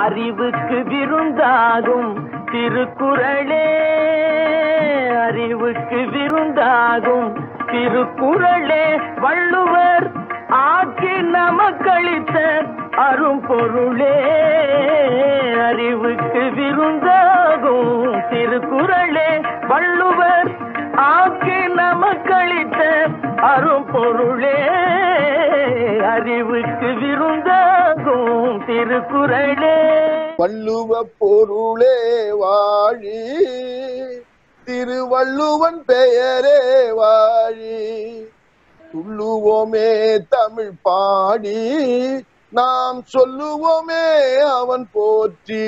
அறிவுக்கு விருந்தாகும் திருக்குறளே அறிவுக்கு விருந்தாகும் திருக்குறளே வள்ளுவர் ஆக்கி நமக்களித்த அரும்பொருளே அறிவுக்கு விருந்தாகும் திருக்குறளே வள்ளுவர் ஆக்கி நமக்களித்த அரும்பொருளே அறிவுக்கு விருந்தாகும் திருக்குறளே வள்ளுவ பொருளே வாழி திருவள்ளுவன் பெயரே வாழி துள்ளுவோமே தமிழ் பாடி நாம் சொல்லுவோமே அவன் போற்றி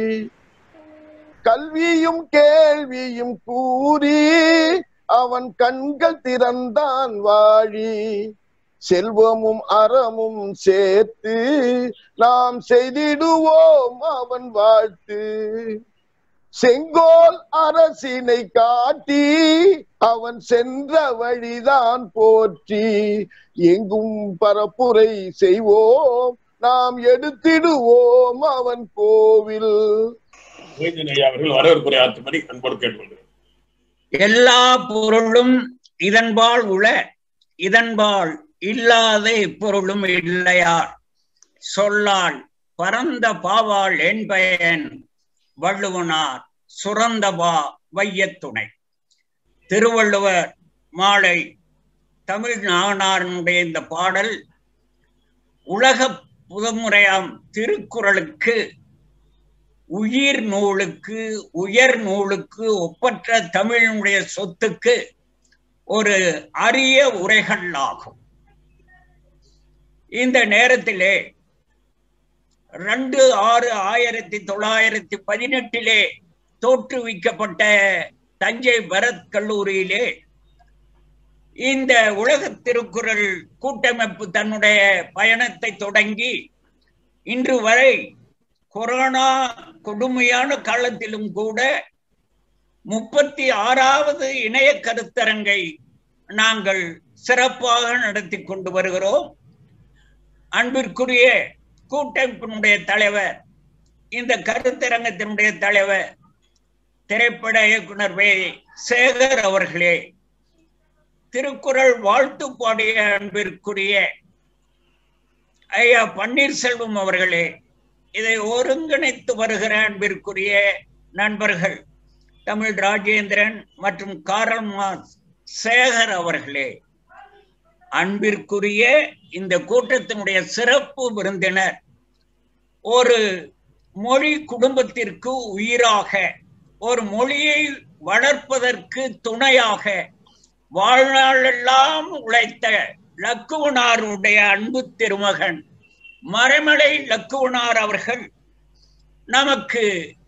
கல்வியும் கேள்வியும் கூறி அவன் கண்கள் திறந்தான் வாழி செல்வமும் அறமும் சேர்த்து நாம் செய்திடுவோம் அவன் வாழ்த்து செங்கோல் அரசினை காட்டி அவன் சென்ற வழிதான் போற்றி எங்கும் பரப்புரை செய்வோம் நாம் எடுத்திடுவோம் அவன் கோவில் வைத்தியன் ஐயா அவர்கள் வரவேற்புரையாற்றும்படி அன்போடு கேட்டுக்கொள்கிறேன் எல்லா பொருளும் இதன்பால் உள இதன்பால் இல்லாத இப்பொருளும் இல்லையார் சொல்லால் பரந்த பாவாள் என்பயன் வள்ளுவனார் சுரந்தபா வையத்துணை திருவள்ளுவர் மாலை தமிழ் நாகனாரனுடைய இந்த பாடல் உலக புதுமுறையாம் திருக்குறளுக்கு உயிர் நூலுக்கு உயர் நூலுக்கு ஒப்பற்ற தமிழினுடைய சொத்துக்கு ஒரு அரிய உரைகள் ஆகும் இந்த நேரத்திலே ரெண்டு ஆறு ஆயிரத்தி தொள்ளாயிரத்தி பதினெட்டிலே தோற்றுவிக்கப்பட்ட தஞ்சை பரத் கல்லூரியிலே இந்த உலக திருக்குறள் கூட்டமைப்பு தன்னுடைய பயணத்தை தொடங்கி இன்று வரை கொரோனா கொடுமையான காலத்திலும் கூட முப்பத்தி ஆறாவது இணைய கருத்தரங்கை நாங்கள் சிறப்பாக நடத்தி கொண்டு வருகிறோம் அன்பிற்குரிய கூட்டமைப்பினுடைய தலைவர் இந்த கருத்தரங்கத்தினுடைய தலைவர் திரைப்பட இயக்குனர் வே சேகர் அவர்களே திருக்குறள் வாழ்த்து பாடிய அன்பிற்குரிய ஐயா பன்னீர்செல்வம் அவர்களே இதை ஒருங்கிணைத்து வருகிற அன்பிற்குரிய நண்பர்கள் தமிழ் ராஜேந்திரன் மற்றும் காரல் மாஸ் சேகர் அவர்களே அன்பிற்குரிய இந்த கூட்டத்தினுடைய சிறப்பு விருந்தினர் ஒரு மொழி குடும்பத்திற்கு உயிராக ஒரு மொழியை வளர்ப்பதற்கு துணையாக வாழ்நாளெல்லாம் உழைத்த லக்குவனாருடைய அன்பு திருமகன் மறைமலை லக்குவனார் அவர்கள் நமக்கு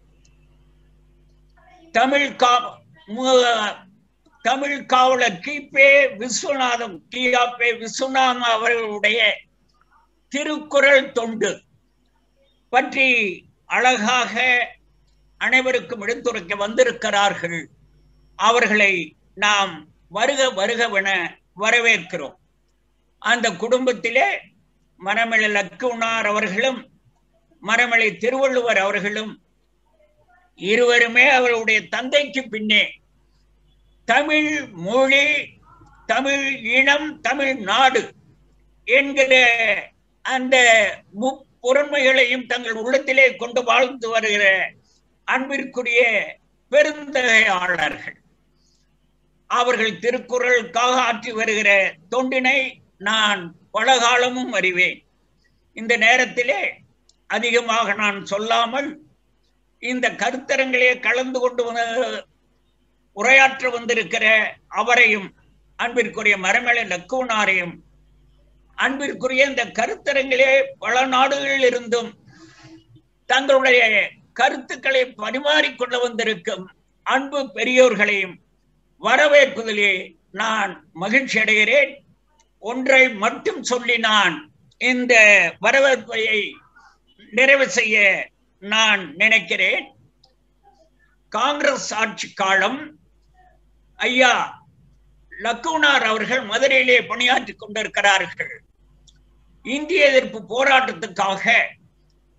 தமிழ் கா மு- தமிழ் காவலர் கிபே விஸ்வநாதம் கியாபே விஸ்வநாதம் அவர்களுடைய திருக்குறள் தொண்டு பற்றி அழகாக அனைவருக்கும் எடுத்துரைக்க வந்திருக்கிறார்கள் அவர்களை நாம் வருக வருகவென வரவேற்கிறோம் அந்த குடும்பத்திலே மரமலை லக்குனார் அவர்களும் மரமலை திருவள்ளுவர் அவர்களும் இருவருமே அவருடைய தந்தைக்கு பின்னே தமிழ் மொழி தமிழ் இனம் தமிழ் நாடு என்கிற அந்த முப்பொருண்மைகளையும் தங்கள் உள்ளத்திலே கொண்டு வாழ்ந்து வருகிற அன்பிற்குரிய பெருந்தகையாளர்கள் அவர்கள் திருக்குறளுக்காக ஆற்றி வருகிற தொண்டினை நான் பல காலமும் அறிவேன் இந்த நேரத்திலே அதிகமாக நான் சொல்லாமல் இந்த கருத்தரங்களே கலந்து கொண்டு வந்து- உரையாற்ற வந்திருக்கிற அவரையும் அன்பிற்குரிய மரமலை லக்குவனாரையும் அன்பிற்குரிய இந்த கருத்தரங்களே பல நாடுகளில் இருந்தும் தங்களுடைய கருத்துக்களை பரிமாறிக்கொள்ள வந்திருக்கும் அன்பு பெரியோர்களையும் வரவேற்பதிலே நான் மகிழ்ச்சி அடைகிறேன் ஒன்றை மட்டும் சொல்லி நான் இந்த வரவேற்பை நிறைவு செய்ய நான் நினைக்கிறேன் காங்கிரஸ் ஆட்சி காலம் ஐயா லக்குனார் அவர்கள் மதுரையிலே பணியாற்றிக் கொண்டிருக்கிறார்கள் இந்திய எதிர்ப்பு போராட்டத்துக்காக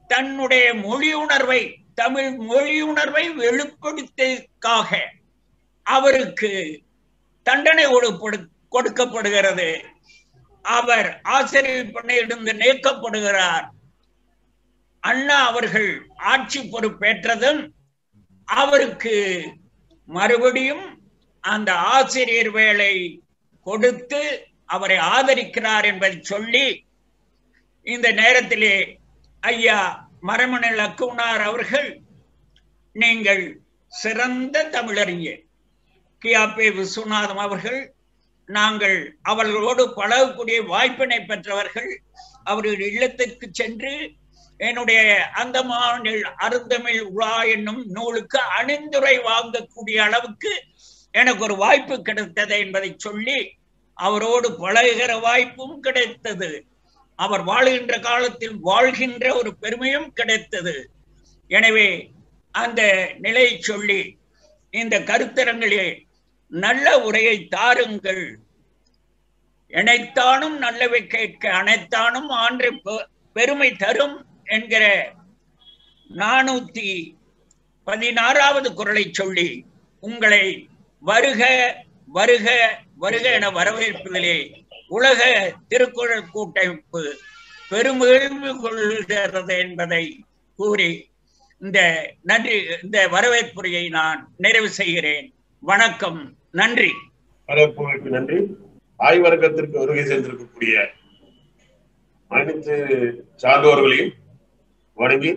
தன்னுடைய மொழி உணர்வை தமிழ் மொழி உணர்வை வெளிப்படுத்தியதற்காக அவருக்கு தண்டனை கொடுப்படு- கொடுக்கப்படுகிறது அவர் ஆசிரியர் பணியிலிருந்து நீக்கப்படுகிறார் அண்ணா அவர்கள் ஆட்சி பொறுப்பேற்றதும் அவருக்கு மறுபடியும் அந்த ஆசிரியர் வேலை கொடுத்து அவரை ஆதரிக்கிறார் என்பதை சொல்லி இந்த நேரத்திலே ஐயா மரமணி லக்குனார் அவர்கள் நீங்கள் சிறந்த தமிழறிஞர் கியாபே விஸ்வநாதம் அவர்கள் நாங்கள் அவர்களோடு பழகக்கூடிய வாய்ப்பினை பெற்றவர்கள் அவர்கள் இல்லத்திற்கு சென்று என்னுடைய அந்தமானில் அருந்தமிழ் உலா என்னும் நூலுக்கு அணிந்துரை வாங்கக்கூடிய அளவுக்கு எனக்கு ஒரு வாய்ப்பு கிடைத்தது என்பதை சொல்லி அவரோடு பழகுகிற வாய்ப்பும் கிடைத்தது அவர் வாழுகின்ற காலத்தில் வாழ்கின்ற ஒரு பெருமையும் கிடைத்தது எனவே அந்த நிலையை சொல்லி இந்த கருத்தரங்கிலே நல்ல உரையை தாருங்கள் இணைத்தானும் நல்லவை கேட்க அனைத்தானும் ஆண்டு பெ- பெருமை தரும் என்கிற நானூத்தி பதினாறாவது குரலை சொல்லி உங்களை வருக வருக வருக என வரவேற்பதிலே உலக திருக்குறள் கூட்டமைப்பு பெருமகிழ்வு கொள்கிறது என்பதை கூறி இந்த நன்றி இந்த வரவேற்புரையை நான் நிறைவு செய்கிறேன் வணக்கம் நன்றி வரவேற்புக்கு நன்றி ஆய்வரங்கத்திற்கு வருகை சேர்ந்திருக்கக்கூடிய அனைத்து சார்ந்தோர்களையும் வணங்கி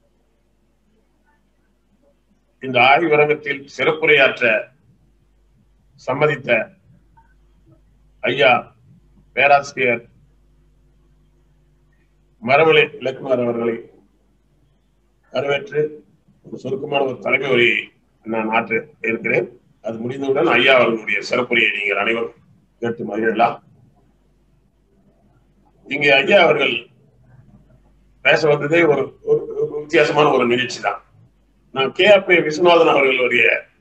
இந்த ஆய்வரங்கத்தில் சிறப்புரையாற்ற சம்மதித்த ஐயா பேராசிரியர் மரமலை இலக்குமார் அவர்களை வரவேற்று ஒரு சுருக்கமான ஒரு தலைமை உரையை நான் ஆற்ற இருக்கிறேன் அது முடிந்தவுடன் ஐயா அவர்களுடைய சிறப்புரையை நீங்கள் அனைவரும் கேட்டு மகிழலாம் இங்கே ஐயா அவர்கள் பேச வந்ததே ஒரு ஒரு ஒரு வித்தியாசமான ஒரு நிகழ்ச்சி தான் நான் கே அப்பே விஸ்வநாதன் அவர்களுடைய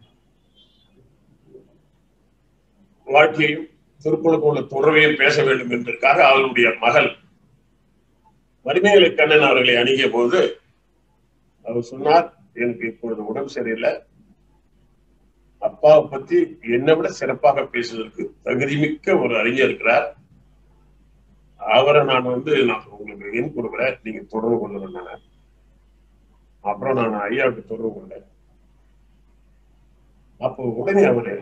வாழ்க்கையையும் திருக்குறளுக்கு உள்ள தொடர்பையும் பேச வேண்டும் என்பதற்காக அவர்களுடைய மகள் வலிமைகளை கண்ணன் அவர்களை அணுகிய போது அவர் சொன்னார் எனக்கு இப்பொழுது உடம்பு சரியில்லை அப்பாவை பத்தி என்னை விட சிறப்பாக பேசுவதற்கு தகுதிமிக்க ஒரு அறிஞர் இருக்கிறார் அவரை நான் வந்து நான் உங்களுக்கு எண் கொடுக்குறேன் நீங்க தொடர்பு கொள்ளணும் நான் அப்புறம் நான் ஐயாவுக்கு தொடர்பு கொண்டேன் அப்போ உடனே அவரு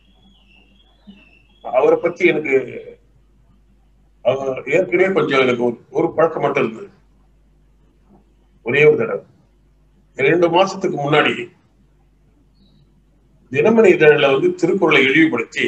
அவரை பத்தி எனக்கு அவர் ஏற்கனவே கொஞ்சம் எனக்கு ஒரு ஒரு பழக்கம் மட்டும் இருந்தது ஒரே ஒரு தடவை இரண்டு மாசத்துக்கு முன்னாடி தினமணி இதழில் வந்து திருக்குறளை இழிவுபடுத்தி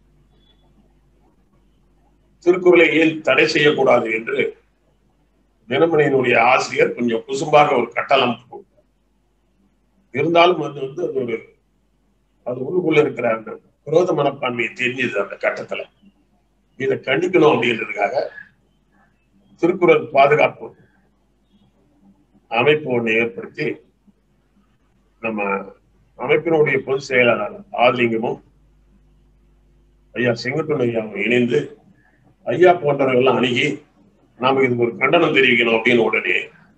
திருக்குறளை ஏன் தடை செய்யக்கூடாது என்று தினமணியினுடைய ஆசிரியர் கொஞ்சம் குசும்பாக ஒரு கட்டளம் போட்டார். இருந்தாலும் அது வந்து அது ஒரு அது உள்ளுக்குள்ள இருக்கிற அந்த விரோத மனப்பான்மையை தெரிஞ்சது அந்த கட்டத்துல இதை கண்டிக்கணும் அப்படின்றதுக்காக திருக்குறள் பாதுகாப்பு அமைப்பு ஒண்ணு ஏற்படுத்தி நம்ம அமைப்பினுடைய பொதுச் செயலாளர் ஆதிலிங்கமும் ஐயா செங்கட்டுன் ஐயாவும் இணைந்து ஐயா போன்றவர்கள் எல்லாம் அணுகி நாம இதுக்கு ஒரு கண்டனம் தெரிவிக்கணும் அப்படின்னு உடனே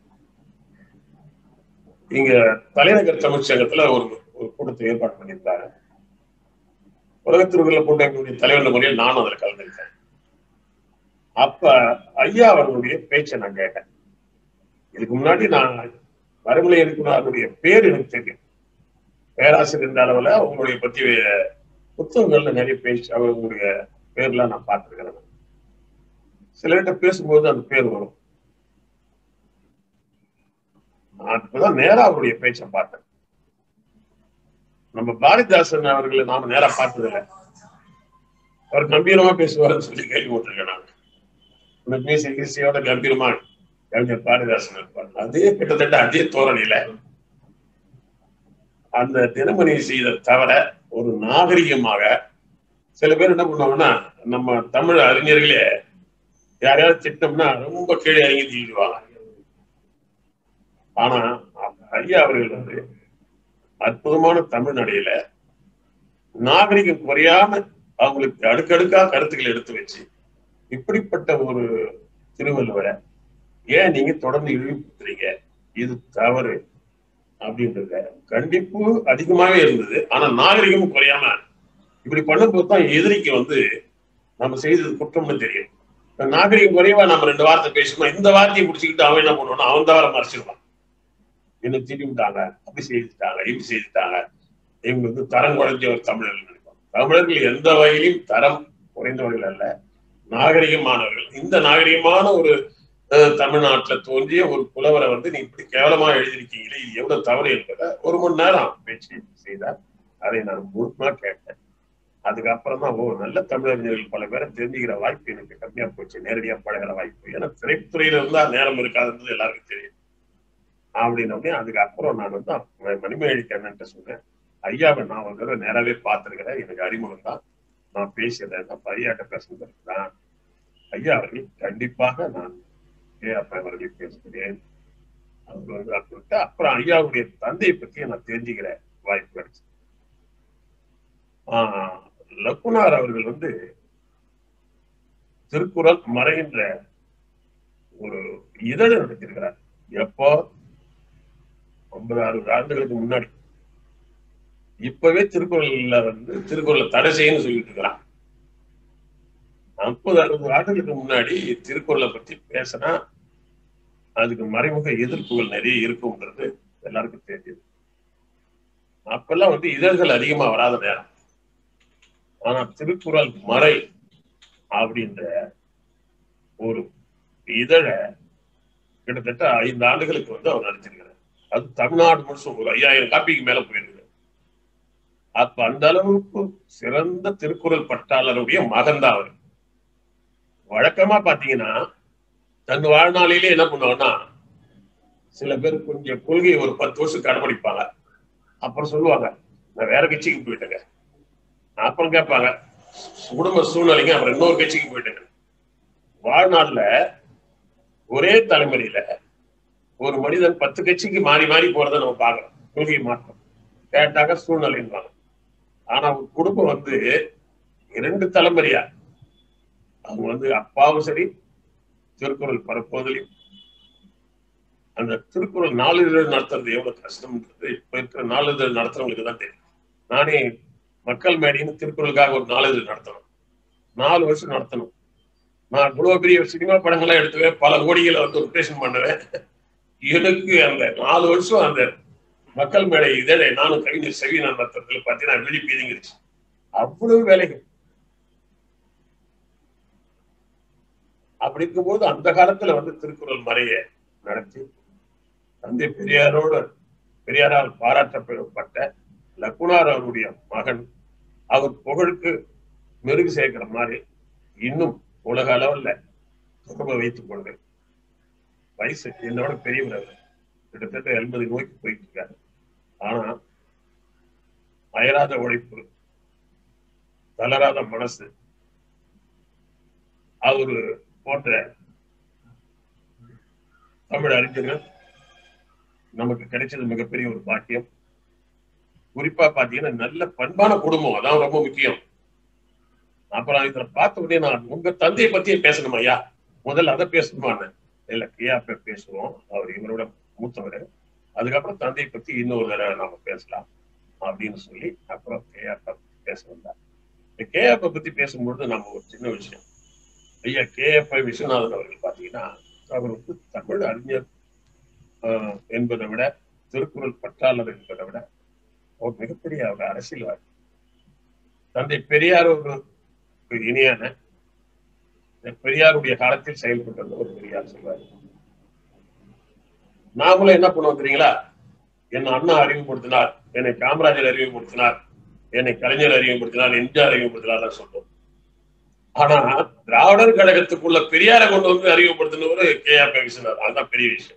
இங்க தலைநகர் தமிழ்ச்சங்கத்துல ஒரு ஒரு கூட்டத்தை ஏற்பாடு பண்ணியிருந்தாரு உலகத்திற்குள்ள கூட்டங்களுடைய தலைவர் முறையில் நானும் அதில் கலந்துருக்கேன் அப்ப ஐயா அவர்களுடைய பேச்சை நான் கேட்டேன் இதுக்கு முன்னாடி நான் வறுமலை இருக்கிறாருடைய பேர் எனக்கு தெரியும் பேராசிரியர் என்ற அளவுல உங்களுடைய பத்தி புத்தகங்கள்ல நிறைய பேச்சு அவங்களுடைய பேர்லாம் நான் பார்த்திருக்கிறேன் சிலர்கிட்ட பேசும்போது அந்த பேர் வரும் நான் இப்பதான் நேரா அவருடைய பேச்சை பார்த்தேன் நம்ம பாரதிதாசன் அவர்களை நாம நேரா பார்த்ததில்ல அவர் கம்பீரமா பேசுவாருன்னு சொல்லி கேள்விப்பட்டிருக்கேன் நான் இந்த மியூசிக் ஹிஸ்டரியோட கம்பீரமா கவிஞர் பாரதிதாசன் இருப்பார் அதே கிட்டத்தட்ட அதே தோரணையில அந்த தினமணி செய்த தவிர ஒரு நாகரிகமாக சில பேர் என்ன பண்ணுவாங்கன்னா நம்ம தமிழ் அறிஞர்களே யாரையாவது திட்டம்னா ரொம்ப கீழே இறங்கி தீடுவாங்க ஆனா ஐயா அவர்கள் வந்து அற்புதமான தமிழ் நடையில நாகரிகம் குறையாம அவங்களுக்கு அடுக்கடுக்கா கருத்துக்களை எடுத்து வச்சு இப்படிப்பட்ட ஒரு திருவள்ளுவரை ஏன் நீங்க தொடர்ந்து இழிவுபடுத்துறீங்க இது தவறு அப்படின்றத கண்டிப்பு அதிகமாவே இருந்தது ஆனா நாகரிகமும் குறையாம இப்படி பண்ணும்போது தான் எதிரிக்கு வந்து நம்ம செய்தது குற்றம்னு தெரியும் இந்த நாகரிகம் குறைவா நம்ம ரெண்டு வார்த்தை பேசணும் இந்த வார்த்தையை பிடிச்சிக்கிட்டு அவன் என்ன பண்ணுவான் அவன் தவிர மறைச்சிருவான் என்ன திட்டி விட்டாங்க அப்படி செய்துட்டாங்க இப்படி செய்துட்டாங்க இவங்க வந்து தரம் குறைஞ்ச ஒரு தமிழர்கள் நினைப்பாங்க தமிழர்கள் எந்த வகையிலும் தரம் குறைந்தவர்கள் அல்ல நாகரிகமானவர்கள் இந்த நாகரிகமான ஒரு அஹ், தமிழ்நாட்டுல தோன்றிய ஒரு புலவரை வந்து நீ இப்படி கேவலமா எழுதியிருக்கீங்களே இது எவ்வளவு தவறு என்பதை ஒரு மணி நேரம் பேச்சு செய்தார் அதை நான் முழுமா கேட்டேன் அதுக்கப்புறம் தான் ஓ நல்ல தமிழறிஞர்கள் பல பேரை தெரிஞ்சுக்கிற வாய்ப்பு எனக்கு கம்மியா போச்சு நேரடியா பழகிற வாய்ப்பு ஏன்னா திரைத்துறையில இருந்தா நேரம் இருக்காதுன்றது எல்லாருக்கும் தெரியும் அப்படின்னோடனே அதுக்கப்புறம் நான் வந்து அப்ப மணிமேகலை கண்ணன்ட்ட சொன்னேன் ஐயாவை நான் ஒரு தடவை நேராவே பார்த்திருக்கிறேன் எனக்கு அறிமுகம் தான் நான் பேசுறேன் நான் பரியாட்ட பேசுறதுக்கு தான் ஐயா அவர்கள் கண்டிப்பாக நான் ஏ அப்பா அவர்களை பேசுகிறேன் அவர் வந்து அப்படின்ட்டு அப்புறம் ஐயாவுடைய தந்தையை பத்தி நான் தெரிஞ்சுக்கிற வாய்ப்பு கிடைச்சு ஆஹ் லக்குனார் அவர்கள் வந்து திருக்குறள் மறைகின்ற ஒரு இதழ் நடத்திருக்கிறார் எப்போ ஐம்பது அறுபது ஆண்டுகளுக்கு முன்னாடி இப்பவே திருக்குறள்ல வந்து திருக்குறளை தடை செய்யணும்னு சொல்லிட்டு இருக்கிறான் ஐம்பது அறுபது ஆண்டுகளுக்கு முன்னாடி திருக்குறளை பத்தி பேசினா அதுக்கு மறைமுக எதிர்ப்புகள் நிறைய இருக்கும்ன்றது எல்லாருக்கும் தெரியுது அப்பெல்லாம் வந்து இதழ்கள் அதிகமா வராத நேரம் ஆனா திருக்குறள் மறை அப்படின்ற ஒரு இதழ கிட்டத்தட்ட ஐந்து ஆண்டுகளுக்கு வந்து அவர் நடத்திருக்கிறார் அது தமிழ்நாடு முழுசும் ஒரு ஐயாயிரம் காப்பிக்கு மேல போயிருக்கு அப்ப அந்த அளவுக்கு சிறந்த திருக்குறள் பட்டாளருடைய மகன் தான் அவர் வழக்கமா பாத்தீங்கன்னா தன் வாழ்நாளிலே என்ன பண்ணுவாங்கன்னா சில பேர் கொஞ்சம் கொள்கையை ஒரு பத்து வருஷம் கடைபிடிப்பாங்க அப்புறம் சொல்லுவாங்க நான் வேற கட்சிக்கு போயிட்டேங்க அப்புறம் கேட்பாங்க குடும்ப சூழ்நிலைங்க அப்புறம் இன்னொரு கட்சிக்கு போயிட்டேங்க வாழ்நாள்ல ஒரே தலைமுறையில ஒரு மனிதன் பத்து கட்சிக்கு மாறி மாறி போறதை நம்ம பார்க்கிறோம் கொள்கை மாற்றம் கேட்டாக்க சூழ்நிலைன்றாங்க ஆனா ஒரு குடும்பம் வந்து இரண்டு தலைமுறையா அவங்க வந்து அப்பாவும் சரி திருக்குறள் பரப்புவதிலையும் அந்த திருக்குறள் நாளிதழ் நடத்துறது எவ்வளவு கஷ்டம்ன்றது இப்ப இருக்கிற நாளிதழ் நடத்துறவங்களுக்கு தான் தெரியும் நானே மக்கள் மேடைன்னு திருக்குறளுக்காக ஒரு நாளிதழ் நடத்தணும் நாலு வருஷம் நடத்தணும் நான் இவ்வளவு பெரிய சினிமா படங்கள்லாம் எடுத்துவேன் பல கோடிகளை வந்து ரொட்டேஷன் பண்ணுவேன் எனக்கு அந்த நாலு வருஷம் அந்த மக்கள் மேடை இதழை நானும் கவிஞர் செவி நடத்துறதுல பார்த்தீங்கன்னா விழி பீதிங்கிருச்சு அவ்வளவு வேலைகள் அப்படி இருக்கும்போது அந்த காலத்துல வந்து திருக்குறள் மறைய நடத்தி தந்தை பெரியாரோடு பெரியாரால் பாராட்டப்பட்ட லக்குனார் அவருடைய மகன் அவர் புகழுக்கு மெருகு சேர்க்கிற மாதிரி இன்னும் உலக அளவுல தொடர்பு வைத்துக் கொண்டு வயசு என்னோட பெரியவர் அவர் கிட்டத்தட்ட எண்பது நோய்க்கு போயிட்டு இருக்காரு ஆனா அயராத உழைப்பு தளராத மனசு அவரு போன்ற தமிழ் அறிஞர்கள் நமக்கு கிடைச்சது மிகப்பெரிய ஒரு பாக்கியம் குறிப்பா பாத்தீங்கன்னா நல்ல பண்பான குடும்பம் அதான் ரொம்ப முக்கியம் அப்புறம் இதுல பார்த்த உடனே நான் உங்க தந்தையை பத்தியே பேசணும் ஐயா முதல்ல அதை பேசணுமான்னு இல்ல கேஆ பேசுவோம் அவர் இவரோட மூத்தவர் அதுக்கப்புறம் தந்தையை பத்தி இன்னொரு தடவை நாம பேசலாம் அப்படின்னு சொல்லி அப்புறம் கேஆப்ப பேச வந்தார் இந்த கேஆப்ப பத்தி பேசும்பொழுது நம்ம ஒரு சின்ன விஷயம் ஐயா கேஎப்ப விஸ்வநாதன் அவர்கள் பாத்தீங்கன்னா அவர் வந்து தமிழ் அறிஞர் ஆஹ், என்பதை விட திருக்குறள் பற்றாளர் என்பதை விட ஒரு மிகப்பெரிய அவர் அரசியல்வாதி தந்தை பெரியார் ஒரு ஒரு இணையான பெரியாருடைய காலத்தில் செயல்பட்டது ஒரு பெரியார் சொல்வார் நாமளும் என்ன பண்ணுவோம் தெரியுங்களா என்ன அண்ணா அறிமுகப்படுத்தினார் என்னை காமராஜர் அறிமுகப்படுத்தினார் என்னை கலைஞர் அறிமுகப்படுத்தினார் எம்ஜிஆர் அறிமுகப்படுத்தினார் சொல்றோம் ஆனா திராவிடர் கழகத்துக்குள்ள பெரியாரை கொண்டு வந்து அறிமுகப்படுத்தினவர் கே ஆர் விஸ்வநாத் அதுதான் பெரிய விஷயம்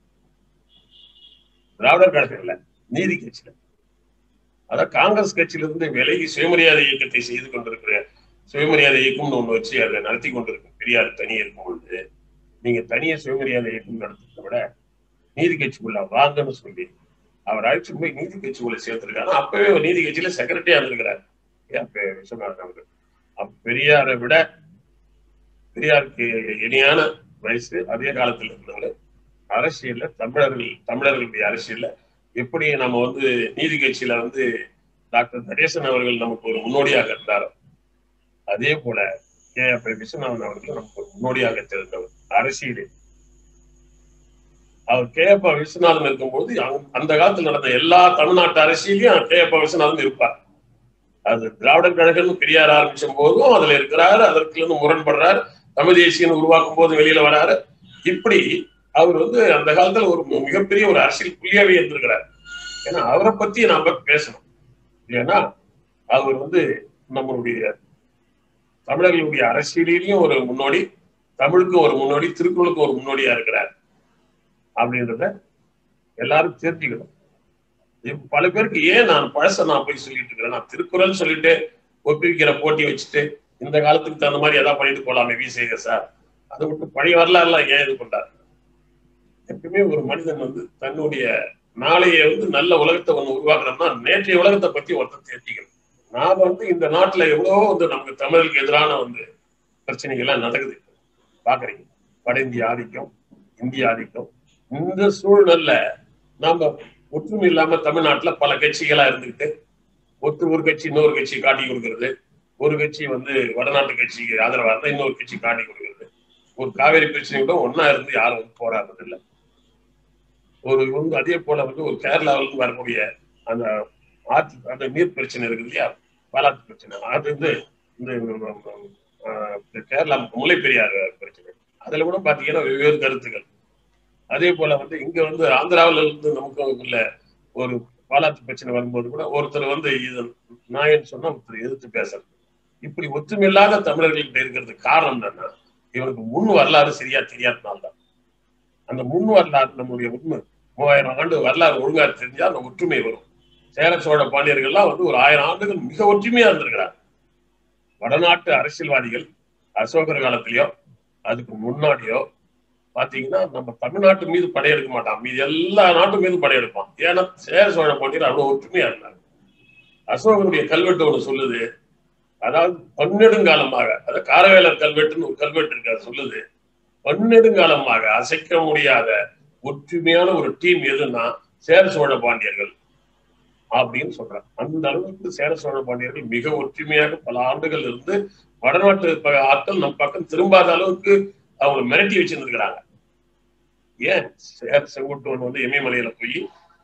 திராவிடர் கழகம் இல்ல நீதி கட்சியில அதான் காங்கிரஸ் கட்சியிலிருந்து விலகி சுயமரியாதை இயக்கத்தை செய்து கொண்டிருக்கிற சுயமரியாதை இயக்கம்னு ஒண்ணு வச்சு அதை நடத்தி கொண்டிருக்கும் பெரியார் தனியே இருக்கும் பொழுது நீங்க தனியே சுயமரியாதை இயக்கம் நடத்துறதை விட நீதி கட்சிக்குள்ள வாங்கன்னு சொல்லி அவர் அழைச்சு போய் நீதி கட்சிக்குள்ள சேர்த்திருக்காரு ஆனா அப்பவே அவர் நீதி கட்சியில செக்ரட்டரியா இருந்திருக்கிறார் ஏன் பே- விஸ்வநாதன் அவர்கள் அப்ப பெரியாரை விட பெரியாருக்கு இணையான வயசு அதே காலத்துல இருந்தவர் அரசியல்ல தமிழர்கள் தமிழர்களுடைய அரசியல்ல எப்படி நம்ம வந்து நீதி கட்சியில வந்து டாக்டர் நடேசன் அவர்கள் நமக்கு ஒரு முன்னோடியாக இருந்தாரோ அதே போல கே எஃப் விஸ்வநாதன் அவர்கள் நமக்கு ஒரு முன்னோடியாக தெரிந்தவர் அரசியலில் அவர் கே எப் விஸ்வநாதன் இருக்கும்போது அங்க- அந்த காலத்தில் நடந்த எல்லா தமிழ்நாட்டு அரசியலையும் கே எப் விஸ்வநாதன் இருப்பார் அது திராவிடர் கழகம்னு பெரியார் ஆரம்பிச்ச போதும் அதுல இருக்கிறாரு அதற்கு இருந்து முரண்படுறாரு தமிழ் தேசியம் உருவாக்கும் போது வெளியில வராரு இப்படி அவர் வந்து அந்த காலத்துல ஒரு மிகப்பெரிய ஒரு அரசியல் புள்ளியாவே இருந்திருக்கிறார் ஏன்னா அவரை பத்தி நாம பேசணும் ஏன்னா அவர் வந்து நம்மளுடைய தமிழர்களுடைய அரசியலிலையும் ஒரு முன்னோடி தமிழுக்கும் ஒரு முன்னோடி திருக்குறளுக்கும் ஒரு முன்னோடியா இருக்கிறார் அப்படின்றத எல்லாரும் தெரிஞ்சுக்கணும் இப்ப பல பேருக்கு ஏன் நான் பழச நான் போய் சொல்லிட்டு இருக்கிறேன் நான் திருக்குறள் சொல்லிட்டு ஒப்பிக்கிற போட்டி வச்சுட்டு இந்த காலத்துக்கு தகுந்த மாதிரி எதாவது பண்ணிட்டு போலாமே விசேக சார் அதை விட்டு பழைய வரலாறுலாம் ஏன் இது பண்றாரு எப்பவுமே ஒரு மனிதன் வந்து தன்னுடைய நாளைய வந்து நல்ல உலகத்தை ஒண்ணு உருவாக்கணும்னா நேற்றைய உலகத்தை பத்தி ஒருத்தர் தெரிஞ்சுக்கணும் நான் வந்து இந்த நாட்டுல எவ்வளவோ வந்து நமக்கு தமிழருக்கு எதிரான வந்து பிரச்சனைகள்லாம் நடக்குது பாக்குறீங்க வட இந்திய ஆதிக்கம் இந்திய ஆதிக்கம் இந்த சூழ்நிலையில நாம ஒற்றுமை இல்லாம தமிழ்நாட்டுல பல கட்சிகளா இருந்துகிட்டு ஒத்து ஒரு கட்சி இன்னொரு கட்சி காட்டி கொடுக்கறது ஒரு கட்சி வந்து வடநாட்டு கட்சிக்கு ஆதரவா இருந்தா இன்னொரு கட்சி காட்டி கொடுக்கறது ஒரு காவேரி பிரச்சனை கூட ஒன்னா இருந்து யாரும் வந்து போராடுறது இல்ல ஒரு வந்து அதே போல வந்து ஒரு கேரளாவில இருந்து வரக்கூடிய அந்த ஆற்று அந்த நீர் பிரச்சனை இருக்குது இல்லையா பாலாத்து பிரச்சனை அது வந்து இந்த ஆஹ், கேரளா முல்லை பெரியார் பிரச்சனை அதுல கூட பாத்தீங்கன்னா வெவ்வேறு கருத்துக்கள் அதே போல வந்து இங்க வந்து ஆந்திராவில இருந்து நமக்கு உள்ள ஒரு பாலாத்து பிரச்சனை வரும்போது கூட ஒருத்தர் வந்து இது நாயன்னு சொன்னா ஒருத்தர் எதிர்த்து பேசுறது இப்படி ஒத்துமையில்லாத தமிழர்கள்ட்ட இருக்கிறதுக்கு காரணம் என்னன்னா இவனுக்கு முன் வரலாறு சரியா தெரியாதனால்தான் அந்த முன் வரலாறு நம்முடைய உண்மை மூவாயிரம் ஆண்டு வரலாறு ஒழுங்கா தெரிஞ்சா அந்த ஒற்றுமை வரும் சேர சோழ பாண்டியர்கள்லாம் வந்து ஒரு ஆயிரம் ஆண்டுகள் மிக ஒற்றுமையா இருந்திருக்கிறார் வடநாட்டு அரசியல்வாதிகள் அசோகர் காலத்திலயோ அதுக்கு முன்னாடியோ பாத்தீங்கன்னா நம்ம தமிழ்நாட்டு மீது படையெடுக்க மாட்டான் மீது எல்லா நாட்டு மீது படையெடுப்பான் ஏன்னா சேர சோழ பாண்டியர் அவ்வளவு ஒற்றுமையா இருந்தாங்க அசோகருடைய கல்வெட்டு ஒண்ணு சொல்லுது அதாவது பன்னெடுங்காலமாக அதாவது காரவேலர் கல்வெட்டுன்னு ஒரு கல்வெட்டு இருக்கு அது சொல்லுது பன்னெடுங்காலமாக அசைக்க முடியாத ஒற்றுமையான ஒரு டீம் எதுன்னா சேர சோழ பாண்டியர்கள் அப்படின்னு சொல்றாங்க அந்த அளவுக்கு சேர சோழ பாண்டியர்கள் மிக ஒற்றுமையாக பல ஆண்டுகள் இருந்து வடநாட்டு ப- ஆட்கள் நம் பக்கம் திரும்பாத அளவுக்கு அவங்க மிரட்டி வச்சிருந்துருக்கிறாங்க ஏன் சேர செங்குட்டுவன் வந்து இமயமலையில போய்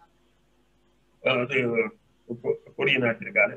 அஹ், வந்து கொ- கொடியை நாட்டியிருக்காரு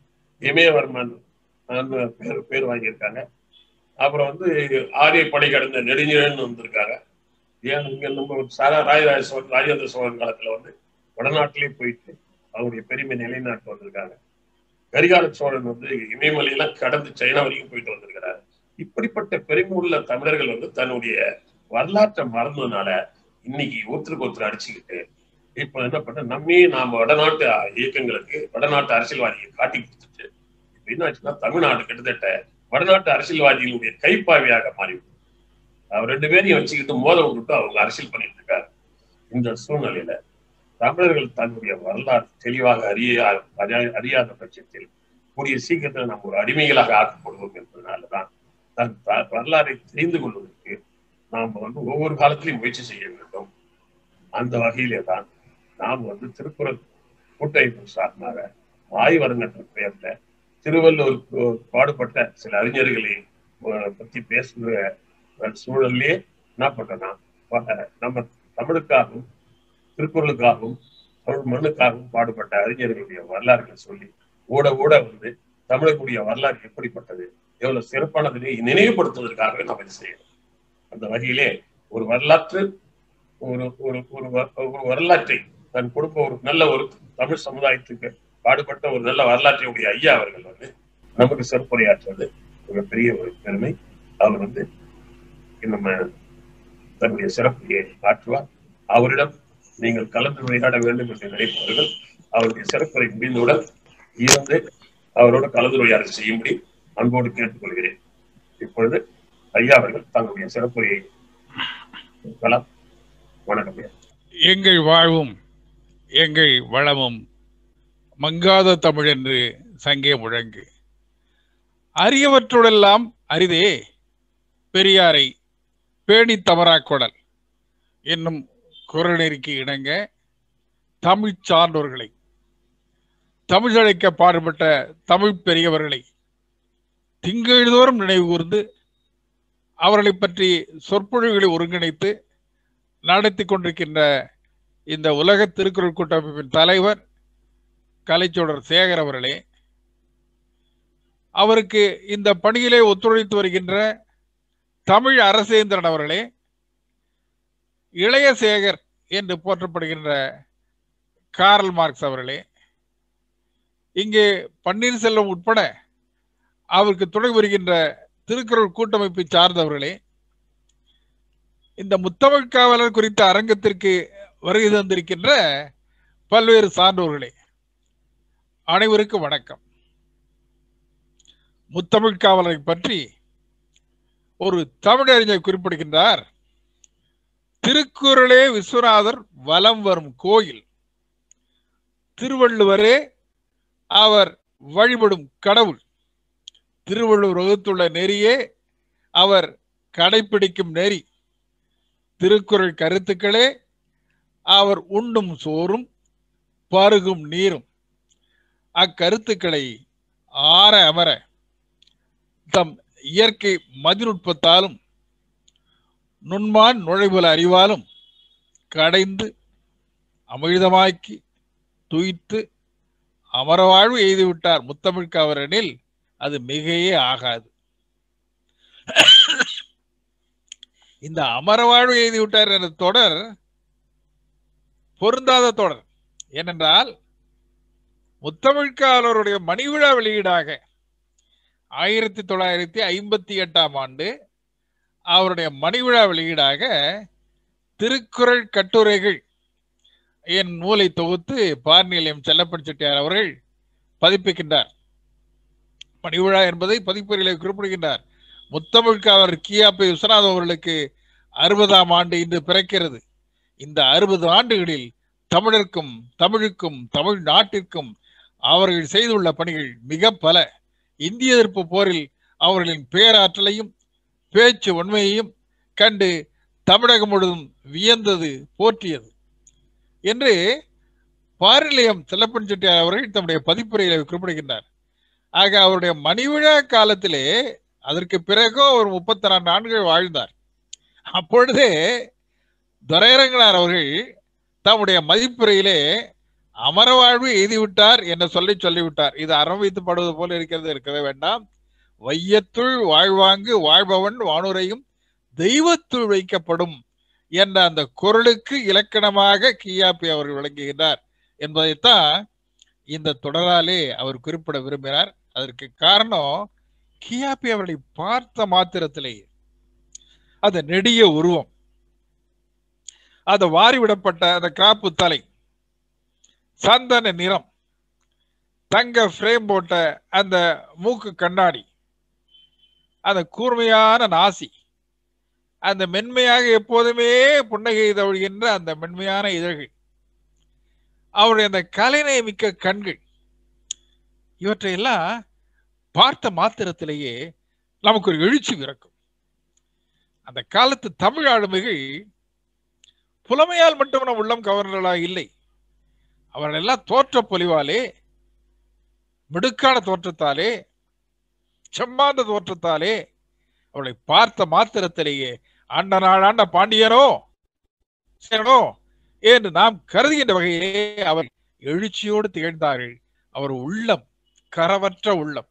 இமயவர்மன் அந்த பேர் பேர் வாங்கியிருக்காங்க அப்புறம் வந்து ஆரிய படை கடந்த நெடுஞ்செழியன் வந்திருக்காங்க ஏன் இங்க நம்ம சாரா ராஜராஜ சோழன் ராஜேந்திர சோழன் காலத்துல வந்து வடநாட்டிலே போயிட்டு அவருடைய பெருமை நிலைநாட்டு வந்திருக்காங்க கரிகால சோழன் வந்து இமயமலையெல்லாம் கடந்து சைனா வரைக்கும் போயிட்டு வந்திருக்கிறாரு இப்படிப்பட்ட பெருமை உள்ள தமிழர்கள் வந்து தன்னுடைய வரலாற்றை மறந்ததுனால இன்னைக்கு ஒருத்தருக்கு ஒருத்தர் அடிச்சுக்கிட்டு இப்ப என்ன பண்ண நம்மே நாம வடநாட்டு இயக்கங்களுக்கு வடநாட்டு அரசியல்வாதியை காட்டி கொடுத்துட்டு இப்ப என்ன ஆச்சுன்னா தமிழ்நாடு கிட்டத்தட்ட வடநாட்டு அரசியல்வாதிகளுடைய கைப்பாவையாக மாறிவிடும் அவர் ரெண்டு பேரையும் வச்சுக்கிட்டு மோத விட்டுட்டு அவங்க அரசியல் பண்ணிட்டு இருக்காரு இந்த சூழ்நிலையில தமிழர்கள் தன்னுடைய வரலாறு தெளிவாக அறிய அறியா- அறியாத பட்சத்தில் கூடிய சீக்கிரத்தில் நம்ம ஒரு அடிமைகளாக ஆக்கப்படுவோம் என்பதனாலதான் தன் த- வரலாறை தெரிந்து கொள்வதற்கு நாம் வந்து ஒவ்வொரு காலத்திலையும் முயற்சி செய்ய வேண்டும் அந்த வகையிலே தான் நாம் வந்து திருக்குறள் கூட்டமைப்பு சார்பாக ஆய்வரங்கற்ற பெயர்ல திருவள்ளுவர் பா- பாடுபட்ட சில அறிஞர்களை அஹ், பத்தி பேசுகிற அஹ், சூழல்லே என்ன பண்றோம்னா ப- நம்ம தமிழுக்காகவும் திருக்குறளுக்காகவும் தமிழ் மண்ணுக்காகவும் பாடுபட்ட அறிஞர்களுடைய வரலாறுகளை சொல்லி ஓட ஓட வந்து தமிழர்களுடைய வரலாறு எப்படிப்பட்டது எவ்வளவு சிறப்பானது நினைவுபடுத்துவதற்காகவே நாம் இது செய்யணும் அந்த வகையிலே ஒரு வரலாற்று ஒரு ஒரு ஒரு வ- ஒரு வரலாற்றை தன் குடும்ப ஒரு நல்ல ஒரு தமிழ் சமுதாயத்துக்கு பாடுபட்ட ஒரு நல்ல வரலாற்றையுடைய ஐயா அவர்கள் வந்து நமக்கு சிறப்புரையாற்றுவது மிகப்பெரிய ஒரு பெருமை அவர் வந்து நம்ம தன்னுடைய சிறப்பையை ஆற்றுவார் அவரிடம் நீங்கள் கலந்து உரையாட வேண்டும் என்று நினைப்பவர்கள் அவருடைய சிறப்புரை முடிந்தவுடன் இருந்து அவரோட கலந்துரையாடல் செய்யும்படி அன்போடு கேட்டுக்கொள்கிறேன் இப்பொழுது ஐயா அவர்கள் தங்களுடைய சிறப்புரையை கேட்கலாம் வணக்கம் ஐயா எங்கள் வாழ்வும் எங்கள் வளமும் மங்காத தமிழ் என்று சங்கே முழங்கு அரியவற்றுடெல்லாம் அரிதே பெரியாரை பேணி தவறாக்கொடல் என்னும் குரநெறிக்கு இணங்க தமிழ் சான்றோர்களை தமிழழைக்க பாடுபட்ட தமிழ் பெரியவர்களை திங்கள்தோறும் நினைவு கூர்ந்து அவர்களை பற்றி சொற்பொழிவுகளை ஒருங்கிணைத்து நடத்தி கொண்டிருக்கின்ற இந்த உலக திருக்குறள் கூட்டமைப்பின் தலைவர் கலைச்சோடர் சேகர் அவர்களே அவருக்கு இந்த பணியிலே ஒத்துழைத்து வருகின்ற தமிழ் அரசேந்திரன் அவர்களே இளைய சேகர் என்று போற்றப்படுகின்ற காரல் மார்க்ஸ் அவர்களே இங்கே பன்னீர்செல்வம் உட்பட அவருக்கு துணை வருகின்ற திருக்குறள் கூட்டமைப்பை சார்ந்தவர்களே இந்த முத்தமிழ் காவலர் குறித்த அரங்கத்திற்கு வருகை தந்திருக்கின்ற பல்வேறு சான்றோர்களே அனைவருக்கும் வணக்கம் முத்தமிழ் காவலரை பற்றி ஒரு தமிழறிஞர் குறிப்பிடுகின்றார் திருக்குறளே விஸ்வநாதர் வலம் வரும் கோயில் திருவள்ளுவரே அவர் வழிபடும் கடவுள் திருவள்ளுவர் வகுத்துள்ள நெறியே அவர் கடைபிடிக்கும் நெறி திருக்குறள் கருத்துக்களே அவர் உண்ணும் சோறும் பருகும் நீரும் அக்கருத்துக்களை ஆற அமர தம் இயற்கை மதிநுட்பத்தாலும் நுண்மான் நுழைவுல அறிவாலும் கடைந்து அமிழ்தமாக்கி துய்த்து அமரவாழ்வு எய்து விட்டார் முத்தமிழ் கவரனில் அது மிகையே ஆகாது இந்த அமரவாழ்வு எய்தி விட்டார் என்ற தொடர் பொருந்தாத தொடர் ஏனென்றால் முத்தமிழ்காலருடைய மணிவிழா வெளியீடாக ஆயிரத்தி தொள்ளாயிரத்தி ஐம்பத்தி எட்டாம் ஆண்டு அவருடைய மணிவிழா வெளியீடாக திருக்குறள் கட்டுரைகள் என் நூலை தொகுத்து பார்நிலையம் செல்லப்பன் செட்டியார் அவர்கள் பதிப்பிக்கின்றார் மணிவிழா என்பதை பதிப்பறிகளை குறிப்பிடுகின்றார் முத்தமிழ்காவர் கியாபி விஸ்வநாத் அவர்களுக்கு அறுபதாம் ஆண்டு இன்று பிறக்கிறது இந்த அறுபது ஆண்டுகளில் தமிழருக்கும் தமிழுக்கும் தமிழ் நாட்டிற்கும் அவர்கள் செய்துள்ள பணிகள் மிக பல இந்திய எதிர்ப்பு போரில் அவர்களின் பேராற்றலையும் பேச்சு உண்மையையும் கண்டு தமிழகம் முழுவதும் வியந்தது போற்றியது என்று பாரிலையம் செல்லப்பன் செட்டியார் அவர்கள் தம்முடைய பதிப்புரையில குறிப்பிடுகின்றார் ஆக அவருடைய மணிவிழா காலத்திலே அதற்கு பிறகும் அவர் முப்பத்தி ரெண்டு ஆண்டுகள் வாழ்ந்தார் அப்பொழுதே துரையரங்கனார் அவர்கள் தம்முடைய மதிப்புரையிலே அமரவாழ்வு எய்திவிட்டார் என்ற சொல்லி சொல்லிவிட்டார் இது அறம் வைத்துப்படுவது போல இருக்கிறது இருக்கவே வேண்டாம் வையத்துள் வாழ்வாங்கு வாழ்பவன் வானுரையும் தெய்வத்துள் வைக்கப்படும் என்ற அந்த குரலுக்கு இலக்கணமாக கியாப்பி அவர்கள் விளங்குகின்றார் என்பதைத்தான் இந்த தொடராலே அவர் குறிப்பிட விரும்பினார் அதற்கு காரணம் கியாப்பி அவர்களை பார்த்த மாத்திரத்திலேயே அந்த நெடிய உருவம் அந்த வாரிவிடப்பட்ட அந்த காப்பு தலை சந்தன நிறம் தங்க ஃப்ரேம் போட்ட அந்த மூக்கு கண்ணாடி அந்த கூர்மையான நாசி அந்த மென்மையாக எப்போதுமே புன்னகை தவழ்கின்ற அந்த மென்மையான இதழ்கள் அவருடைய அந்த கலைநய மிக்க கண்கள் இவற்றையெல்லாம் பார்த்த மாத்திரத்திலேயே நமக்கு ஒரு எழுச்சி பிறக்கும் அந்த காலத்து தமிழ் ஆளுமைகள் புலமையால் மட்டும் நம் உள்ளம் கவர்ந்தவர்களாக இல்லை அவர்கள் எல்லாம் தோற்ற பொலிவாலே மிடுக்கான தோற்றத்தாலே செம்மாந்த தோற்றத்தாலே அவளை பார்த்த மாத்திரத்திலேயே ஆண்ட நாள் ஆண்ட பாண்டியனோ சேனோ என்று நாம் கருதுகின்ற வகையிலே அவர் எழுச்சியோடு திகழ்ந்தார்கள் அவர் உள்ளம் கரவற்ற உள்ளம்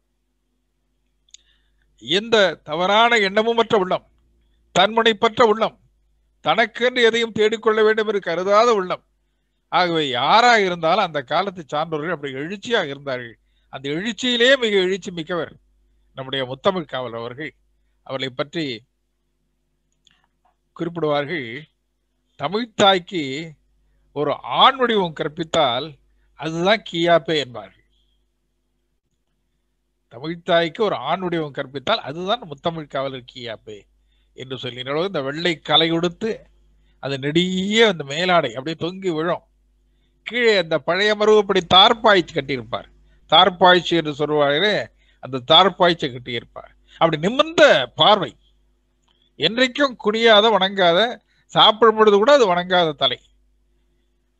எந்த தவறான எண்ணமுமற்ற உள்ளம் தன்முனைப்பற்ற உள்ளம் தனக்கென்று எதையும் தேடிக்கொள்ள வேண்டும் என்று கருதாத உள்ளம் ஆகவே யாராக இருந்தாலும் அந்த காலத்து சான்றோர்கள் அப்படி எழுச்சியாக இருந்தார்கள் அந்த எழுச்சியிலே மிக எழுச்சி மிக்கவர் நம்முடைய முத்தமிழ் காவல் அவர்கள் அவர்களை பற்றி குறிப்பிடுவார்கள் தமிழ்த்தாய்க்கு ஒரு ஆண் வடிவம் கற்பித்தால் அதுதான் கியாப்பே என்பார்கள் தமிழ்த்தாய்க்கு ஒரு ஆண் வடிவம் கற்பித்தால் அதுதான் முத்தமிழ் காவலர் கியாப்பே என்று சொல்லின இந்த வெள்ளை கலை கொடுத்து அது நெடிய அந்த மேலாடை அப்படியே தொங்கி விழும் கீழே அந்த பழைய மருவப்படி தார்பாய்ச்சி கட்டியிருப்பார் தார்பாய்ச்சி என்று சொல்வார்களே அந்த தார்பாய்ச்சி கட்டியிருப்பார் அப்படி நிமிர்ந்த பார்வை என்றைக்கும் குனியாத வணங்காத சாப்பிடும் பொழுது கூட அது வணங்காத தலை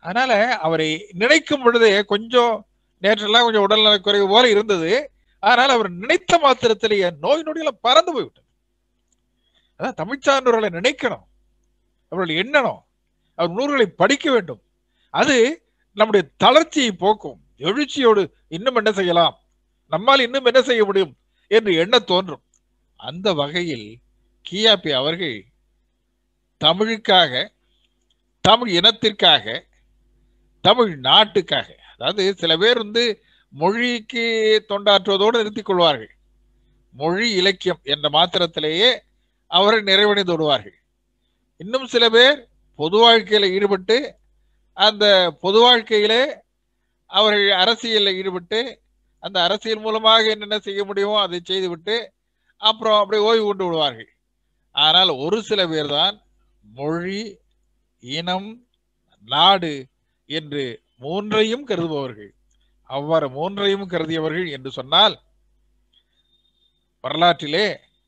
அதனால அவரை நினைக்கும் பொழுதே கொஞ்சம் நேற்றெல்லாம் கொஞ்சம் உடல்நலக் குறைவு போல இருந்தது ஆனால் அவர் நினைத்த மாத்திரத்திலேயே நோய் நொடியில பறந்து போய்விட்டது அதான் தமிழ்ச்சான்றவர்களை நினைக்கணும் அவர்கள் எண்ணணும் அவர் நூல்களை படிக்க வேண்டும் அது நம்முடைய தளர்ச்சியை போக்கும் எழுச்சியோடு இன்னும் என்ன செய்யலாம் நம்மால் இன்னும் என்ன செய்ய முடியும் என்று எண்ண தோன்றும் அந்த வகையில் கியாபி அவர்கள் தமிழுக்காக தமிழ் இனத்திற்காக தமிழ் நாட்டுக்காக அதாவது சில பேர் வந்து மொழிக்கு தொண்டாற்றுவதோடு நிறுத்திக் கொள்வார்கள் மொழி இலக்கியம் என்ற மாத்திரத்திலேயே அவரை நிறைவடைந்து விடுவார்கள் இன்னும் சில பேர் பொது வாழ்க்கையில ஈடுபட்டு அந்த பொது வாழ்க்கையிலே அவர்கள் அரசியலில் ஈடுபட்டு அந்த அரசியல் மூலமாக என்னென்ன செய்ய முடியுமோ அதை செய்துவிட்டு அப்புறம் அப்படியே ஓய்வு கொண்டு விடுவார்கள் ஆனால் ஒரு சில பேர் தான் மொழி இனம் நாடு என்று மூன்றையும் கருதுபவர்கள் அவ்வாறு மூன்றையும் கருதியவர்கள் என்று சொன்னால் வரலாற்றிலே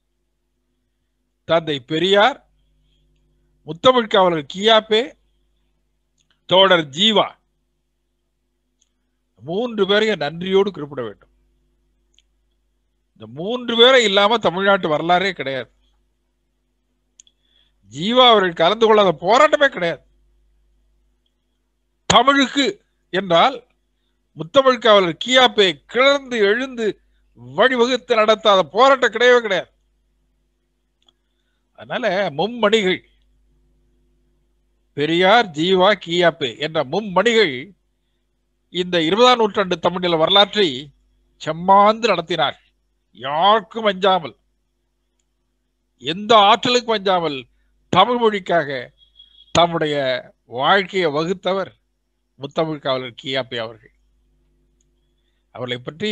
தந்தை பெரியார் முத்தமிழ் காவலர் கியாப்பே தோழர் ஜீவா மூன்று பேரையும் நன்றியோடு குறிப்பிட வேண்டும் இந்த மூன்று பேரை இல்லாம தமிழ்நாட்டு வரலாறே கிடையாது ஜீவா அவர்கள் கலந்து கொள்ளாத போராட்டமே கிடையாது தமிழுக்கு என்றால் முத்தமிழ் காவலர் கியாப்பே கிளர்ந்து எழுந்து வழிவகுத்து நடத்தாத போராட்டம் கிடையவே கிடையாது அதனால மும்மணிகள் பெரியார் ஜீவா கியாப்பே என்ற மும்மணிகள் இந்த இருபதாம் நூற்றாண்டு தமிழில் வரலாற்றை செம்மாந்து நடத்தினார் யாருக்கும் அஞ்சாமல் எந்த ஆற்றலுக்கும் அஞ்சாமல் தமிழ் மொழிக்காக தம்முடைய வாழ்க்கையை வகுத்தவர் முத்தமிழ் காவலர் கியாப்பே அவர்கள் அவர்களை பற்றி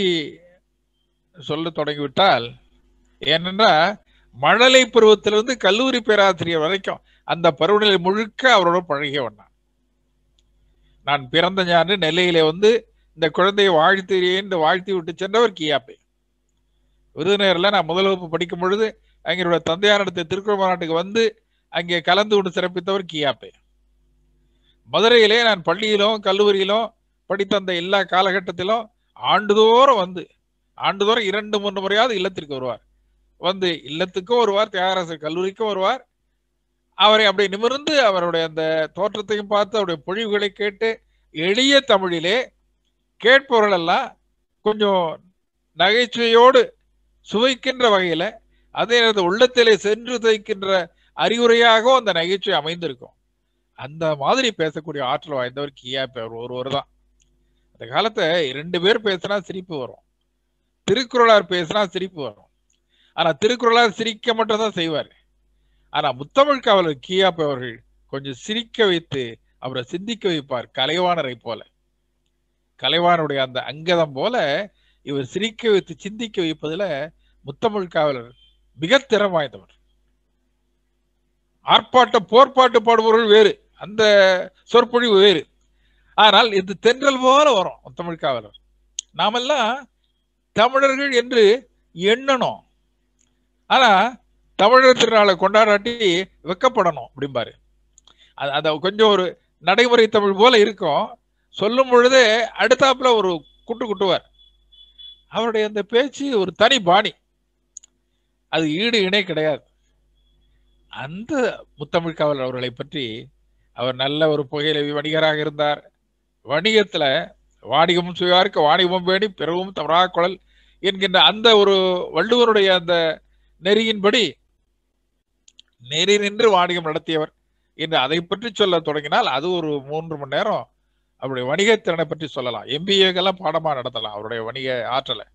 சொல்ல தொடங்கிவிட்டால் ஏனென்றா மழலை பருவத்திலிருந்து கல்லூரி பேராசிரியர் வரைக்கும் அந்த பருவநிலை முழுக்க அவரோட பழகியவன் நான் நான் பிறந்த ஞான்று நெல்லையிலே வந்து இந்த குழந்தையை வாழ்த்துகிறேன் வாழ்த்தி விட்டு சென்றவர் கியாப்பே விருதுநகரில் நான் முதல் வகுப்பு படிக்கும் பொழுது அங்கே தந்தையாரிடத்தை திருக்குறள் மாநாட்டுக்கு வந்து அங்கே கலந்து கொண்டு சிறப்பித்தவர் கியாப்பே மதுரையிலே நான் பள்ளியிலும் கல்லூரியிலும் படித்த அந்த எல்லா காலகட்டத்திலும் ஆண்டுதோறும் வந்து ஆண்டுதோறும் இரண்டு மூன்று முறையாவது இல்லத்திற்கு வருவார் வந்து இல்லத்துக்கும் வருவார் தியாகராசர் கல்லூரிக்கும் வருவார் அவரை அப்படி நிமிர்ந்து அவருடைய அந்த தோற்றத்தையும் பார்த்து அவருடைய பொழிவுகளை கேட்டு எளிய தமிழிலே கேட்பவர்கள் எல்லாம் கொஞ்சம் நகைச்சுவையோடு சுவைக்கின்ற வகையில அதே நேரத்தில் உள்ளத்திலே சென்று தைக்கின்ற அறிவுரையாகவும் அந்த நகைச்சுவை அமைந்திருக்கும் அந்த மாதிரி பேசக்கூடிய ஆற்றல் வாய்ந்தவர் கியாப்பே அவர் ஒருவர் தான் அந்த காலத்தை ரெண்டு பேர் பேசினா சிரிப்பு வரும் திருக்குறளார் பேசினா சிரிப்பு வரும் ஆனா திருக்குறளார் சிரிக்க மட்டும் தான் செய்வார் ஆனா முத்தமிழ் காவலர் கியாப்பே அவர்கள் கொஞ்சம் சிரிக்க வைத்து அவரை சிந்திக்க வைப்பார் கலைவாணரை போல கலைவானுடைய அந்த அங்கதம் போல இவர் சிரிக்க வைத்து சிந்திக்க வைப்பதுல முத்தமிழ் காவலர் மிக திறம் வாய்ந்தவர் ஆர்ப்பாட்ட போர்ப்பாட்டு பாடுபவர்கள் வேறு அந்த சொற்பொழிவு வேறு ஆனால் இது தென்றல் போல வரும் முத்தமிழ் காவலர் நாமெல்லாம் தமிழர்கள் என்று எண்ணணும் ஆனா தமிழர் திருநாளை கொண்டாடாட்டி வெக்கப்படணும் அப்படிம்பாரு அது அதை கொஞ்சம் ஒரு நடைமுறை தமிழ் போல இருக்கும் சொல்லும் பொழுதே அடுத்தாப்புல ஒரு குட்டு குட்டுவார் அவருடைய அந்த பேச்சு ஒரு தனி பாணி அது ஈடு இணை கிடையாது அந்த முத்தமிழ் காவலர் அவர்களை பற்றி அவர் நல்ல ஒரு புகையிலை வணிகராக இருந்தார் வணிகத்துல வாணிகமும் சுயாருக்கு வாணிகமும் பேணி பிறவும் தவறாக குழல் என்கின்ற அந்த ஒரு வள்ளுவருடைய அந்த நெறியின்படி நெறி நின்று வாணிகம் நடத்தியவர் என்று அதை பற்றி சொல்ல தொடங்கினால் அது ஒரு மூன்று மணி நேரம் அவருடைய வணிகத்திறனை பற்றி சொல்லலாம் எம்பிஏக்கெல்லாம் பாடமா நடத்தலாம் அவருடைய வணிக ஆற்றலை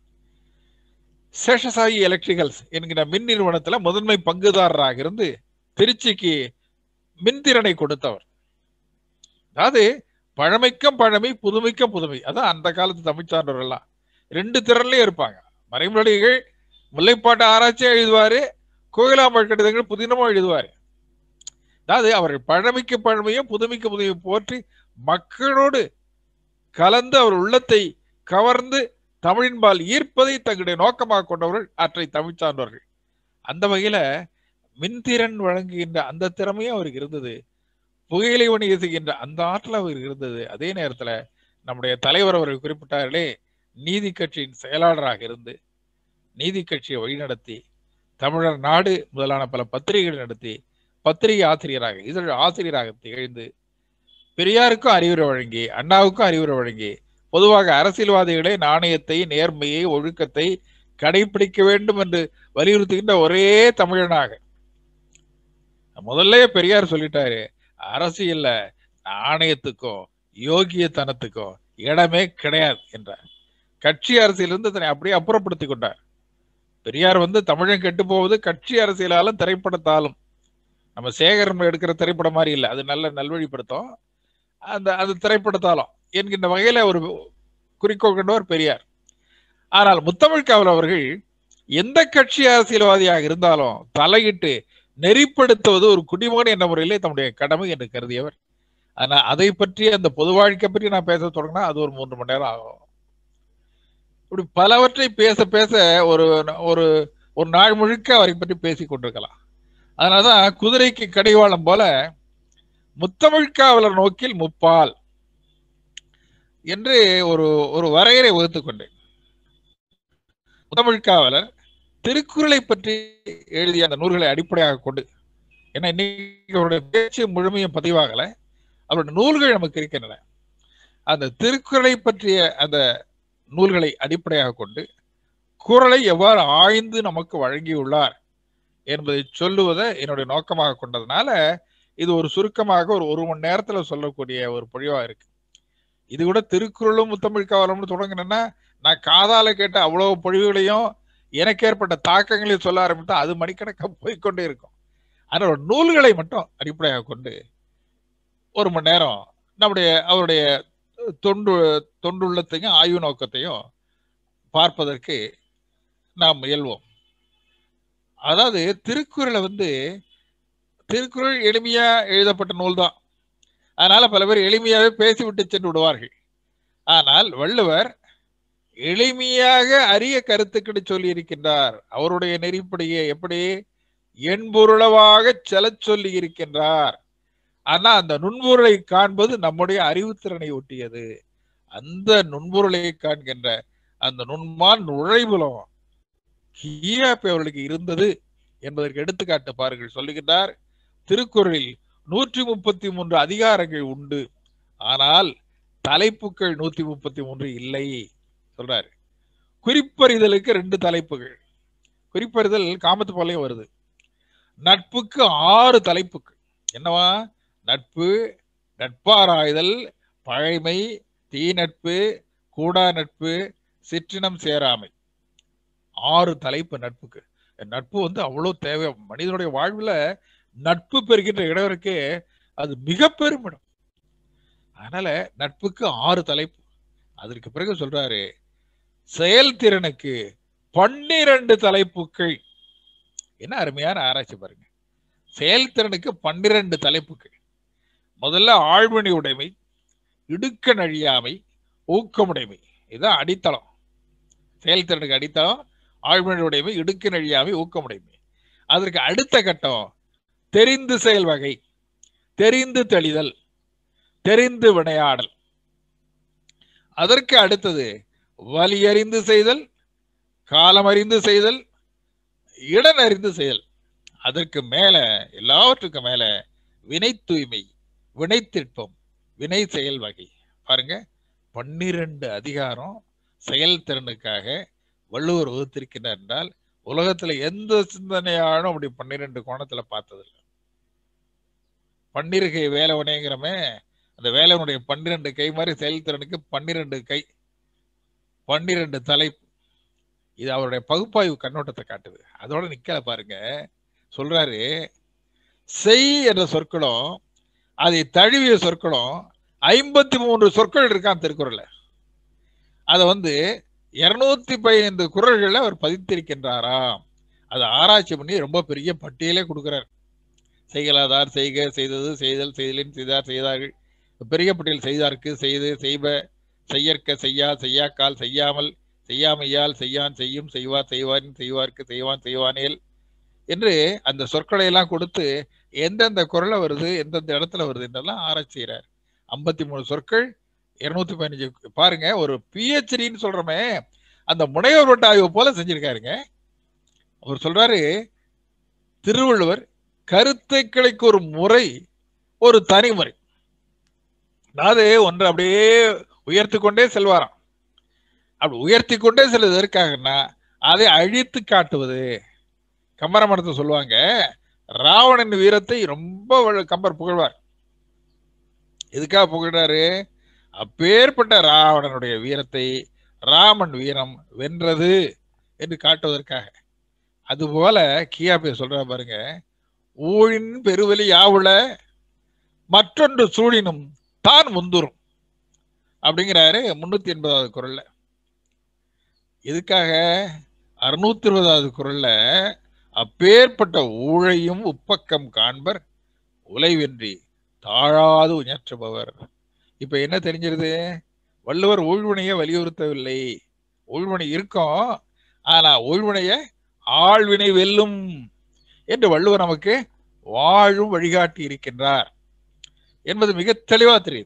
சேஷசாயி எலக்ட்ரிகல்ஸ் என்கிற மின் நிறுவனத்துல முதன்மை பங்குதாரராக இருந்து திருச்சிக்கு மின்திறனை கொடுத்தவர் அதாவது பழமைக்கும் பழமை புதுமைக்கும் புதுமை அதான் அந்த காலத்து தமிழ்ச்சான்றவர்கள் எல்லாம் ரெண்டு திறன்லயும் இருப்பாங்க மறைமொழிகள் முல்லைப்பாட்டு ஆராய்ச்சியா எழுதுவாரு கோயிலாம்பல் கடிதங்கள் புதினமும் எழுதுவாரு அதாவது அவர்கள் பழமைக்கு பழமையும் புதுமைக்கு புதுமையும் போற்றி மக்களோடு கலந்து அவர் உள்ளத்தை கவர்ந்து தமிழின்பால் ஈர்ப்பதை தங்களுடைய நோக்கமாக கொண்டவர்கள் ஆற்றை தமிழ் சார்ந்தவர்கள் அந்த வகையில மின்திறன் வழங்குகின்ற அந்த திறமையும் அவருக்கு இருந்தது புகையிலை வணிகம் செய்கின்ற அந்த ஆற்றல் அவர் இருந்தது அதே நேரத்துல நம்முடைய தலைவர் அவர்கள் குறிப்பிட்டார்களே நீதி கட்சியின் செயலாளராக இருந்து நீதி கட்சியை வழிநடத்தி தமிழர் நாடு முதலான பல பத்திரிகைகள் நடத்தி பத்திரிகை ஆசிரியராக இதழ் ஆசிரியராக திகழ்ந்து பெரியாருக்கும் அறிவுரை வழங்கி அண்ணாவுக்கும் அறிவுரை வழங்கி பொதுவாக அரசியல்வாதிகளே நாணயத்தை நேர்மையை ஒழுக்கத்தை கடைபிடிக்க வேண்டும் என்று வலியுறுத்துகின்ற ஒரே தமிழனாக முதல்ல பெரியார் சொல்லிட்டாரு அரசியல்ல நாணயத்துக்கும் யோகியத்தனத்துக்கும் இடமே கிடையாது என்றார் கட்சி அரசியலிருந்து தன்னை அப்படியே அப்புறப்படுத்தி கொண்டார் பெரியார் வந்து தமிழன் கெட்டு போவது கட்சி அரசியலாலும் திரைப்படத்தாலும் நம்ம சேகரன் எடுக்கிற திரைப்படம் மாதிரி இல்லை அது நல்ல நல்வழிப்படுத்தும் அந்த அது திரைப்படத்தாலும் என்கின்ற வகையில ஒரு குறிக்கோள் கொண்டவர் பெரியார் ஆனால் முத்தமிழ் காவல் அவர்கள் எந்த கட்சி அரசியல்வாதியாக இருந்தாலும் தலையிட்டு நெறிப்படுத்துவது ஒரு குடிமகன் என்ற முறையிலே தம்முடைய கடமை என்று கருதியவர் ஆனா அதை பற்றி அந்த பொது வாழ்க்கை பற்றி நான் பேச தொடங்கினா அது ஒரு மூன்று மணி நேரம் ஆகும் இப்படி பலவற்றை பேச பேச ஒரு ஒரு ஒரு நாள் முழுக்க அவரை பற்றி பேசிக் கொண்டிருக்கலாம் அதனாலதான் குதிரைக்கு கடிவாளம் போல முத்தமிழ் காவலர் நோக்கில் முப்பால் என்று ஒரு ஒரு வரையறை வகுத்துக் கொண்டேன் முத்தமிழ் காவலர் திருக்குறளை பற்றி எழுதிய அந்த நூல்களை அடிப்படையாக கொண்டு ஏன்னா இன்னைக்கு அவருடைய பேச்சு முழுமையும் பதிவாகல அவருடைய நூல்கள் நமக்கு இருக்கின்றன அந்த திருக்குறளை பற்றிய அந்த நூல்களை அடிப்படையாக கொண்டு குறளை எவ்வாறு ஆய்ந்து நமக்கு வழங்கியுள்ளார் என்பதை சொல்லுவதை என்னுடைய நோக்கமாக கொண்டதுனால இது ஒரு சுருக்கமாக ஒரு ஒரு மணி நேரத்துல சொல்லக்கூடிய ஒரு பொழிவா இருக்கு இது கூட திருக்குறளும் முத்தமிழ் காவலம்னு தொடங்கினேன்னா நான் காதால கேட்ட அவ்வளவு பொழிவுகளையும் எனக்கு ஏற்பட்ட தாக்கங்களையும் சொல்ல ஆரம்பித்தா அது மணிக்கணக்காக போய்கொண்டே இருக்கும் ஆனால் ஒரு நூல்களை மட்டும் அடிப்படையாக கொண்டு ஒரு மணி நேரம் நம்முடைய அவருடைய தொண்டு தொண்டுள்ளத்தையும் ஆய்வு நோக்கத்தையும் பார்ப்பதற்கு நாம் முயல்வோம் அதாவது திருக்குறளை வந்து திருக்குறள் எளிமையா எழுதப்பட்ட நூல் தான் அதனால பல பேர் எளிமையாவே பேசிவிட்டு சென்று விடுவார்கள் ஆனால் வள்ளுவர் எளிமையாக அரிய கருத்துக்களை சொல்லி இருக்கின்றார் அவருடைய நெறிப்படியே எப்படி என்பொருளவாக செலச் சொல்லி இருக்கின்றார் ஆனா அந்த நுண்பொருளை காண்பது நம்முடைய அறிவுத்திறனை ஒட்டியது அந்த நுண்பொருளை காண்கின்ற அந்த நுண்மான் நுழைவுலம் கியாப்பி அவர்களுக்கு இருந்தது என்பதற்கு எடுத்துக்காட்டு பாருங்கள் சொல்லுகின்றார் திருக்குறளில் நூற்றி முப்பத்தி மூன்று அதிகாரங்கள் உண்டு ஆனால் தலைப்புகள் நூத்தி முப்பத்தி மூன்று இல்லை சொல்றாரு குறிப்பறிதலுக்கு ரெண்டு தலைப்புகள் குறிப்பறிதல் காமத்து போலையும் வருது நட்புக்கு ஆறு தலைப்புகள் என்னவா நட்பு நட்பாராய்தல் பழைமை தீ நட்பு கூடா நட்பு சிற்றினம் சேராமை ஆறு தலைப்பு நட்புக்கு நட்பு வந்து அவ்வளவு தேவை மனிதனுடைய வாழ்வுல நட்பு பெறுகின்ற இடம் இருக்கு அது மிக பெரும் இடம் அதனால நட்புக்கு ஆறு தலைப்பு அதற்கு பிறகு சொல்றாரு செயல்திறனுக்கு பன்னிரண்டு தலைப்புகள் என்ன அருமையான ஆராய்ச்சி பாருங்க செயல்திறனுக்கு பன்னிரண்டு தலைப்புகள் முதல்ல ஆழ்மணி உடைமை இடுக்க நழியாமை ஊக்கமுடைமை இதுதான் அடித்தளம் செயல்திறனுக்கு அடித்தளம் ஆழ்மணி உடைமை இடுக்க நழியாமை ஊக்கமுடைமை அதற்கு அடுத்த கட்டம் தெரிந்து செயல் வகை தெரிந்து தெளிதல் தெரிந்து வினையாடல் அதற்கு அடுத்தது வலி அறிந்து செய்தல் காலம் அறிந்து செய்தல் இடன் அறிந்து செயல் அதற்கு மேல எல்லாவற்றுக்கும் மேல வினை தூய்மை வினைத்திட்பம் வினை செயல் வகை பாருங்க பன்னிரண்டு அதிகாரம் செயல்திறனுக்காக வள்ளுவர் வகுத்திருக்கிறார் என்றால் உலகத்துல எந்த சிந்தனையாலும் அப்படி பன்னிரெண்டு கோணத்துல பார்த்ததில்லை பன்னிருகை வேலவனேங்கிறமே அந்த வேலவனுடைய பன்னிரண்டு கை மாதிரி செயல்திறனுக்கு பன்னிரண்டு கை பன்னிரண்டு தலைப்பு இது அவருடைய பகுப்பாய்வு கண்ணோட்டத்தை காட்டுது அதோட நிக்கல பாருங்க சொல்றாரு செய் என்ற சொற்களும் அதை தழுவிய சொற்களும் ஐம்பத்தி மூன்று சொற்கள் இருக்கான் திருக்குறள்ல அதை வந்து இருநூத்தி பதினைந்து குரல்கள்ல அவர் பதித்திருக்கின்றாராம் அதை ஆராய்ச்சி பண்ணி ரொம்ப பெரிய பட்டியலே கொடுக்கிறார் செய்கலாதார் செய்க செய்தது செய்தல் செய்தலின் செய்தார் செய்தார்கள் பெரிய பட்டியல் செய்தார்க்கு செய்து செய்வ செய்யற்க செய்யா செய்யாக்கால் செய்யாமல் செய்யாமையால் செய்யான் செய்யும் செய்வார் செய்வாரின் செய்வார்க்கு செய்வான் செய்வானேல் என்று அந்த சொற்களை எல்லாம் கொடுத்து எந்தெந்த குரல்ல வருது எந்தெந்த இடத்துல வருது என்றெல்லாம் ஆராய்ச்சி செய்கிறார் ஐம்பத்தி மூணு சொற்கள் இருநூத்தி பதினஞ்சு பாருங்க ஒரு பிஹெச்டின்னு சொல்றோமே அந்த முனைவர் வட்ட ஆய்வு போல செஞ்சிருக்காருங்க அவர் சொல்றாரு திருவள்ளுவர் கருத்தை கிளைக்கு ஒரு முறை ஒரு தனிமுறை அதாவது ஒன்று அப்படியே உயர்த்தி கொண்டே செல்வாராம் அப்படி உயர்த்தி கொண்டே செல்வது எதற்காகன்னா அதை அழித்து காட்டுவது கம்பராமாயணத்தை சொல்லுவாங்க ராவணன் வீரத்தை ரொம்ப வ- கம்பர் புகழ்வார் எதுக்காக புகழ்றாரு அப்பேற்பட்ட ராவணனுடைய வீரத்தை ராமன் வீரம் வென்றது என்று காட்டுவதற்காக அதுபோல கியாபே சொல்றா பாருங்க ஊழின் பெருவெளி யாவுல மற்றொன்று சூழினும் தான் முந்துரும் அப்படிங்கிறாரு முன்னூத்தி எண்பதாவது குரல்ல எதுக்காக அறுநூத்தி இருபதாவது குரல்ல அப்பேற்பட்ட ஊழையும் உப்பக்கம் காண்பர் உலைவென்றி தாழாது உயற்றுபவர் இப்ப என்ன தெரிஞ்சிருது வள்ளுவர் ஊழ்வினையை வலியுறுத்தவில்லை ஊழ்வினை இருக்கும் ஆனா ஊழ்வினைய ஆழ்வினை வெல்லும் என்று வள்ளுவர் நமக்கு வாழும் வழிகாட்டி இருக்கின்றார் என்பது மிக தெளிவா தெரியுது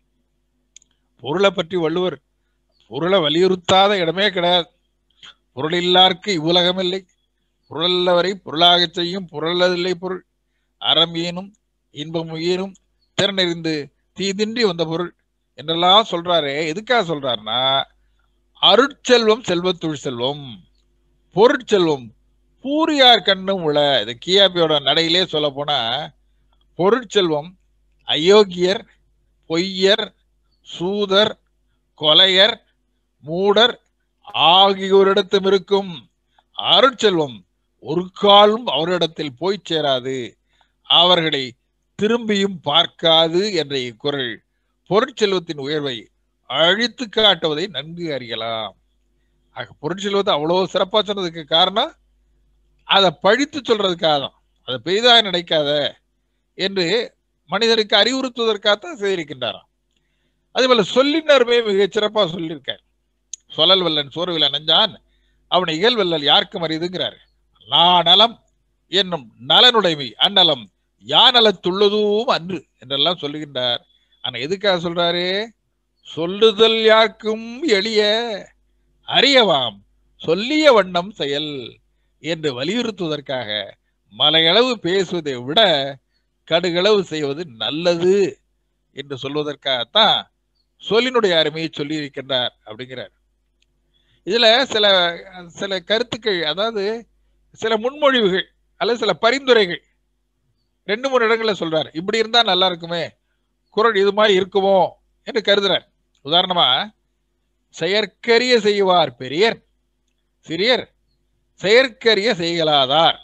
பொருளை பற்றி வள்ளுவர் பொருளை வலியுறுத்தாத இடமே கிடையாது பொருள் இல்லார்க்கு இவ்வுலகம் இல்லை பொருளல்லவரை பொருளாகச் செய்யும் பொருளதில்லை பொருள் அறம் ஈனும் இன்பம் உயிரும் திறனறிந்து தீதின்றி வந்த பொருள் என்றெல்லாம் சொல்றாரே எதுக்காக சொல்றாருன்னா அருட்செல்வம் செல்வத்துள் செல்வம் பொருட்செல்வம் பூரியார் கண்ணும் உள இது கியாபியோட நடையிலே சொல்ல போனா பொருட்செல்வம் அயோக்கியர் பொய்யர் சூதர் கொலையர் மூடர் ஆகியோரிடத்தும் இருக்கும் அருட்செல்வம் ஒரு காலும் அவரிடத்தில் போய் சேராது அவர்களை திரும்பியும் பார்க்காது என்ற இக்குறள் பொருட்செல்வத்தின் உயர்வை அழித்து காட்டுவதை நன்கு அறியலாம் ஆக பொருட்செல்வத்தை அவ்வளவு சிறப்பா சொன்னதுக்கு காரணம் அதை பழித்து சொல்றதுக்காக தான் அதை பெரிதாக நினைக்காத என்று மனிதனுக்கு அறிவுறுத்துவதற்காகத்தான் செய்திருக்கின்றாராம் அதே போல சொல்லினருமே மிகச் சிறப்பா சொல்லியிருக்கார் சொல்லல் வல்லன் சோறுவில நஞ்சான் அவனை இகழ் வல்லல் யாருக்கும் அறியுதுங்கிறார் நான் நலம் என்னும் நலனுடைமை அந்நலம் யானலத்துள்ளதும் அன்று என்றெல்லாம் சொல்லுகின்றார் ஆனா எதுக்காக சொல்றாரு சொல்லுதல் யாருக்கும் எளிய அறியவாம் சொல்லிய வண்ணம் செயல் என்று வலியுறுத்துவதற்காக மலையளவு பேசுவதை விட கடுகளவு செய்வது நல்லது என்று சொல்வதற்காகத்தான் சொல்லினுடைய அருமையை சொல்லி இருக்கின்றார் அப்படிங்கிறார் இதுல சில சில கருத்துக்கள் அதாவது சில முன்மொழிவுகள் அல்லது சில பரிந்துரைகள் ரெண்டு மூணு இடங்கள்ல சொல்றாரு இப்படி இருந்தா நல்லா இருக்குமே குரல் இது மாதிரி இருக்குமோ என்று கருதுறார் உதாரணமா செயற்கரிய செய்வார் பெரியர் சிறியர் செயற்கரிய செய்கலாதார்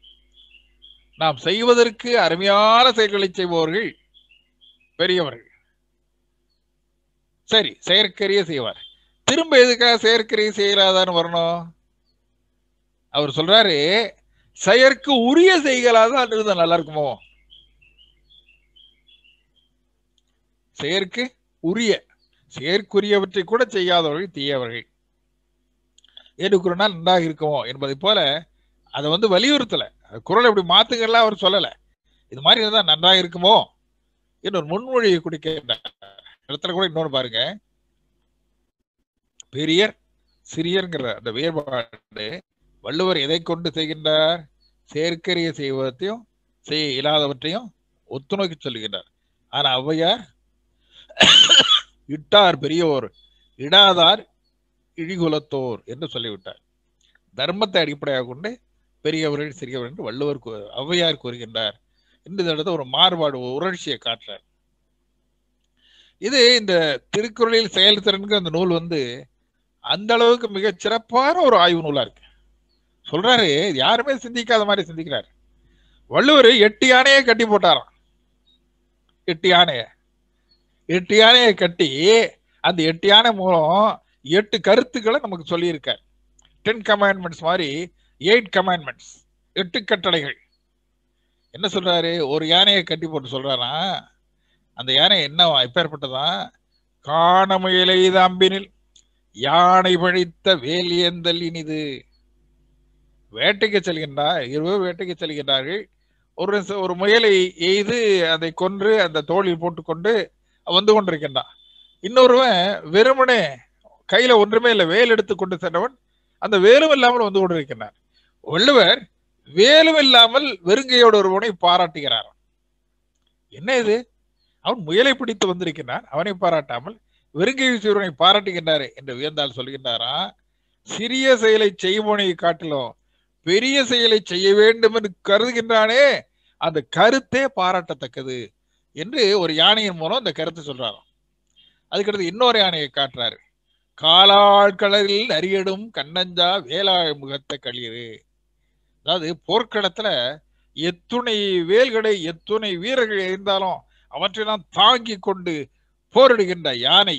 நாம் செய்வதற்கு அருமையான செயல்களை செய்பவர்கள் பெரியவர்கள் சரி செயற்கரிய செய்வார் திரும்ப எதுக்காக செயற்கரிய செய்யலாதான்னு வரணும் அவர் சொல்றாரு செயற்கு உரிய செய்கலாதான் இருந்தா நல்லா இருக்குமோ செயற்கு உரிய செயற்குரியவற்றை கூட செய்யாதவர்கள் தீயவர்கள் என்று கூறினால் நன்றாக இருக்குமோ என்பதை போல அதை வந்து வலியுறுத்தல அது குரல் இப்படி மாத்துங்கலாம் அவர் சொல்லல இது மாதிரி இருந்தா நன்றாக இருக்குமோ என்று ஒரு முன்மொழியை கொடுக்கின்றார் இடத்துல கூட இன்னொன்னு பாருங்க பெரியர் சிறியர்ங்கிற அந்த வேறுபாடு வள்ளுவர் எதை கொண்டு செய்கின்றார் செயற்கரிய செய்வதையும் செய்ய இயலாதவற்றையும் ஒத்துநோக்கி சொல்லுகின்றார் ஆனா ஔவையார் இட்டார் பெரியோர் இடாதார் இழிகுலத்தோர் என்று சொல்லிவிட்டார் தர்மத்தை அடிப்படையாக கொண்டு பெரியவர்கள் சிறியவர்கள் என்று வள்ளுவர் கூ- ஔவையார் கூறுகின்றார் இந்த இடத்துல ஒரு மாறுபாடு ஒரு உணர்ச்சியை காட்டுறார் இது இந்த திருக்குறளில் செயல்திறனுக்கு அந்த நூல் வந்து அந்த அளவுக்கு மிகச் சிறப்பான ஒரு ஆய்வு நூலா இருக்கு சொல்றாரு இது யாருமே சிந்திக்காத மாதிரி சிந்திக்கிறார் வள்ளுவர் எட்டு யானையை கட்டி போட்டாராம் எட்டு யானைய எட்டு யானையை கட்டி அந்த எட்டு யானை மூலம் எட்டு கருத்துக்களை நமக்கு சொல்லியிருக்கார் டென் கமாண்ட்மெண்ட்ஸ் மாதிரி எயிட் கமாண்ட்மெண்ட்ஸ் எட்டு கட்டளைகள் என்ன சொல்றாரு ஒரு யானையை கட்டி போட்டு சொல்றாரா அந்த யானை என்ன எப்பேற்பட்டதா காணமுயலை அம்பினில் யானை பழித்த வேலியந்தல் இனிது வேட்டைக்கு செல்கின்றார் இருவர் வேட்டைக்கு செல்கின்றார்கள் ஒரு ச- ஒரு முயலை எய்து அதை கொன்று அந்த தோளில் போட்டுக்கொண்டு வந்து கொண்டிருக்கின்றான் இன்னொருவன் வெறுமனே கையில ஒன்றுமே இல்லை வேல் எடுத்து கொண்டு சென்றவன் அந்த வேலும் இல்லாமல் வந்து கொண்டிருக்கின்றார் வள்ளுவர் வேலும் இல்லாமல் வெறுங்கையோடு ஒருவனை பாராட்டுகிறார் என்ன இது அவன் முயலை பிடித்து வந்திருக்கிறான் அவனை பாராட்டாமல் வெறுங்கை வீசியவனை பாராட்டுகின்றாரே என்று வியந்தால் சொல்கின்றாரா சிறிய செயலை செய்வோனை காட்டிலும் பெரிய செயலை செய்ய வேண்டும் என்று கருதுகின்றானே அந்த கருத்தே பாராட்டத்தக்கது என்று ஒரு யானையின் மூலம் அந்த கருத்தை சொல்றாராம் அதுக்கடுத்து இன்னொரு யானையை காட்டுறாரு காலாள் கடலில் அரியடும் கண்ணஞ்சா வேலாய் முகத்த களிறு அதாவது போர்க்களத்துல எத்துணை வேல்களை எத்துணை வீரர்கள் இருந்தாலும் அவற்றையெல்லாம் தாங்கி கொண்டு போரிடுகின்ற யானை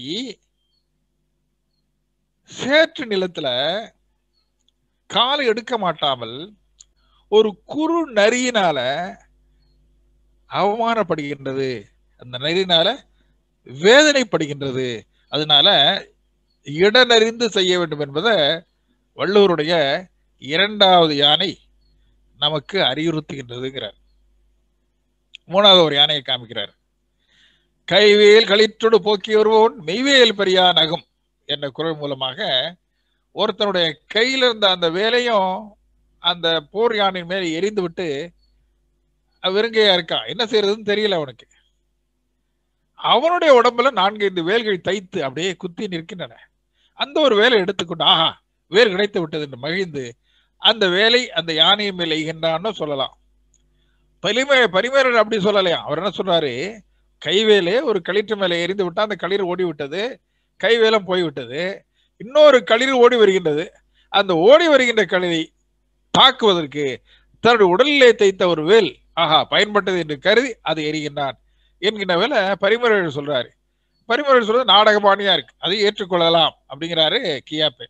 சேற்று நிலத்துல காலை எடுக்க மாட்டாமல் ஒரு குறு நரியினால அவமானப்படுகின்றது அந்த நரியினால வேதனைப்படுகின்றது அதனால இடனறிந்து செய்ய வேண்டும் என்பதை வள்ளுவருடைய இரண்டாவது யானை நமக்கு அறிவுறுத்துகின்றதுங்கிறார் மூணாவது ஒரு யானையை காமிக்கிறார் கைவேல் களிற்றோடு போக்கி வருவோன் மெய்வேல் பெரியான் அகும் என்ற குரல் மூலமாக ஒருத்தனுடைய கையில இருந்த அந்த வேலையும் அந்த போர் யானையின் மேல எரிந்து விட்டு வெறுங்கையா இருக்கான் என்ன செய்யறதுன்னு தெரியல அவனுக்கு அவனுடைய உடம்புல நான்கு ஐந்து வேல்கள் தைத்து அப்படியே குத்தி நிற்கின்றன அந்த ஒரு வேலை எடுத்துக்கொண்டு ஆஹா வேல் கிடைத்து விட்டது என்று மகிழ்ந்து அந்த வேலை அந்த யானை மேல் எய்கின்றான்னு சொல்லலாம் பரிமை பரிமேலர் அப்படி சொல்லலையா அவர் என்ன சொல்றாரு கைவேலே ஒரு களிற்று மேலே எரிந்து விட்டா அந்த களிர் ஓடி விட்டது கைவேலம் போய்விட்டது இன்னொரு களிர் ஓடி வருகின்றது அந்த ஓடி வருகின்ற களிரை தாக்குவதற்கு தன்னுடைய உடலிலே தைத்த ஒரு வேல் ஆஹா பயன்பட்டது என்று கருதி அதை எரிகின்றான் என்கின்ற வேலை பரிமேலர் சொல்றாரு பரிமேலர் சொல்றது நாடகபாணியா இருக்கு அதை ஏற்றுக்கொள்ளலாம் அப்படிங்கிறாரு கியாப்பே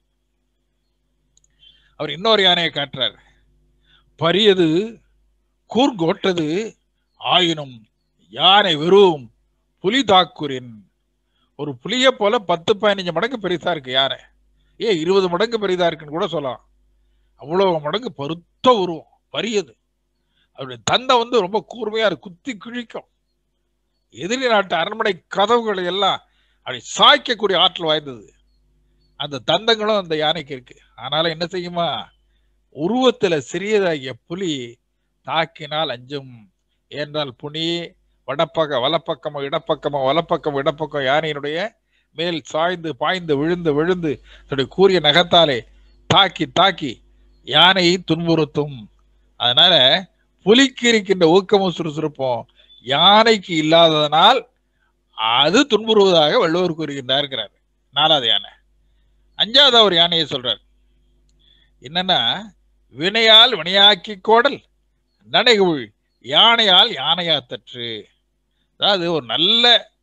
அவர் இன்னொரு யானையை காட்டுறாரு பரியது கூர்கோட்டது ஆயினும் யானை வெறும் புலி தாக்குரின் ஒரு புலியை போல பத்து பதினஞ்சு மடங்கு பெரிசா இருக்கு யானை ஏ இருபது மடங்கு பெரிதா இருக்குன்னு கூட சொல்லலாம் அவ்வளவு மடங்கு பருத்த உருவம் பரியது அவருடைய தந்தை வந்து ரொம்ப கூர்மையா இருக்கு குத்தி கிழிக்கும் எதிரி நாட்டு அரண்மனை கதவுகளை எல்லாம் அப்படி சாய்க்கக்கூடிய ஆற்றல் வாய்ந்தது அந்த தந்தங்களும் அந்த யானைக்கு இருக்கு ஆனாலும் என்ன செய்யுமா உருவத்துல சிறியதாகிய புலி தாக்கினால் அஞ்சும் ஏன்றால் புனி வடப்பக்க வலப்பக்கமோ இடப்பக்கமோ வலப்பக்கம் இடப்பக்கம் யானையினுடைய மேல் சாய்ந்து பாய்ந்து விழுந்து விழுந்து தன்னுடைய கூறிய நகத்தாலே தாக்கி தாக்கி யானையை துன்புறுத்தும் அதனால புலிக்கு இருக்கின்ற ஊக்கமும் சுறுசுறுப்பும் யானைக்கு இல்லாததனால் அது துன்புறுவதாக வள்ளுவர் கூறுகின்றார்கிறார் நாலாவது யானை அஞ்சாவது ஒரு யானையை சொல்றார் என்னன்னா வினையால் வினையாக்கி கோடல் நடைகுள் யானையால் யானையாத்தற்று அதாவது ஒரு நல்ல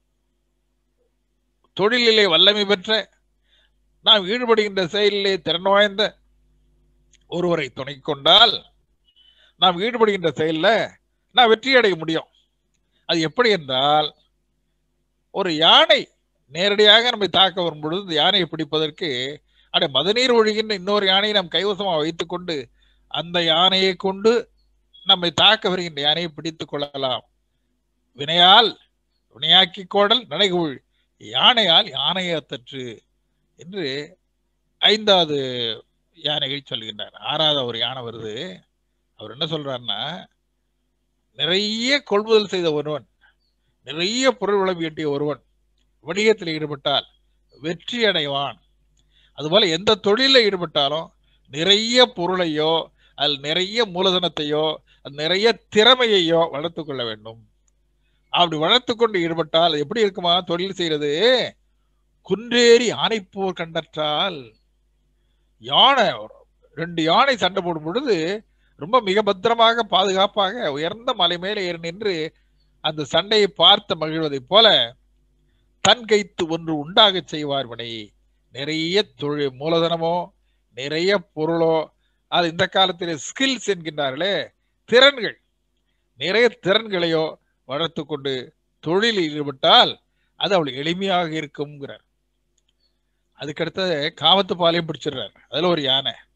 தொழிலிலே வல்லமை பெற்ற நாம் ஈடுபடுகின்ற செயலிலே திறன் வாய்ந்த ஒருவரை துணை கொண்டால் நாம் ஈடுபடுகின்ற செயல்ல நாம் வெற்றி அடைய முடியும் அது எப்படி என்றால் ஒரு யானை நேரடியாக நம்மை தாக்க வரும் பொழுது இந்த யானையை பிடிப்பதற்கு அட மதநீர் ஒழுகின்ற இன்னொரு யானையை நாம் கைவசமாக வைத்துக்கொண்டு அந்த யானையை கொண்டு நம்மை தாக்க வருகின்ற யானையை பிடித்துக் கொள்ளலாம் வினையால் வினையாக்கி கோடல் நடைகுள் யானையால் யானையத்தற்று என்று ஐந்தாவது யானைகள் சொல்கின்றார் ஆறாவது ஒரு யானை வருது அவர் என்ன சொல்றாருன்னா நிறைய கொள்முதல் செய்த ஒருவன் நிறைய பொருள் வளம் ஈட்டிய ஒருவன் வணிகத்தில் ஈடுபட்டால் வெற்றி அடைவான் அதுபோல எந்த தொழிலில் ஈடுபட்டாலும் நிறைய பொருளையோ அதில் நிறைய மூலதனத்தையோ அது நிறைய திறமையையோ வளர்த்து கொள்ள வேண்டும் அப்படி வளர்த்து கொண்டு ஈடுபட்டால் அது எப்படி இருக்குமா தொழில் செய்யறது குன்றேறி ஆனைப்போர் கண்டற்றால் யானை ரெண்டு யானை சண்டை போடும் பொழுது ரொம்ப மிக பத்திரமாக பாதுகாப்பாக உயர்ந்த மலை மேலே ஏறி நின்று அந்த சண்டையை பார்த்து மகிழ்வதைப் போல தன் கைத்து ஒன்று உண்டாக செய்வார் வினை நிறைய தொழில் மூலதனமோ நிறைய பொருளோ அது இந்த காலத்தில் ஸ்கில்ஸ் என்கின்றார்களே திறன்கள் நிறைய திறன்களையோ வளர்த்து கொண்டு தொழிலில் ஈடுபட்டால் அது அவள் எளிமையாக இருக்கும்ங்கிறார் அதுக்கடுத்து காமத்து பாலையும் பிடிச்சிடுறார் அதுல ஒரு யானை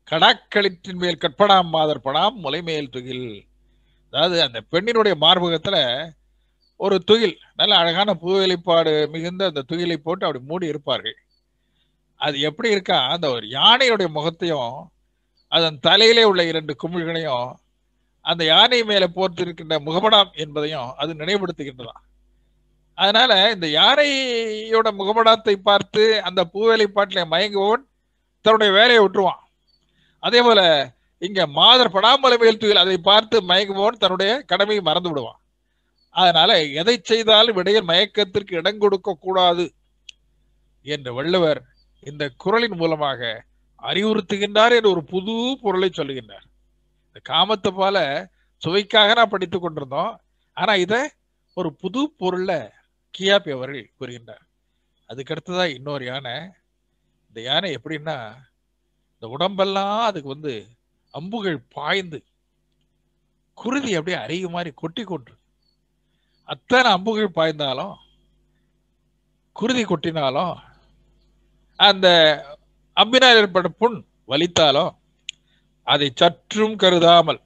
கடாக்களிற்றின் மேல் கட்படாம் மாதர் படாம் முலைமேல் துகில் அதாவது அந்த பெண்ணினுடைய மார்பகத்துல ஒரு துகில் நல்ல அழகான பூவேலிப்பாடு மிகுந்த அந்த துகிலை போட்டு அப்படி மூடி இருப்பார்கள் அது எப்படி இருக்கா அந்த ஒரு யானையுடைய முகத்தையும் அதன் தலையிலே உள்ள இரண்டு குமிழ்களையும் அந்த யானை மேல போர்த்திருக்கின்ற முகமடாம் என்பதையும் அது நினைவுபடுத்துகின்றதாம் அதனால இந்த யானையோட முகமடாத்தை பார்த்து அந்த பூவேலை பாட்டில மயங்குவோன் தன்னுடைய வேலையை விட்டுருவான் அதே போல இங்க மாதர் படாமலை மேல் தூயில் அதை பார்த்து மயங்குவோன் தன்னுடைய கடமையை மறந்து விடுவான் அதனால எதை செய்தாலும் இடையில் மயக்கத்திற்கு இடம் கொடுக்க கூடாது என்று வள்ளுவர் இந்த குரலின் மூலமாக அறிவுறுத்துகின்றார் என்று ஒரு புது பொருளை சொல்லுகின்றார் இந்த காமத்தை போல சுவைக்காக நான் படித்துக் கொண்டிருந்தோம் ஆனா இத ஒரு புது பொருள்ல கியாபி அவர்கள் கூறுகின்றார் அதுக்கு அடுத்ததா இன்னொரு யானை இந்த யானை எப்படின்னா இந்த உடம்பெல்லாம் அதுக்கு வந்து அம்புகள் பாய்ந்து குருதி அப்படியே அருகு மாதிரி கொட்டி கொண்டு அத்தனை அம்புகள் பாய்ந்தாலும் குருதி கொட்டினாலும் அந்த அம்பினால் ஏற்பட்ட புண் வலித்தாலும் அதை சற்றும் கருதாமல்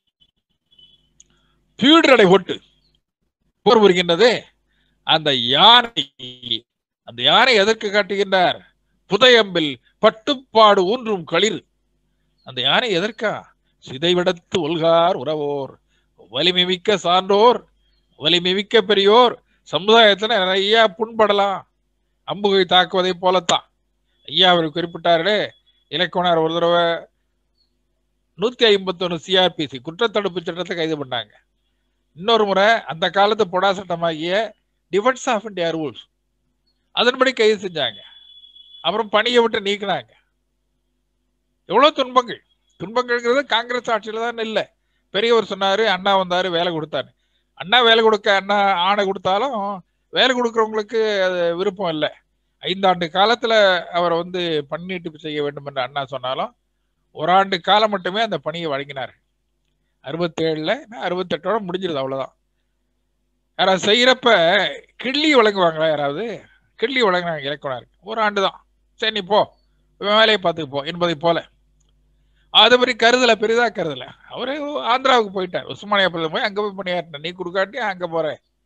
பீடுநடை போட்டு போர் புரிகின்றதே அந்த யானை அந்த யானை எதற்கு காட்டுகின்றார் புதையம்பில் பட்டுப்பாடு ஊன்றும் களிர் அந்த யானை எதற்கா சிதைவிடத்து ஒல்கார் உறவோர் வலிமை மிக்க சான்றோர் வலிமை மிக்க பெரியோர் சமுதாயத்துல நிறைய புண்படலாம் அம்புகை தாக்குவதை போலத்தான் ஐயா அவர் குறிப்பிட்டாரு இலக்குனர் ஒரு தடவை நூத்தி ஐம்பத்தி ஒண்ணு சிஆர்பிசி குற்றத்தடுப்பு சட்டத்தை கைது பண்ணாங்க இன்னொரு முறை அந்த காலத்து பொடா சட்டமாகிய டிஃபென்ஸ் ஆஃப் இந்தியா ரூல்ஸ் அதன்படி கைது செஞ்சாங்க அப்புறம் பணியை விட்டு நீக்கினாங்க எவ்வளவு துன்பங்கள் துன்பங்கள்ங்கிறது காங்கிரஸ் ஆட்சியில தான் இல்லை பெரியவர் சொன்னாரு அண்ணா வந்தாரு வேலை கொடுத்தாரு அண்ணா வேலை கொடுக்க அண்ணா ஆணை கொடுத்தாலும் வேலை கொடுக்கறவங்களுக்கு அது விருப்பம் இல்லை ஐந்தாண்டு காலத்துல அவரை வந்து பணிநீட்டிப்பு செய்ய வேண்டும் என்று அண்ணா சொன்னாலும் ஒரு ஆண்டு காலம் மட்டுமே அந்த பணியை வழங்கினார் அறுபத்தேழுல அறுபத்தெட்டோட முடிஞ்சிருது அவ்வளவுதான் யாராவது செய்யறப்ப கிள்ளி வழங்குவாங்களா யாராவது கிள்ளி வழங்கினாங்க இலக்குனர் ஒரு ஆண்டு தான் சரி நீ போ உன் வேலையை பார்த்துக்கு போ என்பதை போல அது மாதிரி கருதல பெரிதா கருதல அவரே ஆந்திராவுக்கு போயிட்டார் உஸ்மானியா பள்ளி போய் அங்க போய் பணியாற்றின நீ கொடுக்காட்டி அங்க போற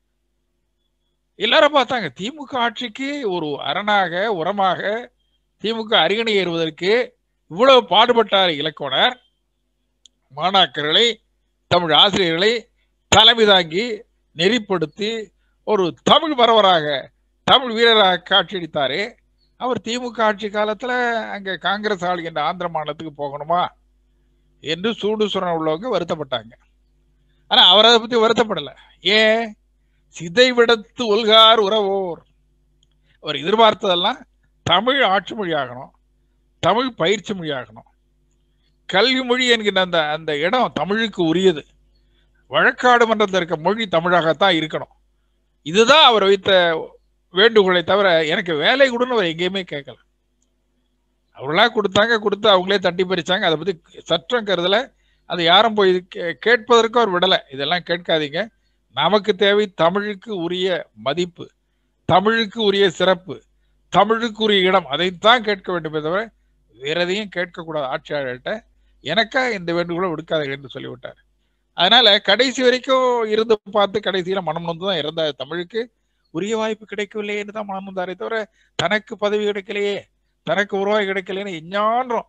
எல்லாரும் பார்த்தாங்க திமுக ஆட்சிக்கு ஒரு அரணாக உரமாக திமுக அருகணை ஏறுவதற்கு இவ்வளவு பாடுபட்டார் இலக்குனர் மாணாக்கர்களை தமிழ் ஆசிரியர்களை தலைமை தாங்கி நெறிப்படுத்தி ஒரு தமிழ் பரவராக தமிழ் வீரராக காட்சியளித்தாரு அவர் திமுக ஆட்சி காலத்துல அங்க காங்கிரஸ் ஆளுகின்ற ஆந்திர மாநிலத்துக்கு போகணுமா என்று சூடு சுரண உள்ளவங்க வருத்தப்பட்டாங்க ஆனா அவர் அதை பத்தி வருத்தப்படல ஏன் சிதைவிடத்து ஒல்கார் உறவோர் அவர் எதிர்பார்த்ததெல்லாம் தமிழ் ஆட்சி மொழி ஆகணும் தமிழ் பயிற்சி மொழி ஆகணும் கல்வி மொழி என்கின்ற அந்த அந்த இடம் தமிழுக்கு உரியது வழக்காடு மன்றத்தில் இருக்க மொழி தமிழாகத்தான் இருக்கணும் இதுதான் அவர் வைத்த வேண்டுகோளை தவிர எனக்கு வேலை கொடுன்னு அவர் எங்கேயுமே கேட்கல அவர்களா கொடுத்தாங்க கொடுத்து அவங்களே தட்டி பறிச்சாங்க அதை பத்தி சற்றம் கருதல அது யாரும் போய் கே- கேட்பதற்கு அவர் விடல இதெல்லாம் கேட்காதீங்க நமக்கு தேவை தமிழுக்கு உரிய மதிப்பு தமிழுக்கு உரிய சிறப்பு தமிழுக்கு உரிய இடம் அதைத்தான் கேட்க வேண்டுமே தவிர வேற எதையும் கேட்கக்கூடாது ஆட்சியாளர்கிட்ட எனக்கா இந்த வேண்டுகோளை விடுக்காதீர்கள் என்று சொல்லிவிட்டார் அதனால கடைசி வரைக்கும் இருந்து பார்த்து கடைசியில மனம் நொந்து தான் இருந்தார் தமிழுக்கு உரிய வாய்ப்பு கிடைக்கவில்லையே என்று தான் மனம் நொந்தாரே தவிர தனக்கு பதவி கிடைக்கலையே தனக்கு உருவாகி கிடைக்கலையேன்னு எஞ்ஞான்றோம்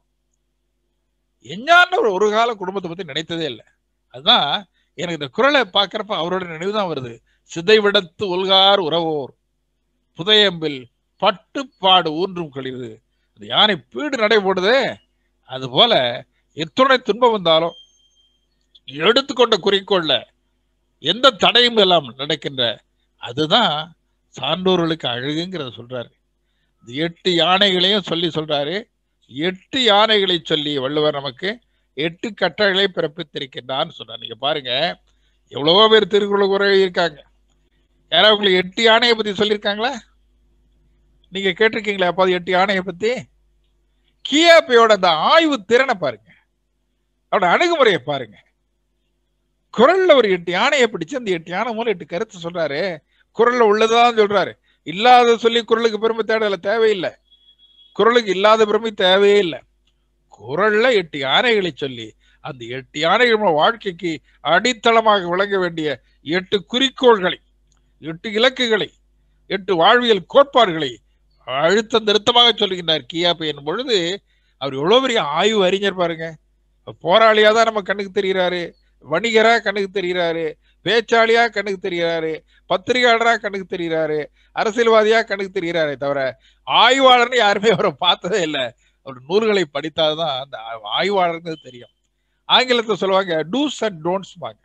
எஞ்ஞான்ற ஒரு ஒரு கால குடும்பத்தை பத்தி நினைத்ததே இல்லை அதுதான் எனக்கு இந்த குரலை பார்க்கறப்ப அவரோட நினைவுதான் வருது சிதைவிடத்து உல்கார் உறவோர் புதையம்பில் பட்டுப்பாடு ஊன்றும் கழிவு அந்த யானை பீடு நடை போடுதே அது போல எத்துணை துன்பம் வந்தாலும் எடுத்துக்கொண்ட குறிக்கோள்ல எந்த தடையும் இல்லாமல் நடக்கின்ற அதுதான் சான்றோர்களுக்கு அழகுங்கிறத சொல்றாரு இந்த எட்டு யானைகளையும் சொல்லி சொல்றாரு எட்டு யானைகளை சொல்லி வள்ளுவர் நமக்கு எட்டு கட்டளைகளை பிறப்பித்திருக்கின்றான்னு சொன்னார் நீங்க பாருங்க எவ்வளவோ பேர் திருக்குறள் உரை இருக்காங்க யாராவது உங்களுக்கு எட்டு யானையை பத்தி சொல்லியிருக்காங்களா நீங்க கேட்டிருக்கீங்களா அப்போ எட்டு யானையை பத்தி கியாப்பையோட அந்த ஆய்வு திறனை பாருங்க அவரோட அணுகுமுறையை பாருங்க குரல்ல ஒரு எட்டு யானையை பிடிச்சு அந்த எட்டு யானை மூலம் எட்டு கருத்து சொல்றாரு குரல்ல உள்ளதான் சொல்றாரு இல்லாத சொல்லி குரலுக்கு பெருமை தேடல தேவையில்லை குரலுக்கு இல்லாத பெருமை தேவையே இல்லை குரல்ல எட்டு யானைகளை சொல்லி அந்த எட்டு யானைகள் நம்ம வாழ்க்கைக்கு அடித்தளமாக விளங்க வேண்டிய எட்டு குறிக்கோள்களை எட்டு இலக்குகளை எட்டு வாழ்வியல் கோட்பாடுகளை அழுத்தம் திருத்தமாக சொல்லுகின்றார் கியாபே என்னும் பொழுது அவர் எவ்வளவு பெரிய ஆய்வு அறிஞர் பாருங்க போராளியா தான் நம்ம கண்ணுக்கு தெரிகிறாரு வணிகரா கண்ணுக்கு தெரிகிறாரு பேச்சாளியா கண்ணுக்கு தெரிகிறாரு பத்திரிகையாளரா கண்ணுக்கு தெரிகிறாரு அரசியல்வாதியா கண்ணுக்கு தெரிகிறாரே தவிர ஆய்வாளர்னு யாருமே அவரை பார்த்ததே இல்லை அவர் நூல்களை படித்தாதான் அந்த ஆய்வாளர்னு தெரியும் ஆங்கிலத்தை சொல்லுவாங்க டூஸ் அண்ட் டோன்ட்ஸ் வாங்க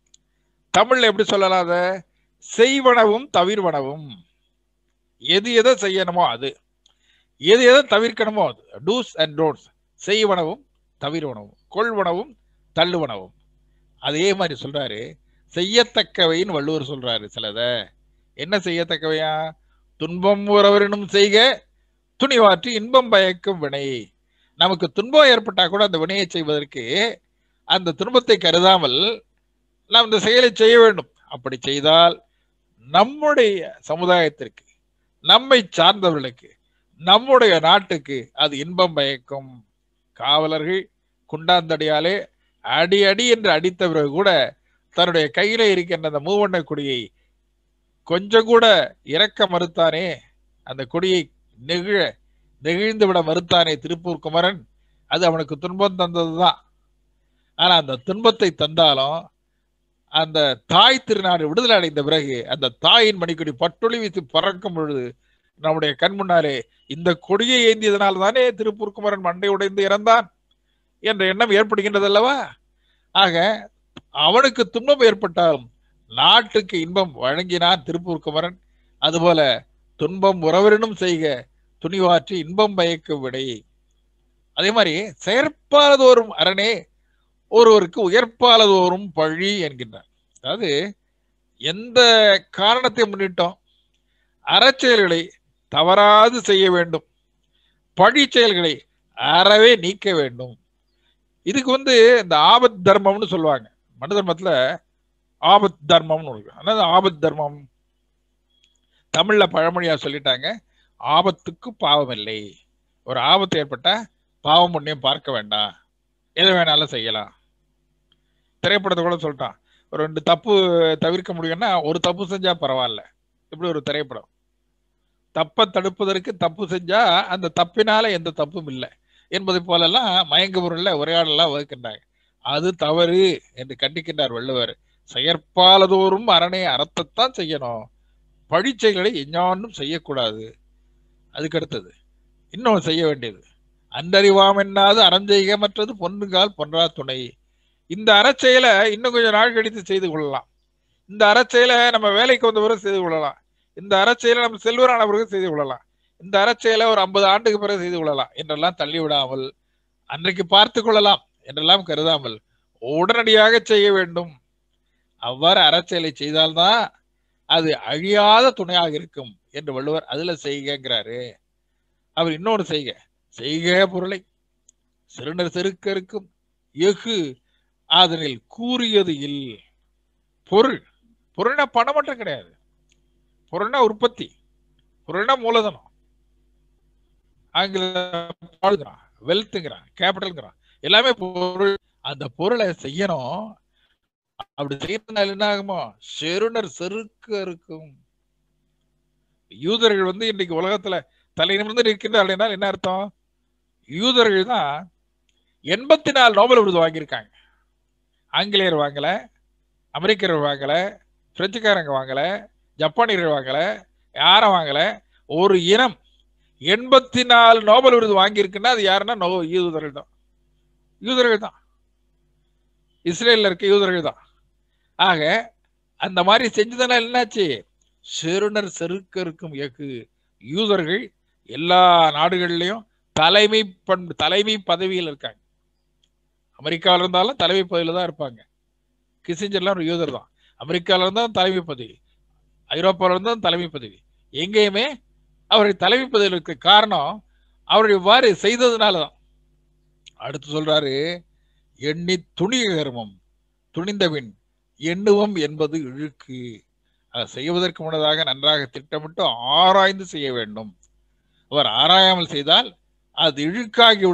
தமிழ்ல எப்படி சொல்லலாம் அதை செய்வனவும் தவிர்வனவும் எது எதை செய்யணுமோ அது எது எதை தவிர்க்கணுமோ அது டூஸ் அண்ட் டோன்ட்ஸ் செய்வனவும் தவிர்வனவும் கொள்வனவும் தள்ளுவனவும் அதே மாதிரி சொல்றாரு செய்யத்தக்கவைன்னு வள்ளுவர் சொல்றாரு சிலத என்ன செய்யத்தக்கவையா துன்பம் உறவரினும் செய்க துணிவாற்றி இன்பம் பயக்கும் வினை நமக்கு துன்பம் ஏற்பட்டா கூட அந்த வினையை செய்வதற்கு அந்த துன்பத்தை கருதாமல் நாம் இந்த செயலை செய்ய வேண்டும் அப்படி செய்தால் நம்முடைய சமுதாயத்திற்கு நம்மை சார்ந்தவர்களுக்கு நம்முடைய நாட்டுக்கு அது இன்பம் பயக்கும் காவலர்கள் குண்டாந்தடியாலே அடி அடி என்று அடித்த பிறகு கூட தன்னுடைய கையில இருக்கின்ற அந்த மூவண்ண கொடியை கொஞ்சம் கூட இறக்க மறுத்தானே அந்த கொடியை நெகிழ நெகிழ்ந்து விட மறுத்தானே திருப்பூர் குமரன் அது அவனுக்கு துன்பம் தந்ததுதான் ஆனா அந்த துன்பத்தை தந்தாலும் அந்த தாய் திருநாடு விடுதலை அடைந்த பிறகு அந்த தாயின் மணிக்கொடி பட்டொளி வீசி பறக்கும் பொழுது நம்முடைய கண் முன்னாலே இந்த கொடியை ஏந்தியதனால் தானே திருப்பூர் குமரன் மண்டை உடைந்து இறந்தான் என்ற எண்ணம் ஏற்படுகின்றது அல்லவா ஆக அவனுக்கு துன்பம் ஏற்பட்டாலும் நாட்டுக்கு இன்பம் வழங்கினான் திருப்பூர் குமரன் அதுபோல துன்பம் உறவரினும் செய்க துணிவாற்றி இன்பம் பயக்கும் விடை அதே மாதிரி செயற்பாலதோறும் அரணே ஒருவருக்கு உயர்ப்பாலதோறும் பழி என்கின்றார் அதாவது எந்த காரணத்தை முன்னிட்டோம் அறச்செயல்களை தவறாது செய்ய வேண்டும் பழி செயல்களை அறவே நீக்க வேண்டும் இதுக்கு வந்து இந்த ஆபத் தர்மம்னு சொல்லுவாங்க மனு தர்மத்துல ஆபத் தர்மம்னு இருக்கு அதாவது ஆபத் தர்மம் தமிழ்ல பழமொழியா சொல்லிட்டாங்க ஆபத்துக்கு பாவம் இல்லை ஒரு ஆபத்து ஏற்பட்டா பாவம் புண்ணியம் பார்க்க வேண்டாம் எதை வேணாலும் செய்யலாம் திரைப்படத்தை கூட சொல்லிட்டான் ஒரு ரெண்டு தப்பு தவிர்க்க முடியும்னா ஒரு தப்பு செஞ்சா பரவாயில்ல இப்படி ஒரு திரைப்படம் தப்பை தடுப்பதற்கு தப்பு செஞ்சா அந்த தப்பினால எந்த தப்பும் இல்லை என்பதை போலெல்லாம் மயங்க பொருள்ல உரையாடலாம் வகுக்கின்றாங்க அது தவறு என்று கண்டிக்கின்றார் வள்ளுவர் செயற்பாலதோறும் அரணை அறத்தைத்தான் செய்யணும் பழிச்செயல்களை எஞ்ஞானும் செய்யக்கூடாது அதுக்கு அடுத்தது இன்னொன்று செய்ய வேண்டியது அன்றறிவாம் என்னாது அறஞ்செய்க மற்றது பொன்னுகால் பொன்றா துணை இந்த அறச்செயலை இன்னும் கொஞ்சம் நாள் கழித்து செய்து கொள்ளலாம் இந்த அறச்செயலை நம்ம வேலைக்கு வந்த பிறகு செய்து கொள்ளலாம் இந்த அறச்செயலை நம்ம செல்வரான பிறகு செய்து கொள்ளலாம் இந்த அறச்செயலை ஒரு ஐம்பது ஆண்டுக்கு பிறகு செய்து கொள்ளலாம் என்றெல்லாம் தள்ளி விடாமல் அன்றைக்கு பார்த்து கொள்ளலாம் என்றெல்லாம் கருதாமல் உடனடியாக செய்ய வேண்டும் அவ்வாறு அறச்செயலை செய்தால்தான் அது அழியாத துணையாக இருக்கும் என்று வள்ளுவர் அதுல செய்கிறாரு அவர் இன்னொரு செய்க செய்க பொருளை சிறுநர் செருக்கருக்கும் எஃகு அதனில் கூறியது இல் பொருள் பொருள்னா பணம் மட்டும் கிடையாது பொருள்னா உற்பத்தி பொருள்னா மூலதனம் ஆங்கிலம் வெல்த்துங்கிறான் கேபிட்டல்ங்கிறான் எல்லாமே பொருள் அந்த பொருளை செய்யணும் அப்படி செய்யறதுனால என்ன ஆகுமோ செருணர் செருக்க இருக்கும் யூதர்கள் வந்து இன்னைக்கு உலகத்துல தலை நிமிர்ந்து நிற்கின்றார்கள் என்ன அர்த்தம் யூதர்கள் தான் எண்பத்தி நாலு நோபல் விருது வாங்கியிருக்காங்க ஆங்கிலேயர் வாங்கல அமெரிக்கர்கள் வாங்கல பிரெஞ்சுக்காரங்க வாங்கல ஜப்பானியர்கள் வாங்கல யாரும் வாங்கல ஒரு இனம் எண்பத்தி நாலு நோபல் விருது வாங்கியிருக்குன்னா அது யாருன்னா நோ யூதர்கள் தான் யூதர்கள் தான் இஸ்ரேல்ல இருக்க யூதர்கள் தான் ஆக அந்த மாதிரி செஞ்சதுனால என்னாச்சு செருணர் செருக்க இருக்கும் இயக்கு யூதர்கள் எல்லா நாடுகள்லயும் தலைமை பண்பு தலைமை பதவியில் இருக்காங்க அமெரிக்காவில் இருந்தாலும் தலைமை பதவியில தான் இருப்பாங்க கிசிஞ்சர்லாம் ஒரு யூதர் தான் அமெரிக்காவில் இருந்தாலும் தலைமை பதவி ஐரோப்பாவில் இருந்தாலும் தலைமை பதவி எங்கேயுமே அவர்கள் தலைமை பதவியில் இருக்க காரணம் அவர்கள் இவ்வாறு செய்ததுனால தான் அடுத்து சொல்றாரு எண்ணி துணிக கர்மம் துணிந்தபின் எண்ணுவம் என்பது இழுக்கு அதை செய்வதற்கு முன்னதாக நன்றாக திட்டமிட்டு ஆராய்ந்து செய்ய வேண்டும் அவர் ஆராயாமல் செய்தால் அது இழுக்காகிவிடும்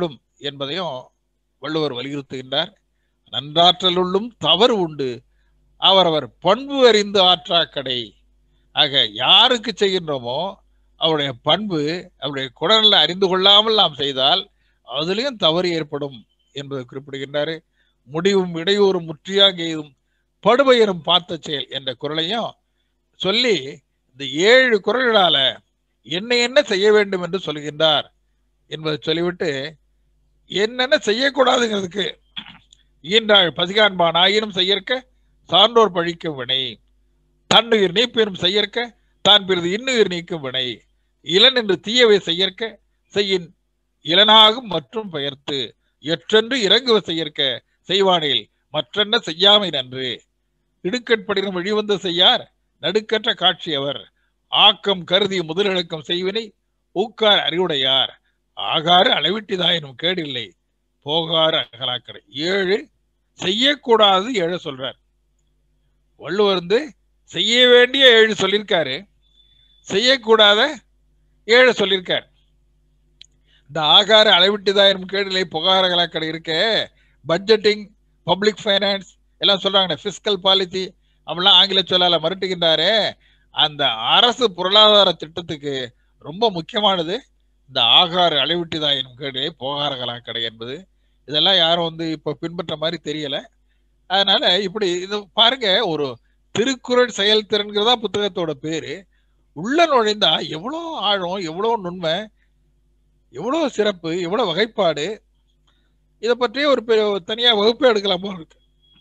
என்பதையும் வள்ளுவர் வலியுறுத்துகின்றார் நன்றாற்றலுள்ளும் தவறு உண்டு அவரவர் பண்பு அறிந்து ஆற்றாக்கடை ஆக யாருக்கு செய்கின்றோமோ அவருடைய பண்பு அவருடைய குடல்ல அறிந்து கொள்ளாமல் நாம் செய்தால் அதிலையும் தவறு ஏற்படும் என்பதை குறிப்பிடுகின்றாரு முடிவும் இடையூறும் முற்றியாகேதும் படுபெயரும் பார்த்த செயல் என்ற குரலையும் சொல்லி இந்த ஏழு குரல்களால என்ன என்ன செய்ய வேண்டும் என்று சொல்கின்றார் என்பதை சொல்லிவிட்டு என்னென்ன செய்யக்கூடாதுங்கிறதுக்கு ஈன்றாள் பசிகான்பான் ஆயினும் செய்யற்க சான்றோர் பழிக்கும் வினை தன்னுயிர் நீப்பெரும் செய்யற்க தான் பிறகு இன்னுயிர் நீக்கும் வினை இளன் என்று தீயவை செய்யற்க செய்யின் இளனாகும் மற்றும் பெயர்த்து எற்றென்று இறங்குவ செய்யற்க செய்வானில் மற்றென்ன செய்யாமை நன்று இடுக்கட்படினும் வழிவந்து செய்யார் நடுக்கற்ற காட்சி அவர் ஆக்கம் கருதி முதலிழக்கம் செய்வினை ஊக்கார் அறிவுடையார் ஆகாறு அளவிட்டிதாயினும் கேடில்லை போகாறு அகலாக்கடை ஏழு செய்யக்கூடாது ஏழு சொல்றார் வள்ளுவர் வந்து செய்ய வேண்டிய ஏழு சொல்லியிருக்காரு செய்யக்கூடாத ஏழு சொல்லியிருக்கார் இந்த ஆகார அளவிட்டுதாயிரம் கேடில்லை புகார கலாக்கடை இருக்கே பட்ஜெட்டிங் பப்ளிக் ஃபைனான்ஸ் எல்லாம் சொல்றாங்க பிசிக்கல் பாலிசி அப்படிலாம் ஆங்கில சொல்லால மறுட்டுகின்றாரே அந்த அரசு பொருளாதார திட்டத்துக்கு ரொம்ப முக்கியமானது இந்த ஆகார அளவிட்டுதாயினும் கேடில்லை புகார கலாக்கடை என்பது இதெல்லாம் யாரும் வந்து இப்ப பின்பற்ற மாதிரி தெரியல அதனால இப்படி இது பாருங்க ஒரு திருக்குறள் செயல்திறன்கிறதா புத்தகத்தோட பேரு உள்ள நுழைந்தா எவ்வளோ ஆழம் எவ்வளோ நுண்மை எவ்வளோ சிறப்பு எவ்வளோ வகைப்பாடு இதை பற்றியே ஒரு பெரிய தனியா வகுப்பே எடுக்கலாம் போல இருக்கு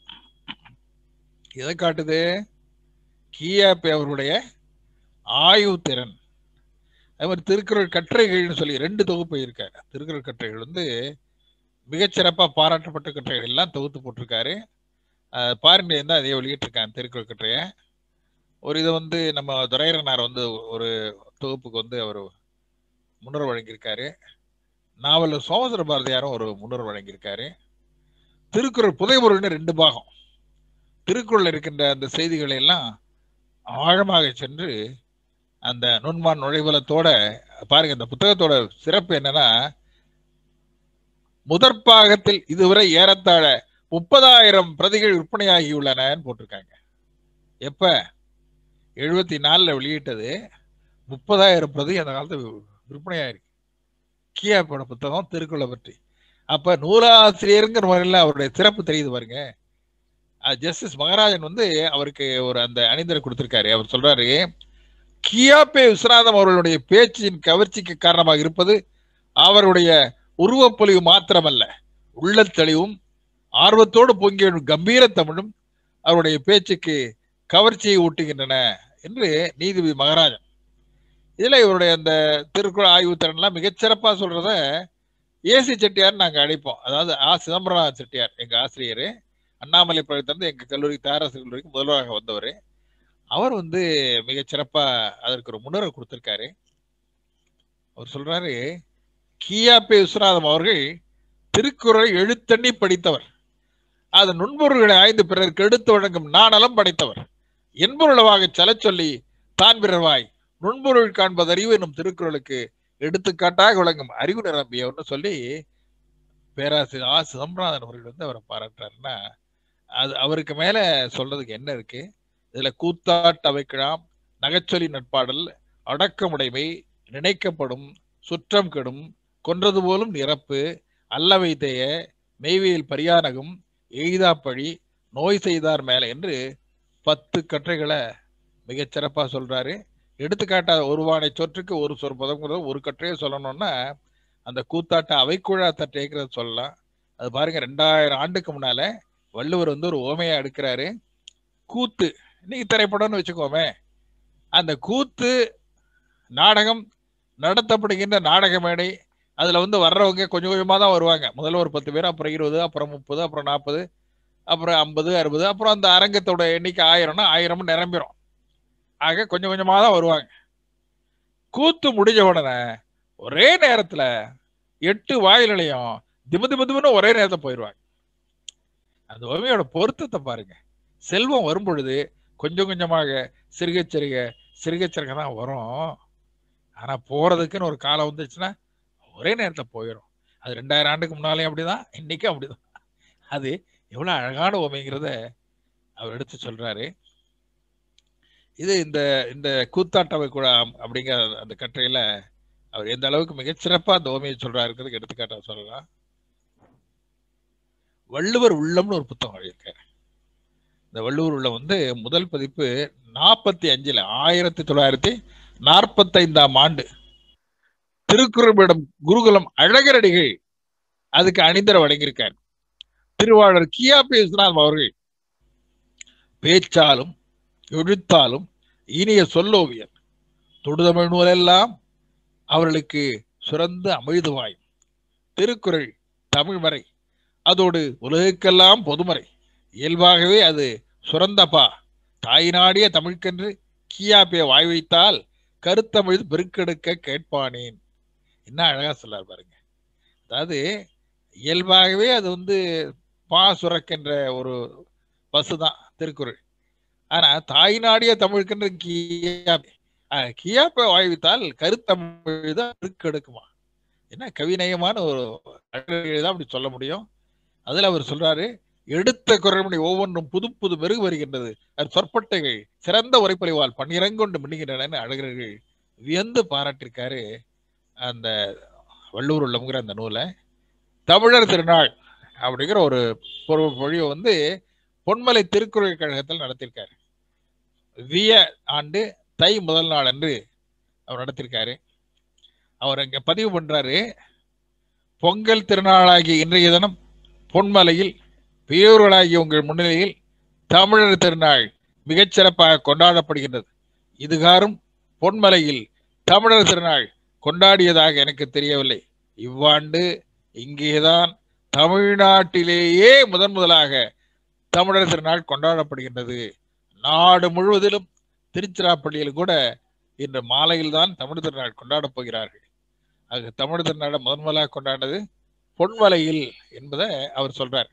எதை காட்டுது கியாபி அவருடைய ஆய்வு திறன் அது மாதிரி திருக்குறள் கட்டுரைகள்னு சொல்லி ரெண்டு தொகுப்பு இருக்காரு திருக்குறள் கட்டுரைகள் வந்து மிகச்சிறப்பா பாராட்டப்பட்ட கட்டுரைகள் எல்லாம் தொகுத்து போட்டிருக்காரு அஹ் பாரிண்டியன் தான் இதையே வெளியிட்டிருக்காங்க திருக்குறள் கட்டுரைய ஒரு இதை வந்து நம்ம துரையரனார் வந்து ஒரு தொகுப்புக்கு வந்து அவர் முன்னுரை வழங்கியிருக்காரு நாவலர் சோமசுர பாரதியாரும் ஒரு முன்னுரை வழங்கியிருக்காரு திருக்குறள் புதைபொருள்னு ரெண்டு பாகம் திருக்குறள் இருக்கின்ற அந்த செய்திகளை எல்லாம் ஆழமாக சென்று அந்த நுண்மான் நுழைவலத்தோட பாருங்க இந்த புத்தகத்தோட சிறப்பு என்னன்னா முதற் பாகத்தில் இதுவரை ஏறத்தாழ முப்பதாயிரம் பிரதிகள் விற்பனையாகியுள்ளனன்னு போட்டிருக்காங்க எப்ப எழுபத்தி நாலுல வெளியிட்டது முப்பதாயிரம் பிரதி அந்த காலத்துல விற்பனையாயிருக்கு கியாப்போட புத்தகம் திருக்குறளை பற்றி அப்ப நூலாசிரியருங்கிற முறையில் அவருடைய சிறப்பு தெரியுது பாருங்க ஜஸ்டிஸ் மகாராஜன் வந்து அவருக்கு ஒரு அந்த அணிந்தரை கொடுத்திருக்காரு அவர் சொல்றாரு கியாப்பே விஸ்வநாதம் அவர்களுடைய பேச்சின் கவர்ச்சிக்கு காரணமாக இருப்பது அவருடைய உருவப்பொலிவு மாத்திரமல்ல உள்ளத் தெளிவும் ஆர்வத்தோடு பொங்கிய கம்பீர தமிழும் அவருடைய பேச்சுக்கு கவர்ச்சியை ஊட்டுகின்றன என்று நீதிபதி மகாராஜன் இதுல இவருடைய அந்த திருக்குறள் ஆய்வு திறன்லாம் மிகச்சிறப்பா சொல்றத ஏசி செட்டியார் நாங்க அழைப்போம் அதாவது ஆ சிதம்பரநாத செட்டியார் எங்க ஆசிரியர் அண்ணாமலை பழத்திலிருந்து எங்க கல்லூரி தாராசு கல்லூரிக்கு முதல்வராக வந்தவர் அவர் வந்து மிகச்சிறப்பா அதற்கு ஒரு முன்னுரை கொடுத்திருக்காரு அவர் சொல்றாரு கியாபே விஸ்வநாதம் அவர்கள் திருக்குறளை எழுத்தண்ணி படித்தவர் அதன் நுண்பொருள்களை ஆய்ந்து பிறருக்கு எடுத்து வழங்கும் நாணலம் படைத்தவர் என்பொருளவாக செலச் சொல்லி தான் பிறவாய் நுண்பொருள் காண்பது அறிவு என்னும் திருக்குறளுக்கு எடுத்துக்காட்டாக விளங்கும் அறிவு நிரம்பியவர்னு சொல்லி பேராசிரியர் ஆ சிதம்பரநாதன் அவர்கள் வந்து அவரை பாராட்டுறாருன்னா அது அவருக்கு மேல சொல்றதுக்கு என்ன இருக்கு இதுல கூத்தாட்ட வைக்கலாம் நகைச்சொலி நட்பாடல் அடக்கமுடைமை நினைக்கப்படும் சுற்றம் கெடும் கொன்றது போலும் நிரப்பு அல்லவை தேய மெய்வியல் பரியானகம் எய்தாப்பழி நோய் செய்தார் மேல என்று பத்து கற்றைகளை மிகச் சிறப்பா சொல்றாரு எடுத்துக்காட்டா ஒருவானை சொற்றுக்கு ஒரு சொற்பதங்கிறத ஒரு கற்றையை சொல்லணும்னா அந்த கூத்தாட்ட அவைக்குழா தட்டைங்கிறத சொல்லலாம் அது பாருங்க ரெண்டாயிரம் ஆண்டுக்கு முன்னால வள்ளுவர் வந்து ஒரு ஓமையா எடுக்கிறாரு கூத்து இன்னைக்கு திரைப்படம்னு வச்சுக்கோமே அந்த கூத்து நாடகம் நடத்தப்படுகின்ற நாடக மேடை அதுல வந்து வர்றவங்க கொஞ்சம் கொஞ்சமா தான் வருவாங்க முதல்ல ஒரு பத்து பேர் அப்புறம் இருபது அப்புறம் முப்பது அப்புறம் நாற்பது அப்புறம் ஐம்பது அறுபது அப்புறம் அந்த அரங்கத்தோட எண்ணிக்கை ஆயிரம்னா ஆயிரமும் நிரம்பிடும் ஆக கொஞ்சம் கொஞ்சமா தான் வருவாங்க கூத்து முடிஞ்ச உடனே ஒரே நேரத்துல எட்டு வாயிலையும் திமு திமு திமுன்னு ஒரே நேரத்துல போயிடுவாங்க அந்த உண்மையோட பொருத்தத்தை பாருங்க செல்வம் வரும் பொழுது கொஞ்சம் கொஞ்சமாக சிறுக சிறுக சிறுக சிறுக தான் வரும் ஆனா போறதுக்குன்னு ஒரு காலம் வந்துச்சுன்னா ஒரே நேரத்துல போயிடும் அது ரெண்டாயிரம் ஆண்டுக்கு முன்னாலே அப்படிதான் இன்னைக்கும் அப்படிதான் அது எவ்வளவு அழகான ஓமைங்கிறத அவர் எடுத்து சொல்றாரு இது இந்த இந்த கூத்தாட்டவை குழாம் அப்படிங்கிற அந்த கட்டுரையில அவர் எந்த அளவுக்கு மிகச்சிறப்பா அந்த ஓமையை சொல்றாருங்கிறதுக்கு எடுத்துக்காட்டா சொல்லலாம் வள்ளுவர் உள்ளம்னு ஒரு புத்தகம் எழுதியிருக்காரு இந்த வள்ளுவர் உள்ளம் வந்து முதல் பதிப்பு நாற்பத்தி அஞ்சுல ஆயிரத்தி தொள்ளாயிரத்தி நாற்பத்தைந்தாம் ஆண்டு திருக்குறளிடம் குருகுலம் அழகரடிகள் அதுக்கு அணிந்தர வழங்கியிருக்கார் திருவாளர் கியாபி விஸ்வநாதம் அவர்கள் பேச்சாலும் எழுத்தாலும் இனிய சொல்லோவியர் தொடுதமிழ் நூலெல்லாம் அவர்களுக்கு சுரந்த அமிழ்துவாய் திருக்குறள் தமிழ்மறை அதோடு உலகுக்கெல்லாம் பொதுமறை இயல்பாகவே அது சுரந்தப்பா தாய்நாடிய தமிழ்க்கென்று கியாப்பிய வாய் வைத்தால் கருத்தமிழ் பெருக்கெடுக்க கேட்பானேன் என்ன அழகா சொல்லார் பாருங்க அதாவது இயல்பாகவே அது வந்து பா சுரக்கின்ற ஒரு பசுதான் திருக்குறள் ஆனா தாய்நாடிய தமிழுக்கென்று கியாப்பி அஹ், கியாப்பை வாய்வித்தால் கருத்தமிழ் தான் பெருக்கெடுக்குமா என்ன கவிநயமான ஒரு அழகு தான் அப்படி சொல்ல முடியும் அதுல அவர் சொல்றாரு எடுத்த குரல்மணி ஒவ்வொன்றும் புது புது மெருகு வருகின்றது அது சொற்பட்டைகள் சிறந்த உரைப்பறிவால் பன்னிரங்கொண்டு மின்னுகின்றன அழகர்கள் வியந்து பாராட்டிருக்காரு அந்த வள்ளூர் உள்ளம்ங்கிற அந்த நூலை தமிழர் திருநாள் அப்படிங்கிற ஒரு ஒரு மொழியை வந்து பொன்மலை திருக்குறள் கழகத்தில் நடத்தியிருக்காரு விய ஆண்டு தை முதல் நாள் அன்று அவர் நடத்தியிருக்காரு அவர் அங்க பதிவு பண்றாரு பொங்கல் திருநாளாகிய இன்றைய தினம் பொன்மலையில் பெரியோர்களாகிய உங்கள் முன்னிலையில் தமிழர் திருநாள் மிகச்சிறப்பாக கொண்டாடப்படுகின்றது இதுகாரும் பொன்மலையில் தமிழர் திருநாள் கொண்டாடியதாக எனக்கு தெரியவில்லை இவ்வாண்டு இங்கேதான் தமிழ்நாட்டிலேயே முதன் முதலாக தமிழர் திருநாள் கொண்டாடப்படுகின்றது நாடு முழுவதிலும் திருச்சிராப்பள்ளியில் கூட இன்று மாலையில் தான் தமிழ் திருநாள் கொண்டாடப் போகிறார்கள் அது தமிழ் திருநாளை முதன் முதலாக கொண்டாடினது பொன்மலையில் என்பதை அவர் சொல்றார்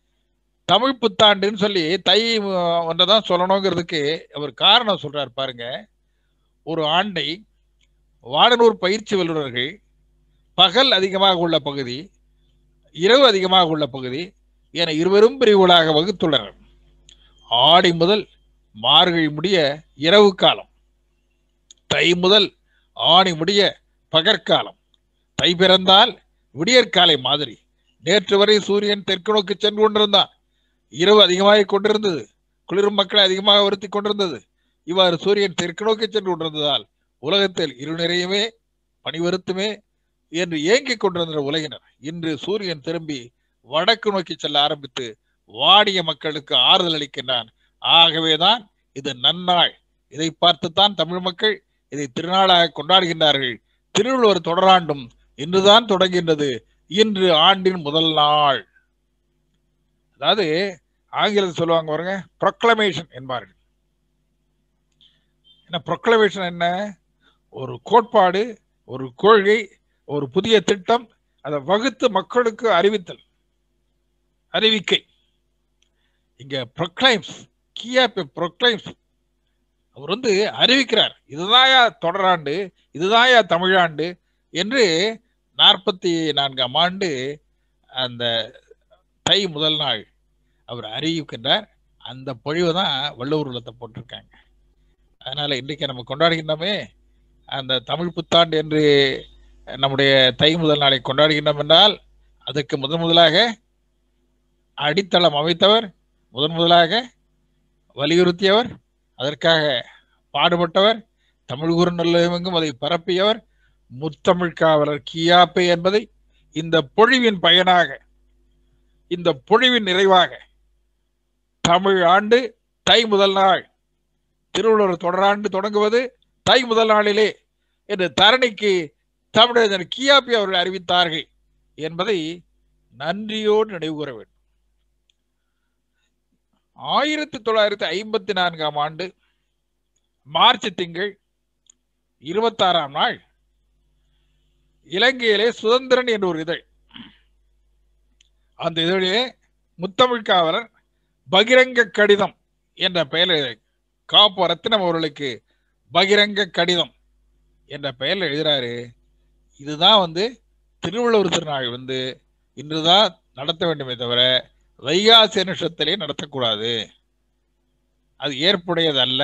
தமிழ் புத்தாண்டுன்னு சொல்லி தை ஒன்றை தான் சொல்லணுங்கிறதுக்கு அவர் காரணம் சொல்றார் பாருங்க ஒரு ஆண்டை வாடனூர் பயிற்சி வல்லுநர்கள் பகல் அதிகமாக உள்ள பகுதி இரவு அதிகமாக உள்ள பகுதி என இருவரும் பிரிவுகளாக வகுத்துள்ளனர் ஆடி முதல் மார்கழி முடிய இரவு காலம் தை முதல் ஆணி முடிய பகற்காலம் தை பிறந்தால் விடியற்காலை மாதிரி நேற்று வரை சூரியன் தெற்கு நோக்கி சென்று கொண்டிருந்தான் இரவு அதிகமாக கொண்டிருந்தது குளிரும் மக்களை அதிகமாக வருத்தி கொண்டிருந்தது இவ்வாறு சூரியன் தெற்கு நோக்கி சென்று கொண்டிருந்ததால் உலகத்தில் இரு நிறையுமே பனிவருத்துமே என்று ஏங்கிக் கொண்டிருந்த உலகினர் இன்று சூரியன் திரும்பி வடக்கு நோக்கி செல்ல ஆரம்பித்து வாடிய மக்களுக்கு ஆறுதல் அளிக்கின்றான் ஆகவேதான் இது நன்னாள் இதை பார்த்துத்தான் தமிழ் மக்கள் இதை திருநாளாக கொண்டாடுகின்றார்கள் திருவள்ளுவர் தொடராண்டும் இன்றுதான் தொடங்குகின்றது இன்று ஆண்டின் முதல் நாள் அதாவது ஆங்கிலத்தில் சொல்லுவாங்க பாருங்க ப்ரொக்ளமேஷன் என்பார்கள் என்ன ப்ரொக்ளமேஷன் என்ன ஒரு கோட்பாடு ஒரு கொள்கை ஒரு புதிய திட்டம் அதை வகுத்து மக்களுக்கு அறிவித்தல் அறிவிக்கை இங்க ப்ரொக்ளைம்ஸ் கியாப் ப்ரொக்ளைம்ஸ் அவர் வந்து அறிவிக்கிறார் இதுதாயா தொடராண்டு இதுதாயா தமிழாண்டு என்று நாற்பத்தி நான்காம் ஆண்டு அந்த தை முதல் நாள் அவர் அறிவிக்கின்றார் அந்த பொழிவு தான் வள்ளுவர் உள்ளத்தை போட்டிருக்காங்க அதனால இன்றைக்கு நம்ம கொண்டாடுகின்றோமே அந்த தமிழ் புத்தாண்டு என்று நம்முடைய தை முதல் நாளை கொண்டாடுகின்றோம் என்றால் அதற்கு முதன் முதலாக அடித்தளம் அமைத்தவர் முதன் முதலாக வலியுறுத்தியவர் அதற்காக பாடுபட்டவர் தமிழ் குறு நல்லெங்கும் அதை பரப்பியவர் முத்தமிழ் காவலர் கியாப்பே என்பதை இந்த பொழிவின் பயனாக இந்த பொழிவின் நிறைவாக தமிழ் ஆண்டு தை முதல் நாள் திருவள்ளுவர் தொடராண்டு தொடங்குவது தை முதல் நாளிலே என்று தரணிக்கு தமிழர் கியாப்பி அவர்கள் அறிவித்தார்கள் என்பதை நன்றியோடு நினைவு கூற வேண்டும் ஆயிரத்தி தொள்ளாயிரத்தி ஐம்பத்தி நான்காம் ஆண்டு மார்ச் திங்கள் இருபத்தாறாம் நாள் இலங்கையிலே சுதந்திரன் என்ற ஒரு இதழ் அந்த இதழிலே முத்தமிழ் காவலர் பகிரங்க கடிதம் என்ற பெயரில் காப்பு ரத்தினம் அவர்களுக்கு பகிரங்க கடிதம் என்ற பெயரில் எழுதுறாரு இதுதான் வந்து திருவள்ளுவர் திருநாள் வந்து இன்றுதான் நடத்த வேண்டுமே தவிர வைகாசி நட்சத்திரத்திலே நடத்தக்கூடாது அது ஏற்புடையது அல்ல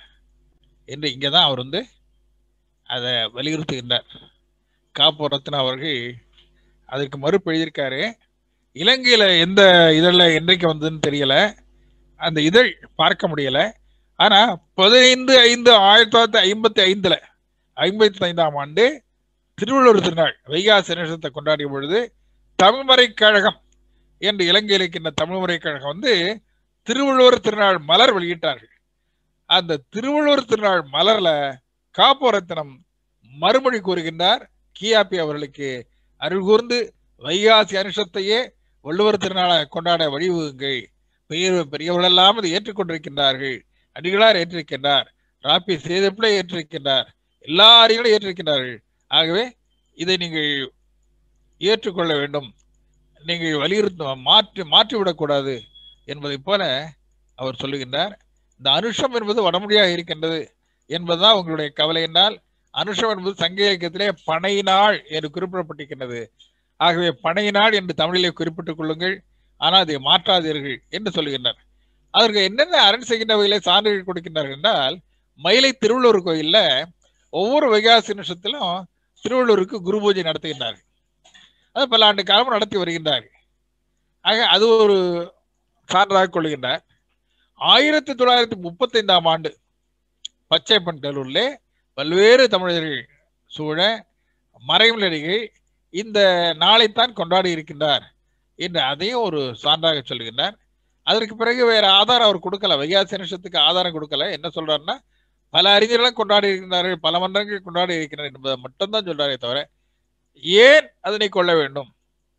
என்று இங்கே தான் அவர் வந்து அதை வலியுறுத்துகின்றார் காப்பு ரத்னா அவர்கள் அதற்கு மறுப்பு எழுதியிருக்காரு இலங்கையில எந்த இதழில் என்றைக்கு வந்ததுன்னு தெரியல அந்த இதழ் பார்க்க முடியல ஆனா பதினைந்து ஐந்து ஆயிரத்தி தொள்ளாயிரத்தி ஐம்பத்தி ஐந்துல ஐம்பத்தி ஐந்தாம் ஆண்டு திருவள்ளுவர் திருநாள் வைகாசி நட்சத்திரத்தை கொண்டாடிய பொழுது தமிழ்மறை கழகம் என்று இலங்கையில் இருக்கின்ற தமிழ்மறை கழகம் வந்து திருவள்ளுவர் திருநாள் மலர் வெளியிட்டார்கள் அந்த திருவள்ளுவர் திருநாள் மலர்ல காப்போரத்தினம் மறுமொழி கூறுகின்றார் கியாபி அவர்களுக்கு அருள் கூர்ந்து வைகாசி அனுஷத்தையே வள்ளுவர் திருநாளாக கொண்டாட வழிவகுங்கள் பெரிய பெரியவர்களெல்லாம் அதை ஏற்றுக்கொண்டிருக்கின்றார்கள் அடிகளார் ஏற்றிருக்கின்றார் ராப்பி சேதப்பிள்ளை ஏற்றிருக்கின்றார் எல்லா அறிகளும் ஏற்றிருக்கின்றார்கள் ஆகவே இதை நீங்கள் ஏற்றுக்கொள்ள வேண்டும் நீங்கள் வலியுறுத்த மாற்றி மாற்றிவிடக்கூடாது என்பதைப் போல அவர் சொல்லுகின்றார் இந்த அனுஷம் என்பது வடமொழியாக இருக்கின்றது என்பதுதான் உங்களுடைய கவலை என்றால் அனுஷம் என்பது சங்க இலக்கியத்திலே பனை நாள் என்று குறிப்பிடப்பட்டிருக்கின்றது ஆகவே பனை நாள் என்று தமிழிலே குறிப்பிட்டுக் கொள்ளுங்கள் ஆனால் அதை மாற்றாதீர்கள் என்று சொல்லுகின்றார் அதற்கு என்னென்ன அரண் செய்கின்ற வகையிலே சான்றுகள் கொடுக்கின்றார்கள் என்றால் மயிலை திருவள்ளூர் கோயில்ல ஒவ்வொரு வைகாசி நிமிஷத்திலும் திருவள்ளூருக்கு குரு பூஜை நடத்துகின்றார்கள் அது பல ஆண்டு காலம் நடத்தி வருகின்றார்கள் ஆக அது ஒரு சான்றாக கொள்கின்றார் ஆயிரத்தி தொள்ளாயிரத்தி முப்பத்தி ஐந்தாம் ஆண்டு பச்சைப்பன் கல்லூரிலே பல்வேறு தமிழர்கள் சூழ மறைமலடிகள் இந்த நாளைத்தான் கொண்டாடி இருக்கின்றார் என்று அதையும் ஒரு சான்றாக சொல்கின்றார் அதற்கு பிறகு வேற ஆதாரம் அவர் கொடுக்கல வைகாசி நிமிஷத்துக்கு ஆதாரம் கொடுக்கல என்ன சொல்றாருன்னா பல அறிஞர்களும் கொண்டாடி இருக்கின்றார்கள் பல மன்றங்கள் கொண்டாடி இருக்கின்றனர் என்பதை மட்டும்தான் சொல்றாரே தவிர ஏன் அதனை கொள்ள வேண்டும்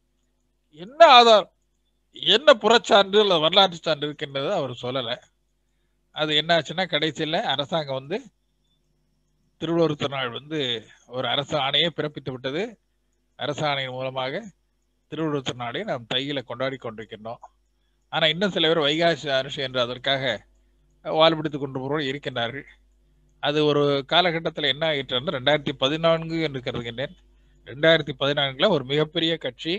என்ன ஆதாரம் என்ன புறச்சான்று அல்லது வரலாற்று சான்று இருக்கின்றது அவர் சொல்லல அது என்னாச்சுன்னா கடைசியில் அரசாங்கம் வந்து திருவள்ளுவர் திருநாள் வந்து ஒரு அரசு ஆணையை பிறப்பித்து விட்டது அரசு ஆணையின் மூலமாக திருவள்ளுவர் திருநாளை நாம் தையில கொண்டாடி கொண்டிருக்கின்றோம் ஆனா இன்னும் சில பேர் வைகாசி அரசு என்று அதற்காக வாழ்பிடித்துக் கொண்டு போகிறோம் இருக்கின்றார்கள் அது ஒரு காலகட்டத்தில் என்ன ஆயிற்று ரெண்டாயிரத்தி பதினான்கு என்று கருதுகின்றேன் ரெண்டாயிரத்தி பதினான்குல ஒரு மிகப்பெரிய கட்சி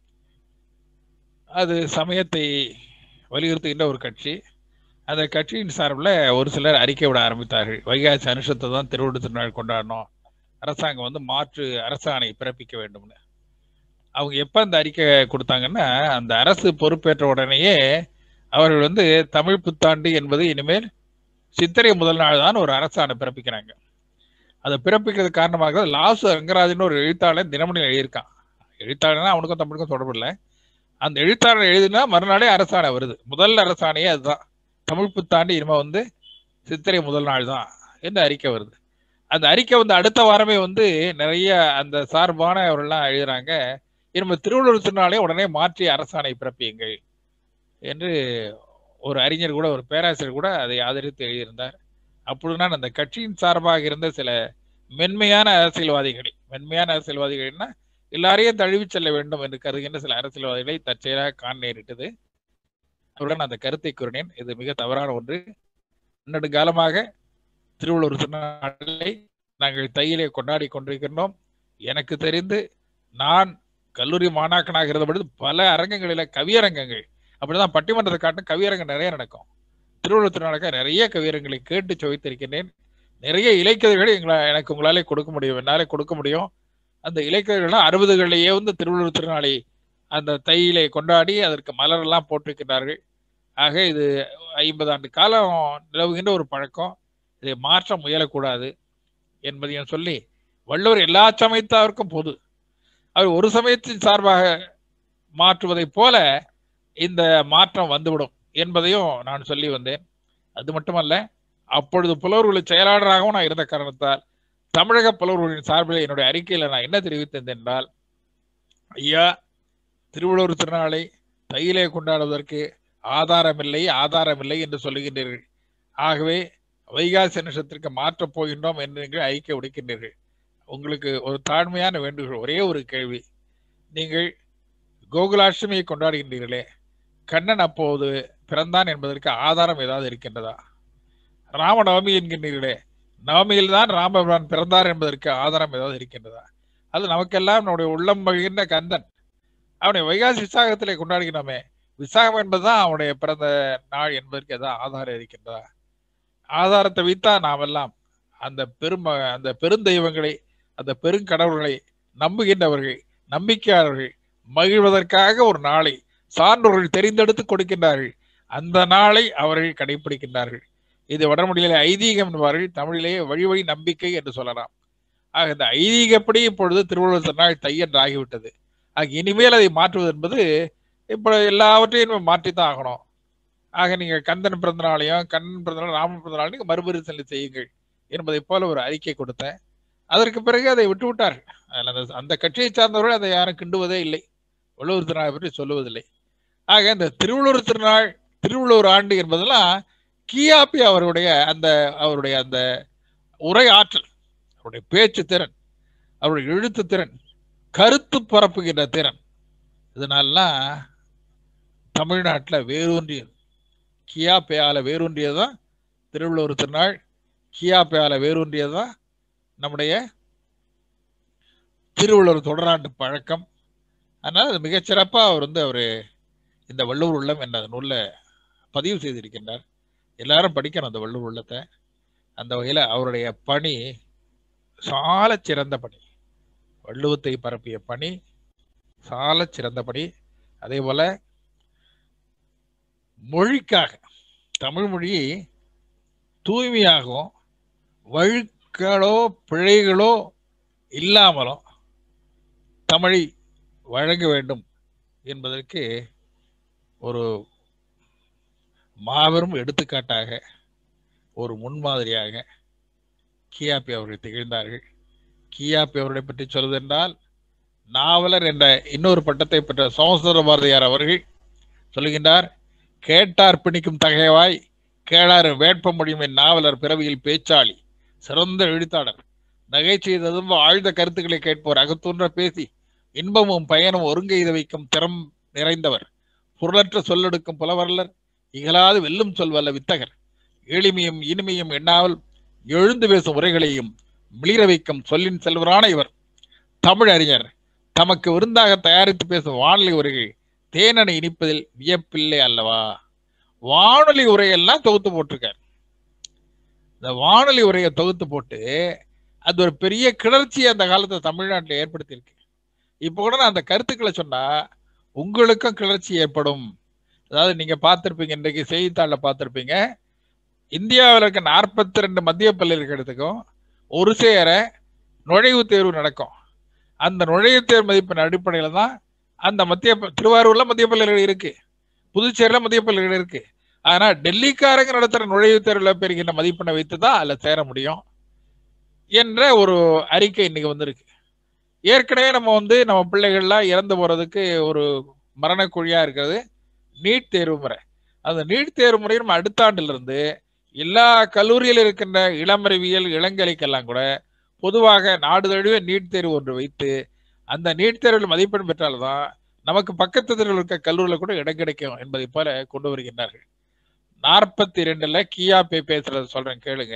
அது சமயத்தை வலியுறுத்துகின்ற ஒரு கட்சி அந்த கட்சியின் சார்பில் ஒரு சிலர் அறிக்கை விட ஆரம்பித்தார்கள் வைகாசி அனுஷத்தை தான் திருவள்ளுவர் திருநாள் கொண்டாடணும் அரசாங்கம் வந்து மாற்று அரசாணை பிறப்பிக்க வேண்டும்னு அவங்க எப்ப அந்த அறிக்கை கொடுத்தாங்கன்னா அந்த அரசு பொறுப்பேற்ற உடனேயே அவர்கள் வந்து தமிழ் புத்தாண்டு என்பது இனிமேல் சித்திரை முதல் நாள் தான் ஒரு அரசாணை பிறப்பிக்கிறாங்க அதை பிறப்பிக்கிறது காரணமாக லாசு ரங்கராஜன் ஒரு எழுத்தாளர் தினமணி எழுதியிருக்கான் எழுத்தாளர்னா அவனுக்கும் தமிழுக்கும் தொடர்பு இல்லை அந்த எழுத்தாளர் எழுதினா மறுநாளே அரசாணை வருது முதல் அரசாணையே அதுதான் தமிழ் புத்தாண்டு இனிமே வந்து சித்திரை முதல் நாள் தான் என்று அறிக்கை வருது அந்த அறிக்கை வந்து அடுத்த வாரமே வந்து நிறைய அந்த சார்பான அவரெல்லாம் எழுதுறாங்க இனிமே திருவள்ளுவர் திருநாளே உடனே மாற்றி அரசாணை பிறப்பியுங்கள் என்று ஒரு அறிஞர் கூட ஒரு பேராசிரியர் கூட அதை ஆதரித்து எழுதியிருந்தார் அப்பொழுதுதான் அந்த கட்சியின் சார்பாக இருந்த சில மென்மையான அரசியல்வாதிகளை மென்மையான அரசியல்வாதிகள்னா எல்லாரையும் தழுவி செல்ல வேண்டும் என்று கருதுகின்ற சில அரசியல்வாதிகளை தற்செயலாக காண நேரிட்டது அவருடன் அந்த கருத்தை கூறினேன் இது மிக தவறான ஒன்று நெடுங்காலமாக திருவள்ளுவர் திருநாளை நாங்கள் தையிலே கொண்டாடி கொண்டிருக்கின்றோம் எனக்கு தெரிந்து நான் கல்லூரி மாணாக்கனாக இருந்த பொழுது பல அரங்கங்களில கவியரங்கங்கள் அப்படிதான் பட்டிமன்றத்தை காட்டும் கவியரங்கம் நிறைய நடக்கும் திருவள்ளுவர் திருநாளுக்கு நிறைய கவியரங்களை கேட்டு சுவைத்திருக்கின்றேன் நிறைய இலக்கியங்களை எங்களை எனக்கு உங்களாலே கொடுக்க முடியும் என்னாலே கொடுக்க முடியும் அந்த இலக்கியங்கள்லாம் அறுபதுகளிலேயே வந்து திருவள்ளுவர் திருநாளை அந்த தையிலே கொண்டாடி அதற்கு மலர் எல்லாம் போட்டிருக்கிறார்கள் ஆக இது ஐம்பது ஆண்டு காலம் நிலவுகின்ற ஒரு பழக்கம் இதை மாற்ற முயலக்கூடாது என்பதையும் சொல்லி வள்ளுவர் எல்லா சமயத்தாருக்கும் பொது அவர் ஒரு சமயத்தின் சார்பாக மாற்றுவதைப் போல இந்த மாற்றம் வந்துவிடும் என்பதையும் நான் சொல்லி வந்தேன் அது மட்டுமல்ல அப்பொழுது புலவர்களின் செயலாளராகவும் நான் இருந்த காரணத்தால் தமிழக புலவர்களின் சார்பில் என்னுடைய அறிக்கையில் நான் என்ன தெரிவித்தேன் என்றால் ஐயா திருவள்ளுவர் திருநாளை தையிலே கொண்டாடுவதற்கு ஆதாரமில்லை ஆதாரமில்லை என்று சொல்லுகின்றீர்கள் ஆகவே வைகாசி நிமிஷத்திற்கு மாற்றப் போகின்றோம் என்று நீங்கள் ஐக்கிய உடைக்கின்றீர்கள் உங்களுக்கு ஒரு தாழ்மையான வேண்டுகோள் ஒரே ஒரு கேள்வி நீங்கள் கோகுலாஷ்டமியை கொண்டாடுகின்றீர்களே கண்ணன் அப்போது பிறந்தான் என்பதற்கு ஆதாரம் ஏதாவது இருக்கின்றதா ராமநவமி என்கின்றீர்களே நவமியில் தான் ராமபிரான் பிறந்தார் என்பதற்கு ஆதாரம் ஏதாவது இருக்கின்றதா அது நமக்கெல்லாம் நம்முடைய உள்ளம் மகிழ்ந்த கந்தன் அவனை வைகாசி விசாகத்திலே கொண்டாடுகிறோமே விசாகம் என்பதுதான் அவனுடைய பிறந்த நாள் என்பதற்கு எதாவது ஆதாரம் இருக்கின்றதா ஆதாரத்தை வைத்தா நாமெல்லாம் அந்த பெரும் அந்த பெருந்தெய்வங்களை அந்த பெருங்கடவுள்களை நம்புகின்றவர்கள் நம்பிக்கையாளர்கள் மகிழ்வதற்காக ஒரு நாளை சான்றோர்கள் தெரிந்தெடுத்து கொடுக்கின்றார்கள் அந்த நாளை அவர்கள் கடைபிடிக்கின்றார்கள் இது வடமொழியிலே ஐதீகம் என்பார்கள் தமிழிலேயே வழி வழி நம்பிக்கை என்று சொல்லலாம் ஆக இந்த ஐதீகப்படி இப்பொழுது திருவள்ளுவர் திருநாள் தை என்று ஆகிவிட்டது ஆக இனிமேல் அதை மாற்றுவது என்பது இப்போ எல்லாவற்றையும் நம்ம மாற்றித்தான் ஆகணும் ஆக நீங்க கந்தன் பிறந்த நாளையும் கண்ணன் பிறந்த நாள் ராமன் பிறந்த நாள் நீங்க மறுபரிசீலனை செய்யுங்கள் என்பதை போல ஒரு அறிக்கை கொடுத்தேன் அதற்கு பிறகு அதை விட்டு விட்டார்கள் அதில் அந்த அந்த கட்சியை சார்ந்தவர்கள் அதை யாரும் கிண்டுவதே இல்லை வள்ளுவர் திருநாளை பற்றி சொல்லுவதில்லை ஆக இந்த திருவள்ளுவர் திருநாள் திருவள்ளுவர் ஆண்டு என்பதெல்லாம் கியாபி அவருடைய அந்த அவருடைய அந்த உரை ஆற்றல் அவருடைய பேச்சு திறன் அவருடைய எழுத்து திறன் கருத்து பரப்புகின்ற திறன் இதனாலாம் தமிழ்நாட்டில் வேரூன்றியது கியாப்பையால வேரூன்றியது தான் திருவள்ளுவர் திருநாள் கியாப்பையால வேரூன்றியது தான் நம்முடைய திருவள்ளுவர் தொடராண்டு பழக்கம் அதனால அது மிகச்சிறப்பாக அவர் வந்து அவர் இந்த வள்ளுவர் உள்ளம் என்ற நூலில் பதிவு செய்திருக்கின்றார் எல்லாரும் படிக்கணும் அந்த வள்ளுவர் உள்ளத்தை அந்த வகையில் அவருடைய பணி சால சிறந்த பணி வள்ளுவத்தை பரப்பிய பணி சால சிறந்த பணி அதே போல மொழிக்காக தமிழ் மொழி தூய்மையாகவும் வழுக்களோ பிழைகளோ இல்லாமலும் தமிழை வழங்க வேண்டும் என்பதற்கு ஒரு மாபெரும் எடுத்துக்காட்டாக ஒரு முன்மாதிரியாக கியாபி அவர்கள் திகழ்ந்தார்கள் கியாபி அவர்களை பற்றி சொல்வதென்றால் நாவலர் என்ற இன்னொரு பட்டத்தை பெற்ற சோமசுந்தர பாரதியார் அவர்கள் சொல்லுகின்றார் கேட்டார் பிணிக்கும் தகைவாய் கேளாறு வேட்ப முடியும் என் நாவலர் பிறவியில் பேச்சாளி சிறந்த எழுத்தாளர் நகைச்சுவை ததும்ப ஆழ்ந்த கருத்துக்களை கேட்போர் அகத்தூன்ற பேசி இன்பமும் பயனும் ஒருங்கெய்த வைக்கும் திறம் நிறைந்தவர் பொருளற்ற சொல்லெடுக்கும் புலவரலர் இகழாது வெல்லும் சொல்வல்ல வித்தகர் எளிமையும் இனிமையும் எண்ணாமல் எழுந்து பேசும் உரைகளையும் மிளிர வைக்கும் சொல்லின் செல்வரான இவர் தமிழ் அறிஞர் தமக்கு விருந்தாக தயாரித்து பேசும் வானொலி உரைகள் தேனனை இனிப்பதில் வியப்பில்லை அல்லவா வானொலி உரையெல்லாம் தொகுத்து போட்டிருக்கார் இந்த வானொலி உரையை தொகுத்து போட்டு அது ஒரு பெரிய கிளர்ச்சியை அந்த காலத்துல தமிழ்நாட்டில் ஏற்படுத்தியிருக்கு இப்போ கூட நான் அந்த கருத்துக்களை சொன்னா உங்களுக்கும் கிளர்ச்சி ஏற்படும் அதாவது நீங்க பார்த்திருப்பீங்க இன்றைக்கு செய்தித்தாளில் பார்த்திருப்பீங்க இந்தியாவில் இருக்க நாற்பத்தி ரெண்டு மத்திய பல்கலைக்கழகத்துக்கும் ஒரு சேர நுழைவுத் தேர்வு நடக்கும் அந்த நுழைவுத் தேர்வு மதிப்பின் அடிப்படையில் தான் அந்த மத்திய ப- திருவாரூர்ல மத்திய பல்கலைக்கழகம் இருக்கு புதுச்சேரியில மத்திய பல்கலைக்கழகம் இருக்கு ஆனா டெல்லிக்காரங்க நடத்துற நுழைவுத் தேர்வில் பெறுகின்ற மதிப்பெண்ணை வைத்து தான் அதில் சேர முடியும் என்ற ஒரு அறிக்கை இன்னைக்கு வந்திருக்கு ஏற்கனவே நம்ம வந்து நம்ம பிள்ளைகள்லாம் இறந்து போறதுக்கு ஒரு மரணக்குழியா இருக்கிறது நீட் தேர்வு முறை அந்த நீட் தேர்வு முறை நம்ம அடுத்த ஆண்டுல இருந்து எல்லா கல்லூரியில் இருக்கின்ற இளமறிவியல் இளங்கலைக்கெல்லாம் கூட பொதுவாக நாடு தழுவிய நீட் தேர்வு ஒன்று வைத்து அந்த நீட் தேர்வில் மதிப்பெண் பெற்றால்தான் நமக்கு பக்கத்து தெருவில் இருக்க கல்லூரியில் கூட இடம் கிடைக்கும் என்பதை போல கொண்டு வருகின்றார்கள் நாற்பத்தி ரெண்டுல கியா பே பேசுறத சொல்றேன் கேளுங்க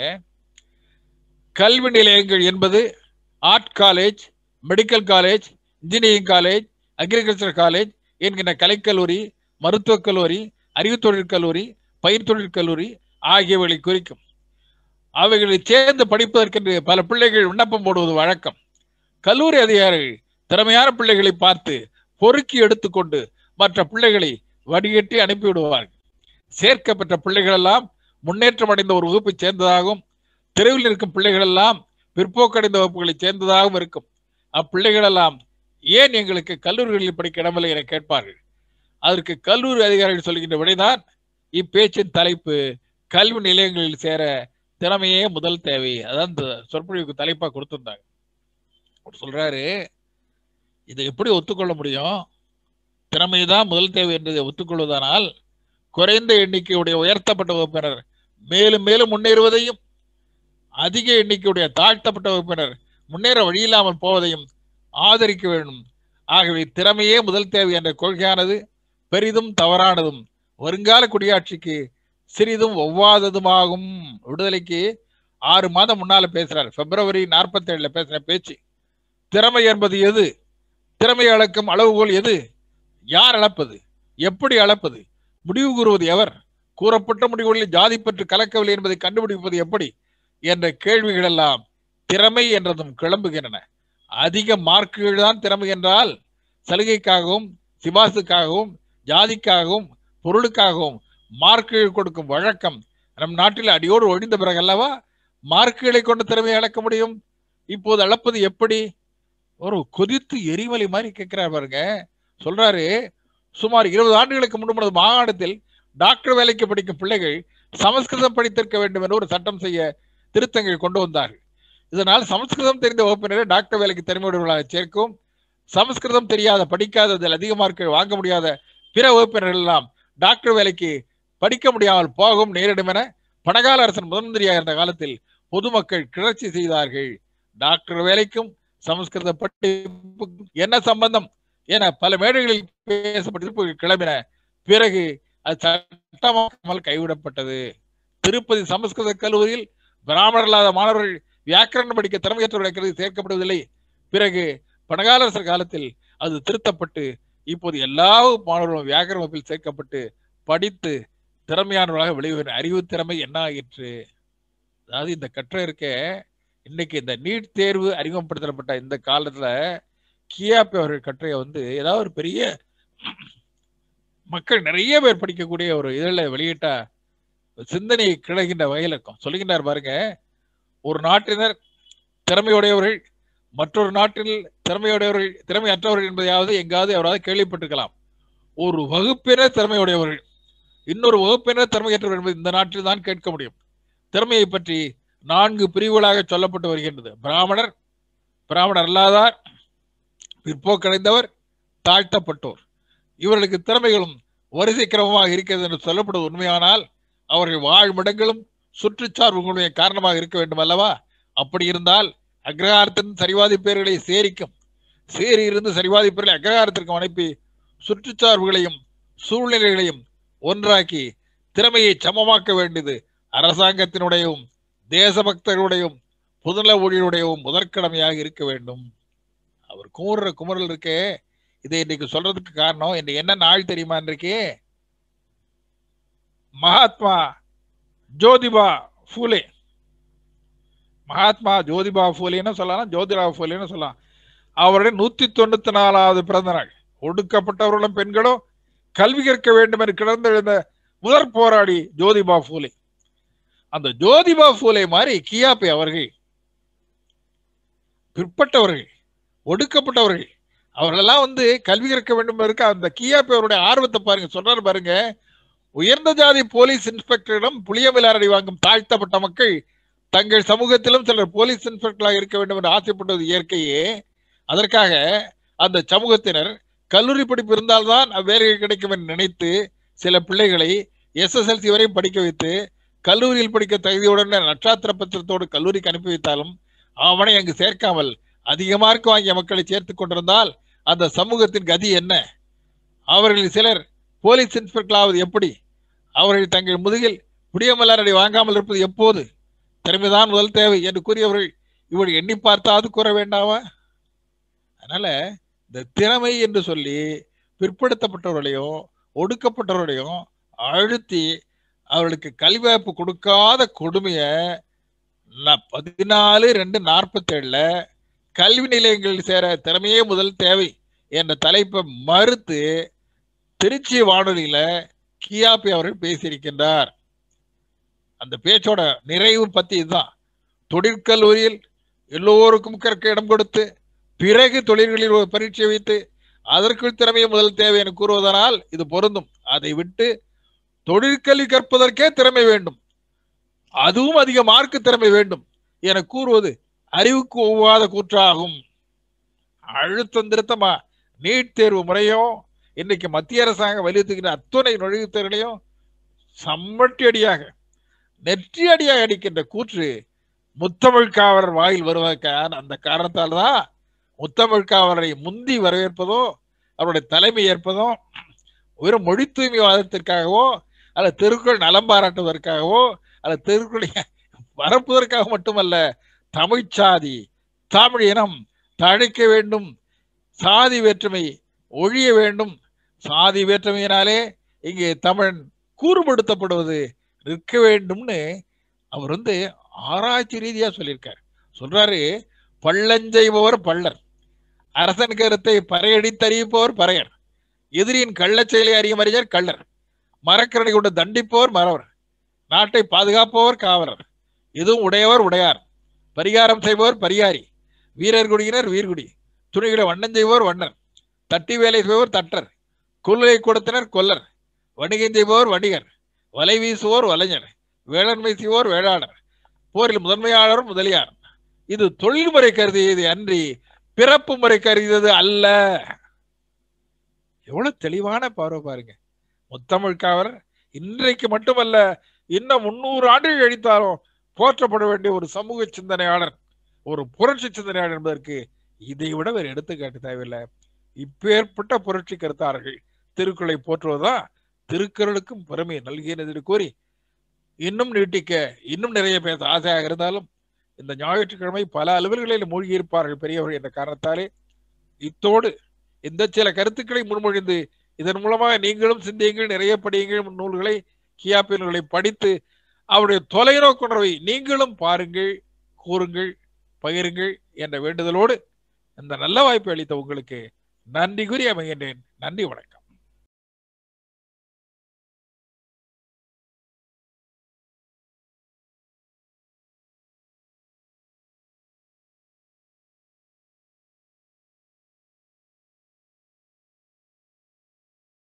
கல்வி நிலையங்கள் என்பது art college medical college engineering college agriculture college என்கின்ற கலைக்கல்லூரி மருத்துவக் கல்லூரி அறிவுத் தொழிற் கல்லூரி பயிர் தொழிற் கல்லூரி ஆகியவைகளை குறிக்கும் அவைகளை சேர்ந்து படிப்பதற்கென்று பல பிள்ளைகள் விண்ணப்பம் போடுவது வழக்கம் கல்லூரி அதிகாரிகள் திறமையான பிள்ளைகளை பார்த்து பொறுக்கி எடுத்துக்கொண்டு மற்ற பிள்ளைகளை வடிகட்டி அனுப்பிவிடுவார்கள் சேர்க்கப்பட்ட பிள்ளைகள் எல்லாம் முன்னேற்றம் அடைந்த ஒரு வகுப்பை சேர்ந்ததாகவும் தெருவில் இருக்கும் பிள்ளைகள் எல்லாம் பிற்போக்கடைந்த வகுப்புகளை சேர்ந்ததாகவும் இருக்கும் அப்பிள்ளைகள் எல்லாம் ஏன் எங்களுக்கு கல்லூரிகளில் படிக்க இடமில்லை என கேட்பார்கள் அதற்கு கல்லூரி அதிகாரிகள் சொல்கின்ற விடைதான் இப்பேச்சின் தலைப்பு கல்வி நிலையங்களில் சேர திறமையே முதல் தேவை அதான் இந்த சொற்பொழிவுக்கு தலைப்பா கொடுத்திருந்தாங்க அவர் சொல்றாரு இதை எப்படி ஒத்துக்கொள்ள முடியும் திறமைதான் முதல் தேவை என்பதை ஒத்துக்கொள்வதானால் குறைந்த எண்ணிக்கையுடைய உயர்த்தப்பட்ட வகுப்பினர் மேலும் மேலும் முன்னேறுவதையும் அதிக எண்ணிக்கையுடைய தாழ்த்தப்பட்ட வகுப்பினர் முன்னேற வழியில்லாமல் போவதையும் ஆதரிக்க வேண்டும் ஆகவே திறமையே முதல் தேவை என்ற கொள்கையானது பெரிதும் தவறானதும் வருங்கால குடியாட்சிக்கு சிறிதும் ஒவ்வாததுமாகும் விடுதலைக்கு ஆறு மாதம் முன்னால பேசுறாரு பிப்ரவரி நாற்பத்தி ஏழுல பேசுற பேச்சு திறமை என்பது எது திறமை அளக்கும் அளவுகோல் எது யார் அளப்பது எப்படி அளப்பது முடிவு கூறுவது எவர் கூறப்பட்ட முடிவுகளில் ஜாதி பற்று கலக்கவில்லை என்பதை கண்டுபிடிப்பது எப்படி என்ற கேள்விகள் எல்லாம் திறமை என்றதும் கிளம்புகின்றன அதிக மார்க்குகள் தான் திறமை என்றால் சலுகைக்காகவும் சிபாசுக்காகவும் ஜாதிக்காகவும் பொருளுக்காகவும் மார்க்குகள் கொடுக்கும் வழக்கம் நம் நாட்டில் அடியோடு ஒழிந்த பிறகு அல்லவா மார்க்குகளை கொண்டு திறமையை அளக்க முடியும் இப்போது அளப்பது எப்படி ஒரு கொதித்து எரிமலை மாதிரி கேட்கிறார் பாருங்க சொல்றாரு சுமார் இருபது ஆண்டுகளுக்கு முன்பு நமது மாகாணத்தில் டாக்டர் வேலைக்கு படிக்கும் பிள்ளைகள் சமஸ்கிருதம் படித்திருக்க வேண்டும் என்று ஒரு சட்டம் செய்ய திருத்தங்கள் கொண்டு வந்தார்கள் இதனால் சமஸ்கிருதம் தெரிந்த வகுப்பினரை டாக்டர் வேலைக்கு திறமையுடையவர்களாக சேர்க்கும் சமஸ்கிருதம் தெரியாத படிக்காத அதில் அதிக மார்க்கள் வாங்க முடியாத பிற வகுப்பினர்கள் எல்லாம் டாக்டர் வேலைக்கு படிக்க முடியாமல் போகும் நேரிடும் என பனகால அரசன் முதன்மந்திரியாக இருந்த காலத்தில் பொதுமக்கள் கிளர்ச்சி செய்தார்கள் டாக்டர் வேலைக்கும் சமஸ்கிருத படிப்புக்கும் என்ன சம்பந்தம் என பல மேடைகளில் பேசப்பட்ட தீர்ப்புகள் கிளம்பின பிறகு அது சட்டமாக்காமல் கைவிடப்பட்டது திருப்பதி சமஸ்கிருத கல்லூரியில் பிராமணர் இல்லாத மாணவர்கள் வியாக்கரணம் படிக்க திறமையற்றவர்கள் சேர்க்கப்படுவதில்லை பிறகு பனகாலரசர் காலத்தில் அது திருத்தப்பட்டு இப்போது எல்லா மாணவர்களும் வியாக்கரண வகுப்பில் சேர்க்கப்பட்டு படித்து திறமையானவர்களாக வெளிவரும் அறிவு திறமை என்ன ஆயிற்று அதாவது இந்த கட்டுரை இருக்க இன்னைக்கு இந்த நீட் தேர்வு அறிமுகப்படுத்தப்பட்ட இந்த காலத்துல கியாபி அவர்கள் கட்டுரையை வந்து ஏதாவது ஒரு பெரிய மக்கள் நிறைய பேர் படிக்கக்கூடிய ஒரு இதழில் வெளியிட்டா சிந்தனையை கிழகின்ற வகையில் இருக்கும் சொல்லுகின்றார் பாருங்க ஒரு நாட்டினர் திறமையுடையவர்கள் மற்றொரு நாட்டில் திறமையுடையவர்கள் திறமையற்றவர்கள் என்பதையாவது எங்காவது எவராவது கேள்விப்பட்டிருக்கலாம் ஒரு வகுப்பினர் திறமையுடையவர்கள் இன்னொரு வகுப்பினர் திறமையற்றவர்கள் என்பது இந்த நாட்டில் தான் கேட்க முடியும் திறமையை பற்றி நான்கு பிரிவுகளாக சொல்லப்பட்டு வருகின்றது பிராமணர் பிராமணர் அல்லாதார் பிற்போக்கடைந்தவர் தாழ்த்தப்பட்டோர் இவர்களுக்கு திறமைகளும் வரிசை கிரமமாக இருக்கிறது என்று சொல்லப்படுவது உண்மையானால் அவர்கள் வாழ்மிடங்களும் சுற்றுச்சார்புகளுடைய காரணமாக இருக்க வேண்டும் அல்லவா அப்படி இருந்தால் அக்ரஹாரத்தின் சரிவாதி பேர்களை சேரிக்கும் சேரி இருந்து சரிவாதி பேர்களை அக்ரஹாரத்திற்கும் அனுப்பி சுற்றுச்சார்புகளையும் சூழ்நிலைகளையும் ஒன்றாக்கி திறமையை சமமாக்க வேண்டியது அரசாங்கத்தினுடையவும் தேசபக்தர்களுடையும் பொதுநல ஊழியருடையவும் முதற்கடமையாக இருக்க வேண்டும் அவர் கூறுற குமரல் இருக்கே இதை இன்னைக்கு சொல்றதுக்கு காரணம் இன்னைக்கு என்ன நாள் தெரியுமா இன்றைக்கு மகாத்மா ஜோதிபா ஃபூலே மகாத்மா ஜோதிபா ஃபூலேன்னு சொல்லலாம் ஜோதிரா ஃபூலேன்னு சொல்லலாம் அவருடைய நூத்தி தொண்ணூத்தி நாலாவது பிறந்த நாள் ஒடுக்கப்பட்டவர்களும் பெண்களும் கல்வி கற்க வேண்டும் என்று கிடந்தெழுந்த முதற் போராடி ஜோதிபா ஃபூலே அந்த ஜோதிபா ஃபூலே மாதிரி கியாபி அவர்கள் பிற்பட்டவர்கள் ஒடுக்கப்பட்டவர்கள் அவர்களெல்லாம் வந்து கல்வி கற்க வேண்டும் இருக்க அந்த கியாபி அவருடைய ஆர்வத்தை பாருங்க சொல்றாரு பாருங்க உயர்ந்த ஜாதி போலீஸ் இன்ஸ்பெக்டரிடம் புளியமிலாரடி வாங்கும் தாழ்த்தப்பட்ட மக்கள் தங்கள் சமூகத்திலும் சிலர் போலீஸ் இன்ஸ்பெக்டராக இருக்க வேண்டும் என்று ஆசைப்பட்டது இயற்கையே அதற்காக அந்த சமூகத்தினர் கல்லூரி படிப்பு இருந்தால்தான் அவ்வேலைகள் கிடைக்கும் என்று நினைத்து சில பிள்ளைகளை எஸ்எஸ்எல்சி வரை படிக்க வைத்து கல்லூரியில் படிக்க தகுதியுடன் நட்சாத்திர பத்திரத்தோடு கல்லூரிக்கு அனுப்பி வைத்தாலும் அவனை அங்கு சேர்க்காமல் அதிக மார்க் வாங்கிய மக்களை சேர்த்துக் கொண்டிருந்தால் அந்த சமூகத்தின் கதி என்ன அவர்களில் சிலர் போலீஸ் இன்ஸ்பெக்டராவது எப்படி அவர்கள் தங்கள் முதுகில் புடியமலரடி வாங்காமல் இருப்பது எப்போது திறமைதான் முதல் தேவை என்று கூறியவர்கள் இவள் எண்ணி பார்த்தாவது கூற வேண்டாமா அதனால இந்த திறமை என்று சொல்லி பிற்படுத்தப்பட்டவர்களையும் ஒடுக்கப்பட்டவர்களையும் அழுத்தி அவர்களுக்கு கல்வி வாய்ப்பு கொடுக்காத கொடுமைய பதினாலு ரெண்டு நாற்பத்தேழுல கல்வி நிலையங்களில் சேர திறமையே முதல் தேவை என்ற தலைப்பை மறுத்து திருச்சி வானொலியில கியாபி அவர்கள் பேசியிருக்கின்றார் அந்த பேச்சோட நிறைவு பத்தி இதுதான் தொழிற்கல்லூரியில் எல்லோருக்கும் கற்க இடம் கொடுத்து பிறகு தொழில்களில் ஒரு பரீட்சை வைத்து அதற்குள் திறமையை முதல் தேவை என கூறுவதனால் இது பொருந்தும் அதை விட்டு தொழிற்கல்வி கற்பதற்கே திறமை வேண்டும் அதுவும் அதிக மார்க்கு திறமை வேண்டும் என கூறுவது அறிவுக்கு ஒவ்வாத கூற்றாகும் அழுத்தம் திருத்தமா நீட் தேர்வு முறையும் இன்னைக்கு மத்திய அரசாங்கம் வலியுறுத்துகிற அத்துணை நுழைவுத் தேர்வுகளையும் சம்மட்டி அடியாக நெற்றி அடியாக அடிக்கின்ற கூற்று முத்தமிழ் காவலர் வாயில் வருவதற்கான அந்த காரணத்தால் தான் முத்தமிழ் காவலரை முந்தி வரவேற்பதோ அவருடைய தலைமை ஏற்பதும் வெறும் மொழி தூய்மைவாதத்திற்காகவோ அல்லது திருக்குறள் நலம் பாராட்டுவதற்காகவோ அல்லது திருக்குறளை பரப்புவதற்காக மட்டுமல்ல தமிழ்ச்சாதி தமிழ் இனம் தழைக்க வேண்டும் சாதி வேற்றுமை ஒழிய வேண்டும் சாதி வேற்றுமையினாலே இங்கே தமிழன் கூறுபடுத்தப்படுவது நிற்க வேண்டும்னு அவர் வந்து ஆராய்ச்சி ரீதியா சொல்லியிருக்கார் சொல்றாரு பள்ளஞ்செய்பவர் பள்ளர் அரசன் கருத்தை பறையடித்தறிவிப்பவர் பறையர் எதிரியின் கள்ளச் செயலை அறியும் அறிஞர் கள்ளர் மரக்கரணை கொண்டு தண்டிப்பவர் மறவர் நாட்டை பாதுகாப்பவர் காவலர் எதுவும் உடையவர் உடையார் பரிகாரம் செய்பவர் பரிகாரி வீரர் குடியினர் வீர்குடி துணிகளை வண்ணம் செய்பவர் வண்ணர் தட்டி வேலை செய்பவர் தட்டர் கொள்கை கொடுத்தனர் கொல்லர் வணிகம் செய்பவர் வணிகர் வலை வீசுவோர் வலைஞர் வேளாண்மை செய்வோர் வேளாளர் போரில் முதன்மையாளர் முதலியார் இது தொழில்முறை கருதியது அன்றி பிறப்பு முறை கருதியது அல்ல எவ்வளவு தெளிவான பார்வை பாருங்க முத்தமிழ் காவலர் இன்றைக்கு மட்டுமல்ல இன்னும் முன்னூறு ஆண்டுகள் கழித்தாலும் போற்றப்பட வேண்டிய ஒரு சமூக சிந்தனையாளர் ஒரு புரட்சி சிந்தனையாளர் என்பதற்கு இதை விட வேறு எடுத்துக்காட்டு தேவையில்லை இப்பேற்பட்ட புரட்சி கருத்தார்கள் திருக்குறளை போற்றுவதுதான் திருக்குறளுக்கும் பெருமை நல்கியது என்று கூறி இன்னும் நீட்டிக்க இன்னும் நிறைய பேச ஆசையாக இருந்தாலும் இந்த ஞாயிற்றுக்கிழமை பல அலுவல்களில் மூழ்கியிருப்பார்கள் பெரியவர்கள் என்ற காரணத்தாலே இத்தோடு இந்த சில கருத்துக்களை முன்மொழிந்து இதன் மூலமாக நீங்களும் சிந்தியுங்கள் நிறைய படியுங்கள் நூல்களை கியாப்பி நூல்களை படித்து அவருடைய தொலைநோக்குணர்வை நீங்களும் பாருங்கள் கூறுங்கள் பகிருங்கள் என்ற வேண்டுதலோடு இந்த நல்ல வாய்ப்பை அளித்த உங்களுக்கு நன்றி கூறி அமைகின்றேன் நன்றி வணக்கம்